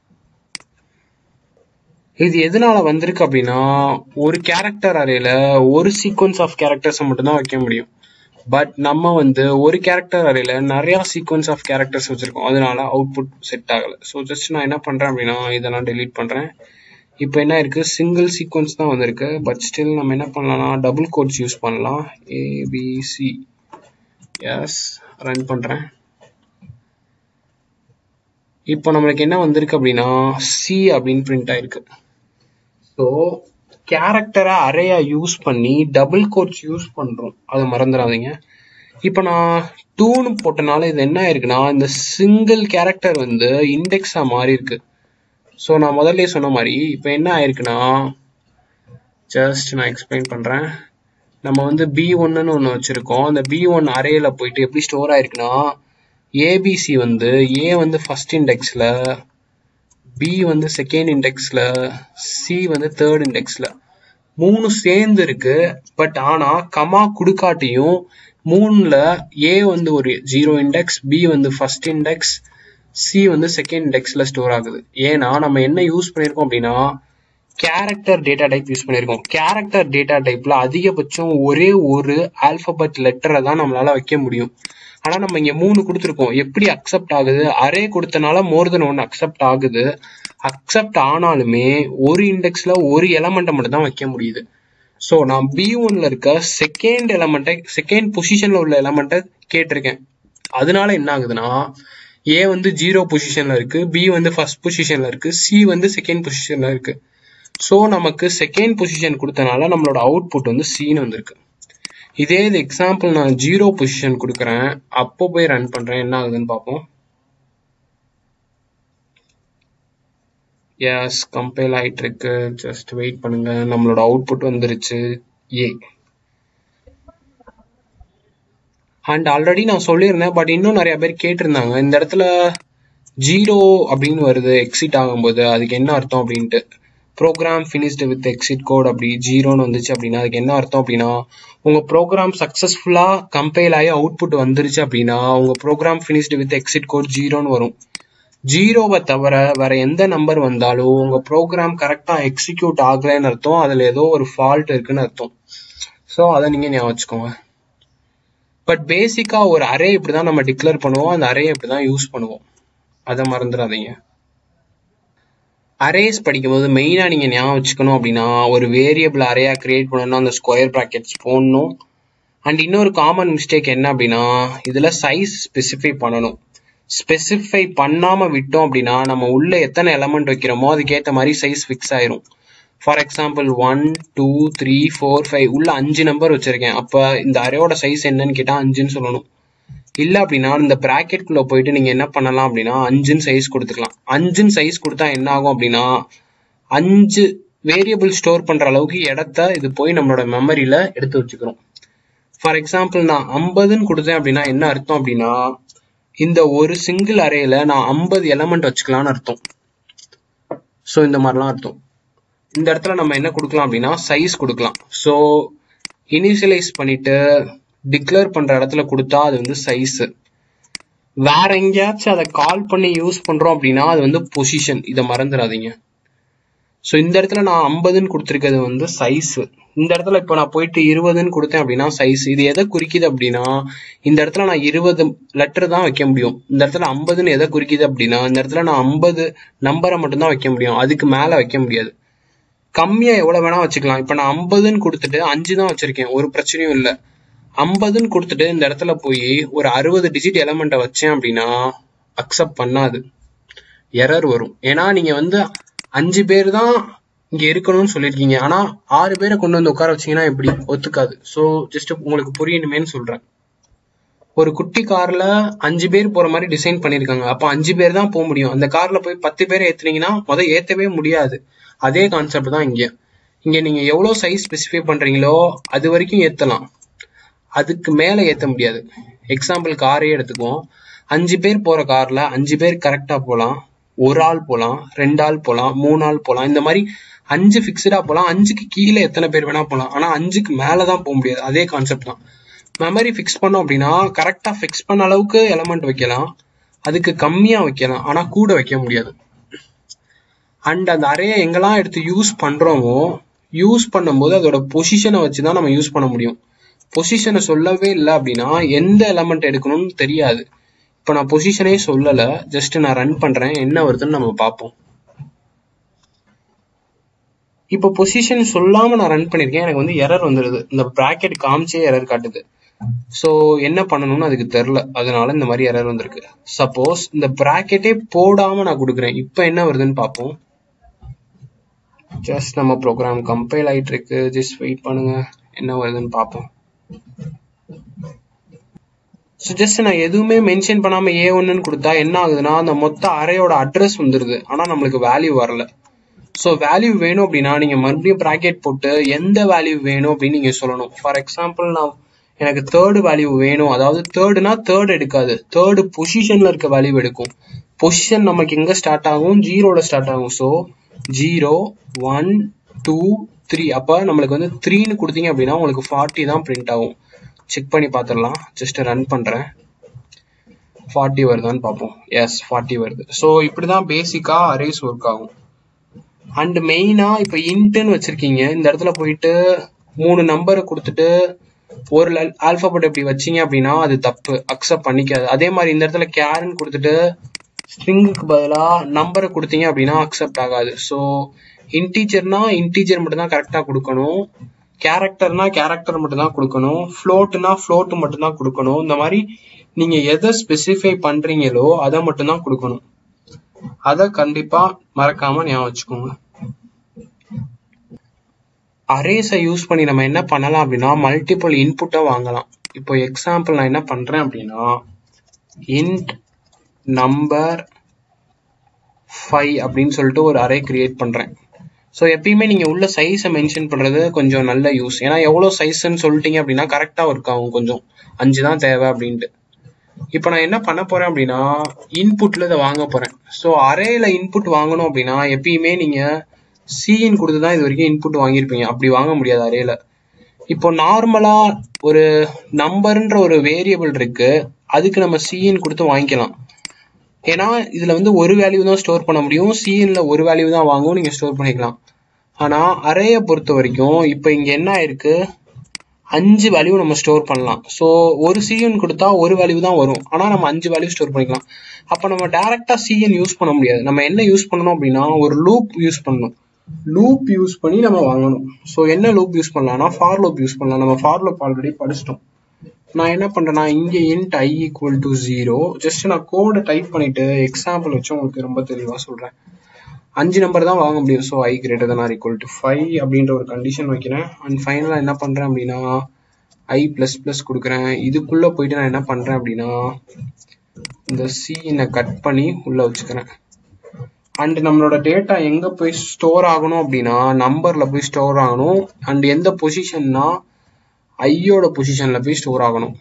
இது எதனால வந்திருக்கு அப்படின்னா ஒரு கேரக்டர் அறையில ஒரு சீக்வன்ஸ் ஆஃப் கேரக்டர்ஸை மட்டும்தான் வைக்க முடியும் பட் நம்ம வந்து ஒரு கேரக்டர் அறையில நிறைய சீக்வன்ஸ் ஆஃப் கேரக்டர்ஸ் வச்சிருக்கோம் அதனால அவுட்புட் செட் ஆகல ஸோ ஜஸ்ட் நான் என்ன பண்றேன் அப்படின்னா இதை நான் டெலீட் பண்றேன் இப்போ என்ன இருக்கு சிங்கிள் சீக்வன்ஸ் தான் வந்திருக்கு பட் ஸ்டில் நம்ம என்ன பண்ணலாம்னா டபுள் கோட்ஸ் யூஸ் பண்ணலாம் ஏபிசி எஸ் ரன் பண்றேன் இப்போ நம்மளுக்கு என்ன வந்திருக்கு அப்படின்னா சி அப்படின்னு பிரிண்ட் ஆயிருக்கு ஸோ கேரக்டரை அரையா யூஸ் பண்ணி டபுள் கோட்ஸ் யூஸ் பண்றோம் அதை மறந்துடாதீங்க இப்போ நான் டூன்னு போட்டனால இது என்ன ஆயிருக்குன்னா இந்த சிங்கிள் கேரக்டர் வந்து இண்டெக்ஸா மாறி இருக்கு ஸோ நான் முதல்ல சொன்ன மாதிரி இப்போ என்ன ஆயிருக்குன்னா ஜஸ்ட் நான் எக்ஸ்பிளைன் பண்றேன் நம்ம வந்து பி ஒன்னு ஒன்று வச்சிருக்கோம் அந்த பி ஒன் அரேல போயிட்டு எப்படி ஸ்டோர் ஆயிருக்குன்னா ஏபிசி வந்து ஏ வந்து ஃபர்ஸ்ட் இண்டெக்ஸ்ல பி வந்து செகண்ட் இண்டெக்ஸ்ல சி வந்து தேர்ட் இண்டெக்ஸ்ல மூணு சேர்ந்து இருக்கு பட் ஆனா கமா குடுக்காட்டியும் மூணுல ஏ வந்து ஒரு ஜீரோ இண்டெக்ஸ் பி வந்து ஃபர்ஸ்ட் இண்டெக்ஸ் சி வந்து செகண்ட் இண்டெக்ஸ்ல ஸ்டோர் ஆகுது ஏன்னா நம்ம என்ன யூஸ் பண்ணிருக்கோம் அப்படின்னா கேரக்டர் டேட்டா டைப் யூஸ் பண்ணிருக்கோம் கேரக்டர் டேட்டா டைப்ல அதிகபட்சம் ஒரே ஒரு ஆல்பபெட் லெட்டரை தான் நம்மளால வைக்க முடியும் ஆனா நம்ம இங்க மூணு கொடுத்துருக்கோம் எப்படி அக்செப்ட் ஆகுது அரே கொடுத்தனால மோர் தென் ஒன் அக்செப்ட் ஆகுது அக்செப்ட் ஆனாலுமே ஒரு இண்டெக்ஸ்ல ஒரு எலமெண்ட்டை மட்டும் தான் வைக்க முடியுது ஸோ நான் பி ஒன்ல இருக்க செகண்ட் எலமெண்ட்டை செகண்ட் பொசிஷன்ல உள்ள எலமெண்ட்டை கேட்டிருக்கேன் அதனால என்ன ஆகுதுன்னா ஏ வந்து ஜீரோ பொசிஷன்ல இருக்கு பி வந்து ஃபர்ஸ்ட் பொசிஷன்ல இருக்கு சி வந்து செகண்ட் பொசிஷன்ல இருக்கு ஸோ நமக்கு செகண்ட் பொசிஷன் கொடுத்தனால நம்மளோட அவுட்புட் வந்து சின்னு வந்திருக்கு இதே இது எக்ஸாம்பிள் நான் ஜீரோ பொசிஷன் கொடுக்குறேன் அப்போ போய் ரன் பண்றேன் என்ன ஆகுதுன்னு பார்ப்போம் எஸ் கம்பைல் ஆயிட்டு இருக்கு ஜஸ்ட் வெயிட் பண்ணுங்க நம்மளோட அவுட்புட் வந்துருச்சு ஏ அண்ட் ஆல்ரெடி நான் சொல்லியிருந்தேன் பட் இன்னும் நிறைய பேர் கேட்டிருந்தாங்க இந்த இடத்துல ஜீரோ அப்படின்னு வருது எக்ஸிட் ஆகும்போது அதுக்கு என்ன அர்த்தம் அப்படின்ட்டு program finished with exit code அப்படி ஜீரோன்னு வந்துச்சு அப்படின்னா அதுக்கு என்ன அர்த்தம் அப்படின்னா உங்க ப்ரோக்ராம் சக்சஸ்ஃபுல்லா கம்பைல் ஆகி அவுட்புட் வந்துருச்சு அப்படின்னா உங்க program finished with exit code ஜீரோன்னு வரும் ஜீரோவை தவிர வேற எந்த நம்பர் வந்தாலும் உங்க ப்ரோக்ராம் கரெக்டா எக்ஸிக்யூட் ஆகலைன்னு அர்த்தம் அதுல ஏதோ ஒரு ஃபால்ட் இருக்குன்னு அர்த்தம் ஸோ அதை நீங்க ஞாபகம் வச்சுக்கோங்க பட் பேசிக்கா ஒரு அரே இப்படிதான் நம்ம டிக்ளேர் பண்ணுவோம் அந்த அரே இப்படிதான் யூஸ் பண்ணுவோம் அதை மறந்துடாதீங்க அரேஸ் படிக்கும்போது மெயினா நீங்க ஞாபகம் வச்சுக்கணும் அப்படின்னா ஒரு வேரியபிள் அரேயா கிரியேட் பண்ணணும்னா அந்த ஸ்கொயர் ப்ராக்கெட்ஸ் போடணும் அண்ட் இன்னொரு காமன் மிஸ்டேக் என்ன அப்படின்னா இதுல சைஸ் ஸ்பெசிஃபை பண்ணணும் ஸ்பெசிஃபை பண்ணாம விட்டோம் அப்படின்னா நம்ம உள்ள எத்தனை எலமெண்ட் வைக்கிறோமோ அதுக்கேற்ற மாதிரி சைஸ் ஃபிக்ஸ் ஆயிரும் for example one two three four five உள்ள அஞ்சு நம்பர் வச்சிருக்கேன் அப்ப இந்த அரேயோட சைஸ் என்னன்னு கேட்டா அஞ்சுன்னு சொல்லணும் இல்ல அப்படின்னா இந்த பிராக்கெட்குள்ள போயிட்டு நீங்க என்ன பண்ணலாம் அப்படின்னா அஞ்சுன்னு சைஸ் கொடுத்துக்கலாம் அஞ்சுன்னு சைஸ் கொடுத்தா என்ன ஆகும் அப்படின்னா அஞ்சு வேரியபிள் ஸ்டோர் பண்ற அளவுக்கு இடத்த இது போய் நம்மளோட மெமரியில எடுத்து வச்சுக்கிறோம் ஃபார் எக்ஸாம்பிள் நான் ஐம்பதுன்னு கொடுத்தேன் அப்படின்னா என்ன அர்த்தம் அப்படின்னா இந்த ஒரு சிங்கிள் அரேல நான் ஐம்பது எலமெண்ட் வச்சுக்கலாம்னு அர்த்தம் ஸோ இந்த மாதிரிலாம் அர்த்தம் இந்த இடத்துல நம்ம என்ன கொடுக்கலாம் அப்படின்னா சைஸ் கொடுக்கலாம் ஸோ இனிஷியலைஸ் பண்ணிட்டு டிக்ளேர் பண்ற இடத்துல கொடுத்தா அது வந்து சைஸ் வேற எங்கேயாச்சும் அதை கால் பண்ணி யூஸ் பண்றோம் அப்படின்னா அது வந்து பொசிஷன் இதை மறந்துடாதீங்க ஸோ இந்த இடத்துல நான் ஐம்பதுன்னு கொடுத்துருக்கிறது வந்து சைஸ் இந்த இடத்துல இப்போ நான் போயிட்டு இருபதுன்னு கொடுத்தேன் அப்படின்னா சைஸ் இது எதை குறிக்குது அப்படின்னா இந்த இடத்துல நான் இருபது லெட்டர் தான் வைக்க முடியும் இந்த இடத்துல ஐம்பதுன்னு எதை குறிக்குது அப்படின்னா இந்த இடத்துல நான் ஐம்பது நம்பரை மட்டும்தான் வைக்க முடியும் அதுக்கு மேல வைக்க முடியாது கம்மியா எவ்வளவு வேணா வச்சுக்கலாம் இப்போ நான் ஐம்பதுன்னு கொடுத்துட்டு அஞ்சு தான் வச்சிருக்கேன் ஒரு பிரச்சனையும் இல்லை ஐம்பதுன்னு கொடுத்துட்டு இந்த இடத்துல போய் ஒரு அறுபது டிஜிட் எலமெண்ட்டை வச்சேன் அப்படின்னா அக்செப்ட் பண்ணாது எரர் வரும் ஏன்னா நீங்க வந்து அஞ்சு பேர் தான் இங்க இருக்கணும்னு சொல்லியிருக்கீங்க ஆனா ஆறு பேரை கொண்டு வந்து உட்கார வச்சீங்கன்னா எப்படி ஒத்துக்காது ஸோ ஜஸ்ட் உங்களுக்கு புரியணுமேன்னு சொல்றேன் ஒரு குட்டி கார்ல அஞ்சு பேர் போற மாதிரி டிசைன் பண்ணிருக்காங்க அப்ப அஞ்சு பேர் தான் போக முடியும் அந்த கார்ல போய் பத்து பேரை ஏத்துனீங்கன்னா முத ஏத்தவே முடியாது அதே கான்செப்ட் தான் இங்க இங்க நீங்க எவ்வளவு சைஸ் ஸ்பெசிஃபை பண்றீங்களோ அது வரைக்கும் ஏத்தலாம் அதுக்கு மேல ஏத்த முடியாது எக்ஸாம்பிள் காரே எடுத்துக்குவோம் அஞ்சு பேர் போற கார்ல அஞ்சு பேர் கரெக்டா போலாம் ஒரு ஆள் போலாம் ரெண்டு ஆள் போலாம் மூணு ஆள் போலாம் இந்த மாதிரி அஞ்சு பிக்ஸ்டா போலாம் அஞ்சுக்கு கீழே எத்தனை பேர் வேணா போலாம் ஆனா அஞ்சுக்கு மேலதான் போக முடியாது அதே கான்செப்ட் தான் மெமரி ஃபிக்ஸ் பண்ணோம் அப்படின்னா கரெக்டா ஃபிக்ஸ் பண்ண அளவுக்கு எலமெண்ட் வைக்கலாம் அதுக்கு கம்மியா வைக்கலாம் ஆனா கூட வைக்க முடியாது அண்ட் அந்த அறையை எங்கெல்லாம் எடுத்து யூஸ் பண்றோமோ யூஸ் பண்ணும்போது அதோட பொசிஷனை வச்சுதான் நம்ம யூஸ் பண்ண முடியும் பொசிஷனை சொல்லவே இல்லை அப்படின்னா எந்த எலமெண்ட் எடுக்கணும்னு தெரியாது இப்போ நான் பொசிஷனே சொல்லலை ஜஸ்ட் நான் ரன் பண்றேன் என்ன வருதுன்னு நம்ம பார்ப்போம் இப்போ பொசிஷன் சொல்லாம நான் ரன் பண்ணிருக்கேன் எனக்கு வந்து எரர் வந்துடுது இந்த ப்ராக்கெட் காமிச்சே எரர் காட்டுது ஸோ என்ன பண்ணணும்னு அதுக்கு தெரில அதனால இந்த மாதிரி எரர் வந்திருக்கு சப்போஸ் இந்த ப்ராக்கெட்டே போடாம நான் கொடுக்குறேன் இப்போ என்ன வருதுன்னு பார்ப்போம் ஜஸ்ட் நம்ம ப்ரோக்ராம் கம்பைல் ஆயிட்டு இருக்கு ஜஸ்ட் வெயிட் பண்ணுங்க என்ன வருதுன்னு பார்ப்போம் ஸோ ஜஸ்ட் நான் எதுவுமே மென்ஷன் பண்ணாம ஏ ஒன்றுன்னு கொடுத்தா என்ன ஆகுதுன்னா அந்த மொத்த அறையோட அட்ரஸ் வந்துருது ஆனா நம்மளுக்கு வேல்யூ வரல ஸோ வேல்யூ வேணும் அப்படின்னா நீங்க மறுபடியும் ப்ராக்கெட் போட்டு எந்த வேல்யூ வேணும் அப்படின்னு நீங்க சொல்லணும் ஃபார் எக்ஸாம்பிள் நான் எனக்கு தேர்டு வேல்யூ வேணும் அதாவது தேர்டுனா தேர்ட் எடுக்காது தேர்டு பொசிஷன்ல இருக்க வேல்யூ எடுக்கும் பொசிஷன் நமக்கு எங்க ஸ்டார்ட் ஆகும் ஜீரோல ஸ்டார்ட் ஆகும் so zero one two three அப்போ நம்மளுக்கு வந்து த்ரீன்னு கொடுத்தீங்க அப்படின்னா உங்களுக்கு ஃபார்ட்டி தான் பிரிண்ட் ஆகும் செக் பண்ணி பார்த்துடலாம் ஜஸ்ட் ரன் பண்ணுறேன் ஃபார்ட்டி வருதான்னு பார்ப்போம் எஸ் ஃபார்ட்டி வருது ஸோ இப்படி தான் பேசிக்காக அரேஸ் ஒர்க் ஆகும் அண்ட் மெயினாக இப்போ இன்ட்டுன்னு வச்சுருக்கீங்க இந்த இடத்துல போயிட்டு மூணு நம்பரை கொடுத்துட்டு ஒரு ஆல்ஃபாபெட் இப்படி வச்சீங்க அப்படின்னா அது தப்பு அக்செப்ட் பண்ணிக்காது அதே மாதிரி இந்த இடத்துல கேர்ன்னு கொடுத்துட்டு ஸ்ட்ரிங்குக்கு பதிலாக நம்பரை கொடுத்தீங்க அப்படின்னா அக்செப்ட் ஆகாது ஸோ இன்டீஜர்னா இன்டீஜர் மட்டும் தான் கரெக்டாக கொடுக்கணும் கேரக்டர்னா கேரக்டர் மட்டும் தான் கொடுக்கணும் ஃப்ளோட்னா ஃப்ளோட் மட்டும் தான் கொடுக்கணும் இந்த மாதிரி நீங்க எதை ஸ்பெசிஃபை பண்றீங்களோ அதை மட்டும் தான் கொடுக்கணும் அதை கண்டிப்பா மறக்காம ஞாபகம் வச்சுக்கோங்க அரேஸை யூஸ் பண்ணி நம்ம என்ன பண்ணலாம் அப்படின்னா மல்டிபிள் இன்புட்டை வாங்கலாம் இப்போ எக்ஸாம்பிள் நான் என்ன பண்றேன் அப்படின்னா இன்ட் நம்பர் ஃபைவ் அப்படின்னு சொல்லிட்டு ஒரு அரே கிரியேட் பண்றேன் ஸோ எப்பயுமே நீங்க உள்ள சைஸை மென்ஷன் பண்றது கொஞ்சம் நல்ல யூஸ் ஏன்னா எவ்வளோ சைஸ்ன்னு சொல்லிட்டீங்க அப்படின்னா கரெக்டா ஒர்க் ஆகும் கொஞ்சம் அஞ்சு தான் தேவை அப்படின்ட்டு இப்போ நான் என்ன பண்ண போறேன் அப்படின்னா இன்புட்ல இதை வாங்க போறேன் ஸோ அரேல இன்புட் வாங்கணும் அப்படின்னா எப்பயுமே நீங்க சிஇன் கொடுத்து தான் இது வரைக்கும் இன்புட் வாங்கியிருப்பீங்க அப்படி வாங்க முடியாது அரேல இப்போ நார்மலா ஒரு நம்பர்ன்ற ஒரு வேரியபிள் இருக்கு அதுக்கு நம்ம சிஇன் கொடுத்து வாங்கிக்கலாம் ஏன்னா இதுல வந்து ஒரு வேல்யூ தான் ஸ்டோர் பண்ண முடியும் சிஎன்ல ஒரு வேல்யூ தான் வாங்கும் நீங்க ஸ்டோர் பண்ணிக்கலாம் ஆனா அரேய பொறுத்த வரைக்கும் இப்போ இங்க என்ன ஆயிருக்கு அஞ்சு வேல்யூ நம்ம ஸ்டோர் பண்ணலாம் ஸோ ஒரு சிஎன் கொடுத்தா ஒரு வேல்யூ தான் வரும் ஆனா நம்ம அஞ்சு வேல்யூ ஸ்டோர் பண்ணிக்கலாம் அப்ப நம்ம டைரக்டா சிஎன் யூஸ் பண்ண முடியாது நம்ம என்ன யூஸ் பண்ணணும் அப்படின்னா ஒரு லூப் யூஸ் பண்ணணும் லூப் யூஸ் பண்ணி நம்ம வாங்கணும் ஸோ என்ன லூப் யூஸ் பண்ணலாம்னா ஃபார் லூப் யூஸ் பண்ணலாம் நம்ம ஃபார் லூப் ஆல்ரெடி படிச்சிட்டோம் நான் என்ன பண்றேன்னா இங்க int I equal to zero just நான் கோடை டைப் பண்ணிட்டு எக்ஸாம்பிள் வச்சு உங்களுக்கு ரொம்ப தெளிவா சொல்றேன் அஞ்சு நம்பர் தான் வாங்க முடியும் so I greater than equal to five அப்படின்ற ஒரு கண்டிஷன் வைக்கிறேன் அண்ட் ஃபைனலாக என்ன பண்றேன் அப்படின்னா ஐ பிளஸ் பிளஸ் கொடுக்குறேன் இதுக்குள்ள போயிட்டு நான் என்ன பண்றேன் அப்படின்னா இந்த சீனை கட் பண்ணி உள்ள வச்சுக்கிறேன் அண்ட் நம்மளோட டேட்டா எங்க போய் ஸ்டோர் ஆகணும் அப்படின்னா நம்பர்ல போய் ஸ்டோர் ஆகணும் அண்ட் எந்த பொசிஷன்னா ஐயோட பொசிஷன்ல போய் ஸ்டோர் ஆகணும்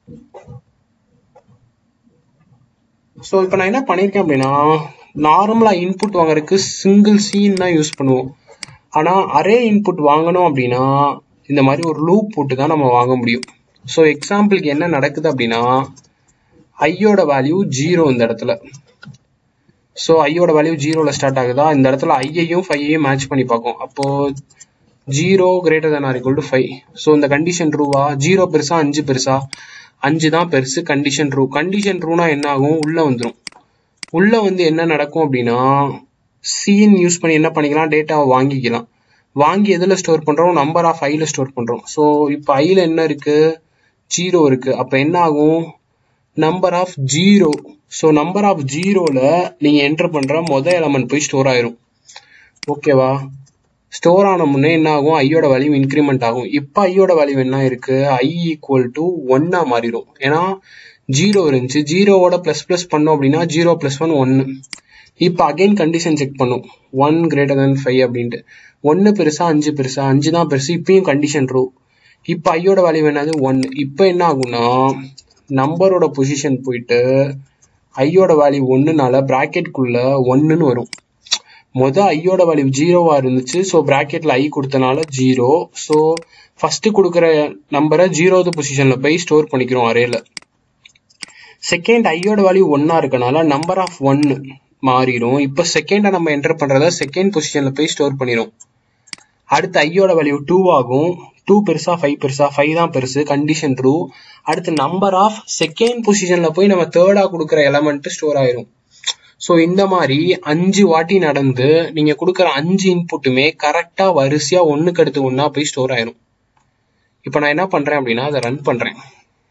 ஸோ இப்போ நான் என்ன பண்ணியிருக்கேன் அப்படின்னா நார்மலா இன்புட் வாங்குறதுக்கு சிங்கிள் சீன் தான் யூஸ் பண்ணுவோம் ஆனா அரே இன்புட் வாங்கணும் அப்படின்னா இந்த மாதிரி ஒரு லூப் போட்டு தான் நம்ம வாங்க முடியும் ஸோ எக்ஸாம்பிளுக்கு என்ன நடக்குது அப்படின்னா ஐயோட வேல்யூ ஜீரோ இந்த இடத்துல ஸோ ஐயோட வேல்யூ ஜீரோல ஸ்டார்ட் ஆகுதா இந்த இடத்துல ஐயையும் ஃபைவையும் மேட்ச் பண்ணி பார்க்கும் அப்போ zero greater than or equal to five so இந்த கண்டிஷன் ட்ரூவா ஜீரோ பெருசா அஞ்சு பெருசா அஞ்சு தான் பெருசு கண்டிஷன் ட்ரூ கண்டிஷன் ட்ரூனா என்ன ஆகும் உள்ள வந்துடும் உள்ள வந்து என்ன நடக்கும் அப்படின்னா சீன் யூஸ் பண்ணி என்ன பண்ணிக்கலாம் டேட்டாவை வாங்கிக்கலாம் வாங்கி எதுல ஸ்டோர் பண்றோம் நம்பர் ஆஃப் ஐல ஸ்டோர் பண்றோம் ஸோ இப்போ ஐல என்ன இருக்கு ஜீரோ இருக்கு அப்ப என்ன ஆகும் number of zero so number of ஜீரோல நீங்க என்டர் பண்ற மொதல் எலமெண்ட் போய் ஸ்டோர் ஆயிரும் ஓகேவா ஸ்டோர் ஆன முன்னே என்ன ஆகும் ஐயோட வேல்யூ இன்க்ரிமெண்ட் ஆகும் இப்போ ஐயோட வேல்யூ என்ன இருக்கு ஐ ஈக்குவல் டு ஒன்னா மாறிடும் ஏன்னா ஜீரோ இருந்துச்சு ஜீரோவோட பிளஸ் பிளஸ் பண்ணோம் அப்படின்னா ஜீரோ பிளஸ் ஒன் ஒன்னு இப்போ அகைன் கண்டிஷன் செக் பண்ணும் ஒன் கிரேட்டர் than ஃபைவ் அப்படின்ட்டு ஒன்னு பெருசா அஞ்சு பெருசா அஞ்சு தான் பெருசு இப்பயும் கண்டிஷன் ட்ரூ இப்போ ஐயோட வேல்யூ என்னது ஒன் இப்போ என்ன ஆகும்னா நம்பரோட பொசிஷன் போயிட்டு ஐயோட வேல்யூ ஒன்னுனால பிராக்கெட்குள்ள ஒன்னுன்னு வரும் மொத ஐயோட வேல்யூ ஜீரோவா இருந்துச்சு ஸோ பிராக்கெட்ல ஐ கொடுத்தனால ஜீரோ ஸோ ஃபர்ஸ்ட் கொடுக்குற நம்பரை ஜீரோது பொசிஷன்ல போய் ஸ்டோர் பண்ணிக்கிறோம் அரேல செகண்ட் ஐயோட வேல்யூ ஒன்னா இருக்கனால நம்பர் ஆஃப் ஒன்னு மாறிடும் இப்போ செகண்டை நம்ம என்டர் பண்றத செகண்ட் பொசிஷன்ல போய் ஸ்டோர் பண்ணிடும் அடுத்து ஐயோட வேல்யூ டூ ஆகும் டூ பெருசா ஃபைவ் பெருசா ஃபைவ் தான் பெருசு கண்டிஷன் ட்ரூ அடுத்து நம்பர் ஆஃப் செகண்ட் பொசிஷன்ல போய் நம்ம தேர்டா கொடுக்குற எலமெண்ட் ஸ்டோர் ஆயிரும் ஸோ இந்த மாதிரி அஞ்சு வாட்டி நடந்து நீங்க கொடுக்குற அஞ்சு இன்புட்டுமே கரெக்டா வரிசையா ஒண்ணுக்கு அடுத்து ஒன்னா போய் ஸ்டோர் ஆயிரும் இப்போ நான் என்ன பண்றேன் அப்படின்னா அதை ரன் பண்றேன்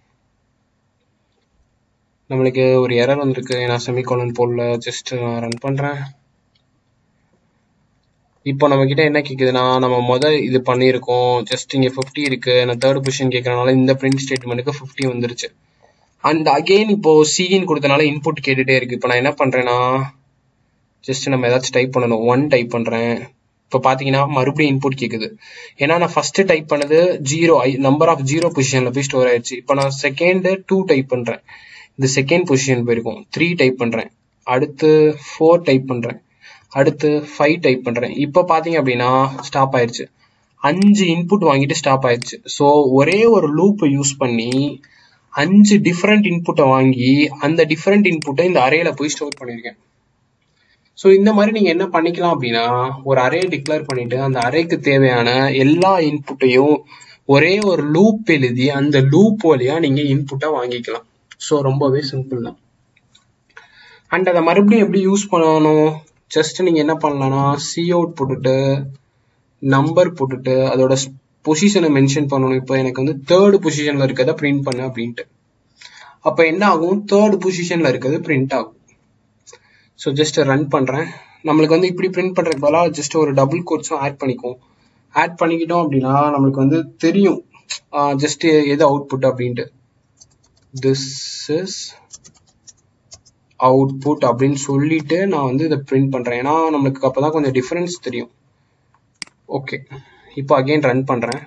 நம்மளுக்கு ஒரு எரர் வந்திருக்கு நான் செமிகாலன் போடல ஜஸ்ட் நான் ரன் பண்றேன் இப்போ நம்ம கிட்ட என்ன கேக்குதுன்னா நம்ம முதல் இது பண்ணியிருக்கோம் ஜஸ்ட் இங்க 50 இருக்கு நான் தேர்ட் பொசிஷன் கேட்கறனால இந்த பிரிண்ட் ஸ்டேட்மெண்ட்டுக்கு 50 வந்துருச்சு அண்ட் அகைன் இப்போ சின்னு கொடுத்தனால இன்புட் கேட்டுட்டே இருக்கு இப்போ நான் என்ன பண்றேன்னா ஜஸ்ட் நம்ம ஏதாச்சும் டைப் பண்ணணும் ஒன் டைப் பண்றேன் இப்போ பாத்தீங்கன்னா மறுபடியும் இன்புட் கேக்குது ஏன்னா நான் ஃபர்ஸ்ட் டைப் பண்ணது ஜீரோ நம்பர் ஆஃப் ஜீரோ பொசிஷன்ல போய் ஸ்டோர் ஆயிடுச்சு இப்போ நான் செகண்ட் டூ டைப் பண்றேன் இது செகண்ட் பொசிஷன் போயிருக்கும் த்ரீ டைப் பண்றேன் அடுத்து ஃபோர் டைப் பண்றேன் அடுத்து ஃபைவ் டைப் பண்றேன் இப்போ பாத்தீங்க அப்படின்னா ஸ்டாப் ஆயிடுச்சு அஞ்சு இன்புட் வாங்கிட்டு ஸ்டாப் ஆயிடுச்சு ஸோ ஒரே ஒரு லூப் யூஸ் பண்ணி அஞ்சு டிஃப்ரெண்ட் இன்புட்டை வாங்கி அந்த டிஃப்ரெண்ட் இன்புட்டை இந்த அரேல போய் ஸ்டோர் பண்ணியிருக்கேன் ஸோ இந்த மாதிரி நீங்க என்ன பண்ணிக்கலாம் அப்படின்னா ஒரு அரே டிக்ளேர் பண்ணிட்டு அந்த அரேக்கு தேவையான எல்லா இன்புட்டையும் ஒரே ஒரு லூப் எழுதி அந்த லூப் வழியா நீங்க இன்புட்டை வாங்கிக்கலாம் ஸோ ரொம்பவே சிம்பிள் தான் அண்ட் அதை மறுபடியும் எப்படி யூஸ் பண்ணணும் ஜஸ்ட் நீங்க என்ன பண்ணலாம்னா சி அவுட் போட்டுட்டு நம்பர் போட்டுட்டு அதோட பொசிஷனை மென்ஷன் பண்ணணும் இப்போ எனக்கு வந்து தேர்டு பொசிஷன்ல இருக்கிறத பிரிண்ட் பண்ண அப்படின்ட்டு அப்போ என்ன ஆகும் தேர்ட் பொசிஷன்ல இருக்கிறது பிரிண்ட் ஆகும் ஸோ ஜஸ்ட் ரன் பண்றேன் நம்மளுக்கு வந்து இப்படி பிரிண்ட் பண்றதுக்கு பதிலாக ஜஸ்ட் ஒரு டபுள் கோட்ஸும் ஆட் பண்ணிக்கும் ஆட் பண்ணிக்கிட்டோம் அப்படின்னா நம்மளுக்கு வந்து தெரியும் ஜஸ்ட் எது அவுட்புட் அப்படின்ட்டு திஸ் இஸ் அவுட்புட் அப்படின்னு சொல்லிட்டு நான் வந்து இதை பிரிண்ட் பண்றேன் ஏன்னா நம்மளுக்கு அப்பதான் கொஞ்சம் டிஃபரன்ஸ் தெரியும் ஓகே இப்போ அகைன் ரன் பண்றேன்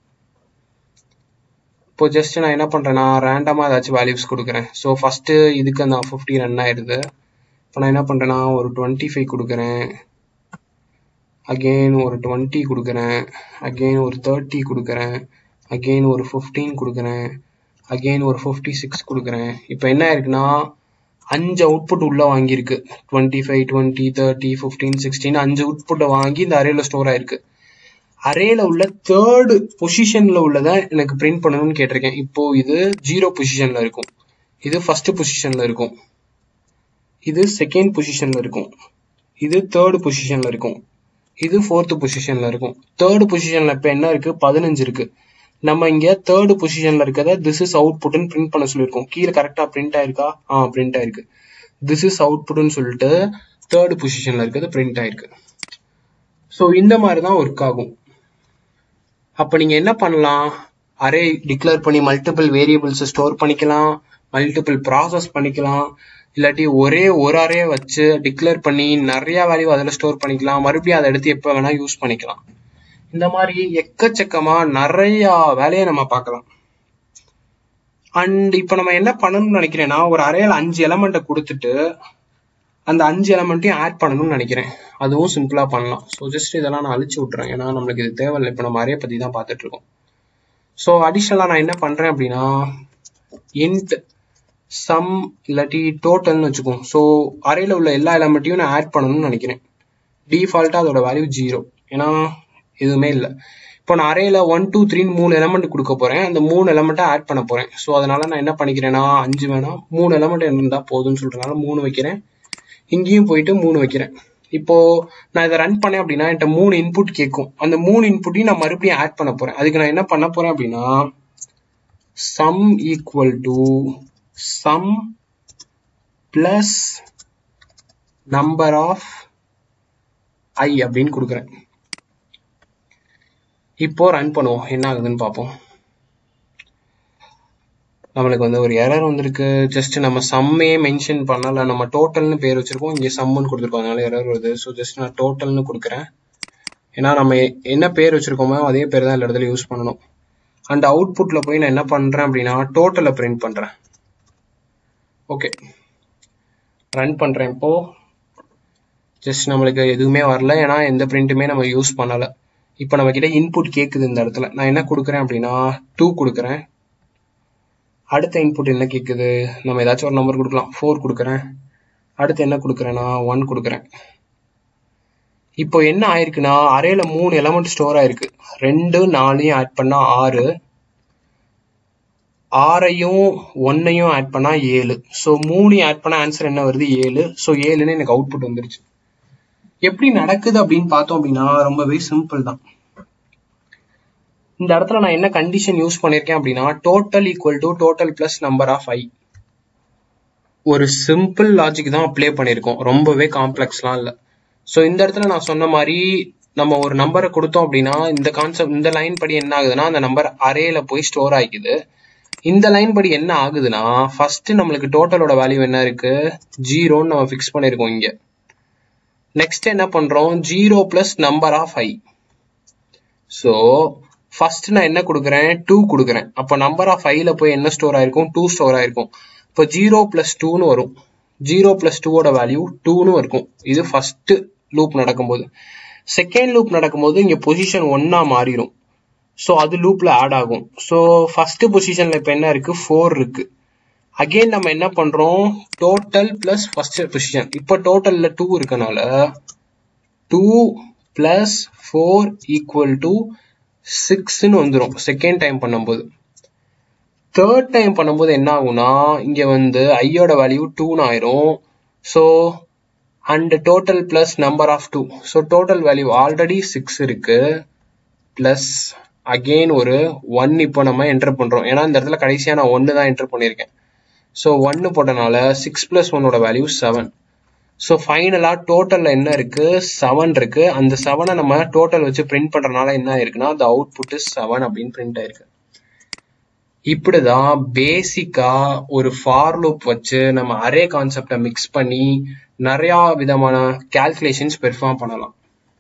இப்போ ஜஸ்ட் நான் என்ன பண்றேன்னா ரேண்டமா ஏதாச்சும் வேல்யூஸ் கொடுக்குறேன் ஸோ ஃபர்ஸ்ட் இதுக்கு அந்த ஃபிஃப்டி ரன் ஆயிடுது இப்போ நான் என்ன பண்றேன்னா ஒரு டுவெண்ட்டி ஃபைவ் கொடுக்குறேன் அகெயின் ஒரு டுவெண்ட்டி கொடுக்குறேன் அகெயின் ஒரு தேர்ட்டி கொடுக்குறேன் அகெயின் ஒரு ஃபிஃப்டீன் கொடுக்குறேன் அகெயின் ஒரு ஃபிஃப்டி சிக்ஸ் கொடுக்குறேன் இப்போ என்ன ஆயிருக்குன்னா அஞ்சு அவுட்புட் உள்ள வாங்கியிருக்கு twenty five twenty thirty fifteen sixteen அஞ்சு அவுட்புட்டை வாங்கி இந்த அரேல ஸ்டோர் ஆயிருக்கு அரேல உள்ள தேர்டு பொசிஷன்ல உள்ளதை எனக்கு பிரிண்ட் பண்ணணும்னு கேட்டிருக்கேன் இப்போ இது ஜீரோ பொசிஷன்ல இருக்கும் இது ஃபர்ஸ்ட் பொசிஷன்ல இருக்கும் இது செகண்ட் பொசிஷன்ல இருக்கும் இது தேர்டு பொசிஷன்ல இருக்கும் இது ஃபோர்த் பொசிஷன்ல இருக்கும் தேர்டு பொசிஷன்ல இப்ப என்ன இருக்கு பதினஞ்சு இருக்கு நம்ம இங்க தேர்டு பொசிஷன்ல இருக்கிறத திஸ் இஸ் அவுட்புட்னு பிரிண்ட் பண்ண சொல்லியிருக்கோம் கீழே கரெக்டா பிரிண்ட் ஆயிருக்கா ஆ பிரிண்ட் ஆயிருக்கு திஸ் இஸ் அவுட்புட்னு சொல்லிட்டு தேர்டு பொசிஷன்ல இருக்கிறது பிரிண்ட் ஆயிருக்கு ஸோ இந்த மாதிரி தான் ஒர்க் ஆகும் அப்ப நீங்க என்ன பண்ணலாம் அரே டிக்ளேர் பண்ணி மல்டிபிள் வேரியபிள்ஸ் ஸ்டோர் பண்ணிக்கலாம் மல்டிபிள் ப்ராசஸ் பண்ணிக்கலாம் இல்லாட்டி ஒரே ஒரு அரே வச்சு டிக்ளேர் பண்ணி நிறைய வேல்யூ அதில் ஸ்டோர் பண்ணிக்கலாம் மறுபடியும் அதை எடுத்து எப்போ வேணா யூஸ் பண்ணிக்கலாம் இந்த மாதிரி எக்கச்சக்கமா நிறைய வேலையை நம்ம பார்க்கலாம் அண்ட் இப்போ நம்ம என்ன பண்ணணும்னு நினைக்கிறேன்னா ஒரு அரேல அஞ்சு எலமெண்ட்டை கொடுத்துட்டு அந்த அஞ்சு எலமெண்ட்டையும் ஆட் பண்ணணும்னு நினைக்கிறேன் அதுவும் சிம்பிளா பண்ணலாம் ஸோ ஜஸ்ட் இதெல்லாம் நான் அழிச்சு விட்டுறேன் ஏன்னா நம்மளுக்கு இது தேவையில்லை இப்போ நம்ம அரே பத்தி தான் பார்த்துட்டு இருக்கோம் ஸோ அடிஷ்னலாக நான் என்ன பண்றேன் அப்படின்னா இன்ட் சம் இல்லாட்டி டோட்டல்னு வச்சுக்கோம் ஸோ அரேல உள்ள எல்லா எலமெண்ட்டையும் நான் ஆட் பண்ணணும்னு நினைக்கிறேன் டிஃபால்ட்டா அதோட வேல்யூ ஜீரோ ஏன்னா எதுவுமே இல்லை இப்போ நான் அரேல ஒன் டூ த்ரீன்னு மூணு எலமெண்ட் கொடுக்க போறேன் அந்த மூணு எலமெண்ட்டை ஆட் பண்ண போறேன் ஸோ அதனால நான் என்ன பண்ணிக்கிறேன்னா அஞ்சு வேணாம் மூணு எலமெண்ட் இருந்தா போதும்னு சொல்றதுனால மூணு வைக்கிறேன் இங்கேயும் போயிட்டு மூணு வைக்கிறேன் இப்போ நான் இதை ரன் பண்ணேன் அப்படின்னா என்கிட்ட மூணு இன்புட் கேட்கும் அந்த மூணு இன்புட்டையும் நான் மறுபடியும் ஆட் பண்ண போறேன் அதுக்கு நான் என்ன பண்ண போறேன் அப்படின்னா sum equal to sum plus number of I அப்படின்னு கொடுக்குறேன் இப்போ ரன் பண்ணுவோம் என்ன ஆகுதுன்னு பார்ப்போம் நம்மளுக்கு வந்து ஒரு எரர் வந்திருக்கு ஜஸ்ட் நம்ம சம்மே மென்ஷன் பண்ணல நம்ம டோட்டல்னு பேர் வச்சிருக்கோம் இங்கே சம்முன்னு கொடுத்துருக்கோம் அதனால எரர் வருது ஸோ ஜஸ்ட் நான் டோட்டல்னு கொடுக்குறேன் ஏன்னா நம்ம என்ன பேர் வச்சிருக்கோமோ அதே பேர் தான் எல்லா இடத்துல யூஸ் பண்ணணும் அண்ட் அவுட்புட்ல போய் நான் என்ன பண்றேன் அப்படின்னா டோட்டலை பிரிண்ட் பண்றேன் ஓகே ரன் பண்றேன் இப்போ ஜஸ்ட் நம்மளுக்கு எதுவுமே வரல ஏன்னா எந்த பிரிண்ட்டுமே நம்ம யூஸ் பண்ணல இப்போ நம்ம கிட்ட இன்புட் கேக்குது இந்த இடத்துல நான் என்ன கொடுக்குறேன் அப்படின்னா டூ கொடுக்குறேன் அடுத்த இன்புட் என்ன கேக்குது நம்ம ஏதாச்சும் ஒரு நம்பர் கொடுக்கலாம் ஃபோர் கொடுக்குறேன் அடுத்து என்ன கொடுக்குறேன்னா ஒன் கொடுக்குறேன் இப்போ என்ன ஆயிருக்குன்னா அரேல மூணு எலமெண்ட் ஸ்டோர் ஆயிருக்கு ரெண்டு நாலையும் ஆட் பண்ணா ஆறு ஆறையும் ஒன்னையும் ஆட் பண்ணா ஏழு ஸோ மூணையும் ஆட் பண்ணா ஆன்சர் என்ன வருது ஏழு ஸோ ஏழுன்னு எனக்கு அவுட்புட் வந்துருச்சு எப்படி நடக்குது அப்படின்னு பார்த்தோம் அப்படின்னா ரொம்பவே சிம்பிள் தான் இந்த இடத்துல நான் என்ன கண்டிஷன் யூஸ் பண்ணிருக்கேன் அப்படின்னா total equal to total plus number of I ஒரு சிம்பிள் லாஜிக் தான் அப்ளை பண்ணியிருக்கோம் ரொம்பவே காம்ப்ளெக்ஸ்லாம் இல்லை ஸோ இந்த இடத்துல நான் சொன்ன மாதிரி நம்ம ஒரு நம்பரை கொடுத்தோம் அப்படின்னா இந்த கான்செப்ட் இந்த லைன் படி என்ன ஆகுதுன்னா அந்த நம்பர் அரேல போய் ஸ்டோர் ஆகிக்குது இந்த லைன் படி என்ன ஆகுதுன்னா ஃபர்ஸ்ட் நம்மளுக்கு டோட்டலோட வேல்யூ என்ன இருக்கு ஜீரோன்னு நம்ம ஃபிக்ஸ் பண்ணிருக்கோம் இங்க நெக்ஸ்ட் என்ன பண்றோம் zero plus number of I so first நான் என்ன கொடுக்குறேன் டூ கொடுக்குறேன் அப்போ நம்பர் ஆஃப் ஐல போய் என்ன ஸ்டோர் ஆயிருக்கும் டூ ஸ்டோர் ஆயிருக்கும் இப்போ ஜீரோ பிளஸ் டூன்னு வரும் ஜீரோ பிளஸ் டூவோட வேல்யூ டூன்னு இருக்கும் இது ஃபர்ஸ்ட் லூப் நடக்கும்போது செகண்ட் லூப் நடக்கும்போது இங்க பொசிஷன் ஒன்னா மாறிடும் ஸோ அது லூப்ல ஆட் ஆகும் ஸோ ஃபர்ஸ்ட் பொசிஷன்ல இப்போ என்ன இருக்கு ஃபோர் இருக்கு அகெயின் நம்ம என்ன பண்றோம் டோட்டல் பிளஸ் ஃபர்ஸ்ட் பொசிஷன் இப்போ டோட்டல்ல டூ இருக்கனால two plus four equal to சிக்ஸ்ன்னு வந்துடும் செகண்ட் டைம் பண்ணும்போது தேர்ட் டைம் பண்ணும்போது என்ன ஆகும்னா இங்க வந்து ஐயோட வேல்யூ டூன்னு ஆயிரும் so and total plus number of two so total value already six இருக்கு பிளஸ் அகெயின் ஒரு ஒன் இப்போ நம்ம என்டர் பண்றோம் ஏன்னா இந்த இடத்துல கடைசியா நான் ஒன்னு தான் என்டர் பண்ணியிருக்கேன் ஸோ ஒன்னு போட்டனால சிக்ஸ் பிளஸ் ஒன்னோட வேல்யூ செவன் ஸோ ஃபைனலா டோட்டல்ல என்ன இருக்கு செவன் இருக்கு அந்த செவனை நம்ம டோட்டல் வச்சு பிரிண்ட் பண்றதுனால என்ன ஆயிருக்குன்னா அந்த அவுட்புட் செவன் அப்படின்னு பிரிண்ட் ஆயிருக்கு இப்படிதான் பேசிக்கா ஒரு ஃபார் லூப் வச்சு நம்ம அரே கான்செப்டை மிக்ஸ் பண்ணி நிறைய விதமான கால்குலேஷன்ஸ் பெர்ஃபார்ம் பண்ணலாம்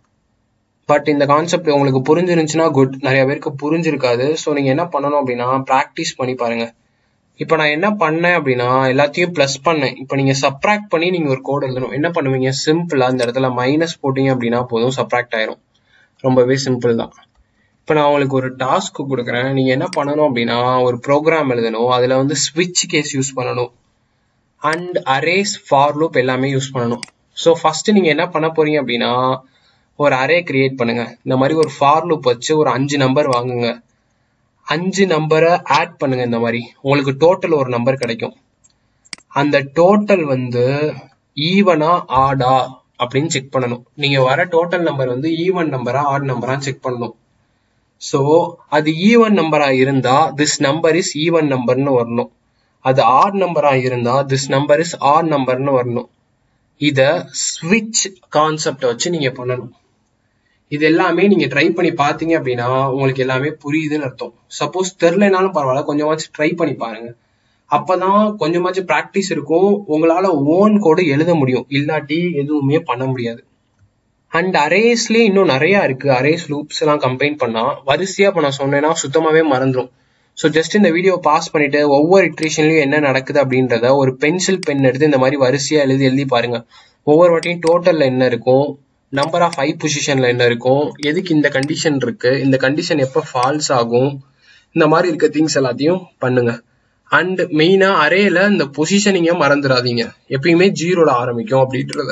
பட் இந்த கான்செப்ட் உங்களுக்கு புரிஞ்சிருந்துச்சுன்னா குட் நிறைய பேருக்கு புரிஞ்சிருக்காது ஸோ நீங்க என்ன பண்ணணும் அப்படின்னா ப்ராக்டிஸ் பண்ணி பாருங்க இப்போ நான் என்ன பண்ணேன் அப்படின்னா எல்லாத்தையும் ப்ளஸ் பண்ணேன் இப்போ நீங்க சப்ராக்ட் பண்ணி நீங்க ஒரு கோட் எழுதணும் என்ன பண்ணுவீங்க சிம்பிளா இந்த இடத்துல மைனஸ் போட்டீங்க அப்படின்னா போதும் சப்ராக்ட் ஆயிரும் ரொம்பவே சிம்பிள் தான் இப்போ நான் உங்களுக்கு ஒரு டாஸ்க் கொடுக்குறேன் நீங்க என்ன பண்ணணும் அப்படின்னா ஒரு ப்ரோக்ராம் எழுதணும் அதுல வந்து ஸ்விட்ச் கேஸ் யூஸ் பண்ணணும் அண்ட் அரேஸ் ஃபார் லூப் எல்லாமே யூஸ் பண்ணணும் ஸோ ஃபர்ஸ்ட் நீங்க என்ன பண்ண போறீங்க அப்படின்னா ஒரு அரே கிரியேட் பண்ணுங்க இந்த மாதிரி ஒரு ஃபார் லூப் வச்சு ஒரு அஞ்சு நம்பர் வாங்குங்க அஞ்சு நம்பரை ஆட் பண்ணுங்க இந்த மாதிரி உங்களுக்கு டோட்டல் ஒரு நம்பர் கிடைக்கும் அந்த டோட்டல் வந்து ஈவனா ஆடா அப்படின்னு செக் பண்ணணும் நீங்க வர டோட்டல் நம்பர் வந்து ஈவன் நம்பரா ஆட் நம்பரா செக் பண்ணணும் ஸோ அது ஈவன் நம்பரா இருந்தா திஸ் நம்பர் இஸ் ஈவன் நம்பர்னு வரணும் அது ஆட் நம்பரா இருந்தா திஸ் நம்பர் இஸ் ஆட் நம்பர்னு வரணும் இத ஸ்விட்ச் கான்செப்ட வச்சு நீங்க பண்ணணும் இது எல்லாமே நீங்க ட்ரை பண்ணி பாத்தீங்க அப்படின்னா உங்களுக்கு எல்லாமே புரியுதுன்னு அர்த்தம் சப்போஸ் தெரிலனாலும் பரவாயில்ல கொஞ்சமாச்சும் ட்ரை பண்ணி பாருங்க அப்பதான் கொஞ்சமாச்சும் ப்ராக்டிஸ் இருக்கும் உங்களால ஓன் கோடு எழுத முடியும் இல்லாட்டி எதுவுமே பண்ண முடியாது அண்ட் அரேஸ்லயே இன்னும் நிறைய இருக்கு அரேஸ் லூப்ஸ் எல்லாம் கம்பைன் பண்ணா வரிசையா இப்ப நான் சொன்னேன்னா சுத்தமாவே மறந்துடும் ஸோ ஜஸ்ட் இந்த வீடியோ பாஸ் பண்ணிட்டு ஒவ்வொரு இட்ரேஷன்லயும் என்ன நடக்குது அப்படின்றத ஒரு பென்சில் பென் எடுத்து இந்த மாதிரி வரிசையா எழுதி எழுதி பாருங்க ஒவ்வொரு வாட்டியும் டோட்டல்ல என்ன இருக்கும் நம்பர் ஆஃப் ஐ பொசிஷன்ல என்ன இருக்கும் எதுக்கு இந்த கண்டிஷன் இருக்கு இந்த கண்டிஷன் எப்ப ஃபால்ஸ் ஆகும் இந்த மாதிரி இருக்க திங்ஸ் எல்லாத்தையும் பண்ணுங்க அண்ட் மெயினா அரேல இந்த பொசிஷனிங்க மறந்துடாதீங்க எப்பயுமே ஜீரோல ஆரம்பிக்கும் அப்படின்றத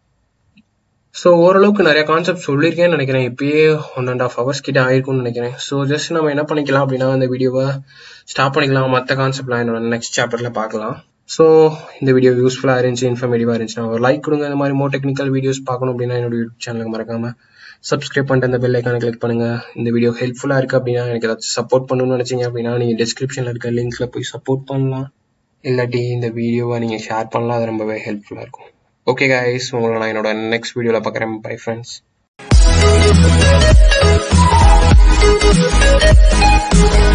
ஸோ ஓரளவுக்கு நிறைய கான்செப்ட் சொல்லியிருக்கேன்னு நினைக்கிறேன் இப்பயே ஒன் அண்ட் ஆஃப் ஹவர்ஸ் கிட்ட ஆயிருக்கும்னு நினைக்கிறேன் ஸோ ஜஸ்ட் நம்ம என்ன பண்ணிக்கலாம் அப்படின்னா இந்த வீடியோவை ஸ்டாப் பண்ணிக்கலாம் மற்ற கான்செப்ட்லாம் என்னோட நெக்ஸ்ட் சாப்டர்ல பார்க்கலாம் ஸோ இந்த வீடியோ யூஸ்ஃபுல்லாக இருந்துச்சு இன்ஃபர்மேட்டிவாக இருந்துச்சுன்னா ஒரு லைக் கொடுங்க இந்த மாதிரி மோ டெக்னிக்கல் வீடியோஸ் பார்க்கணும் அப்படின்னா என்னோட யூடியூப் சேனலுக்கு மறக்காம சப்ஸ்கிரைப் பண்ணிட்டு அந்த பெல் ஐக்கான கிளிக் பண்ணுங்க இந்த வீடியோ ஹெல்ப்ஃபுல்லாக இருக்கு அப்படின்னா எனக்கு ஏதாச்சும் சப்போர்ட் பண்ணணும்னு நினைச்சீங்க அப்படின்னா நீங்கள் டிஸ்கிரிப்ஷனில் இருக்க லிங்க்ல போய் சப்போர்ட் பண்ணலாம் இல்லாட்டி இந்த வீடியோவை நீங்கள் ஷேர் பண்ணலாம் அது ரொம்பவே ஹெல்ப்ஃபுல்லாக இருக்கும் ஓகே கைஸ் உங்களை நான் என்னோட நெக்ஸ்ட் வீடியோவில் பார்க்குறேன் பை ஃப்ரெண்ட்ஸ்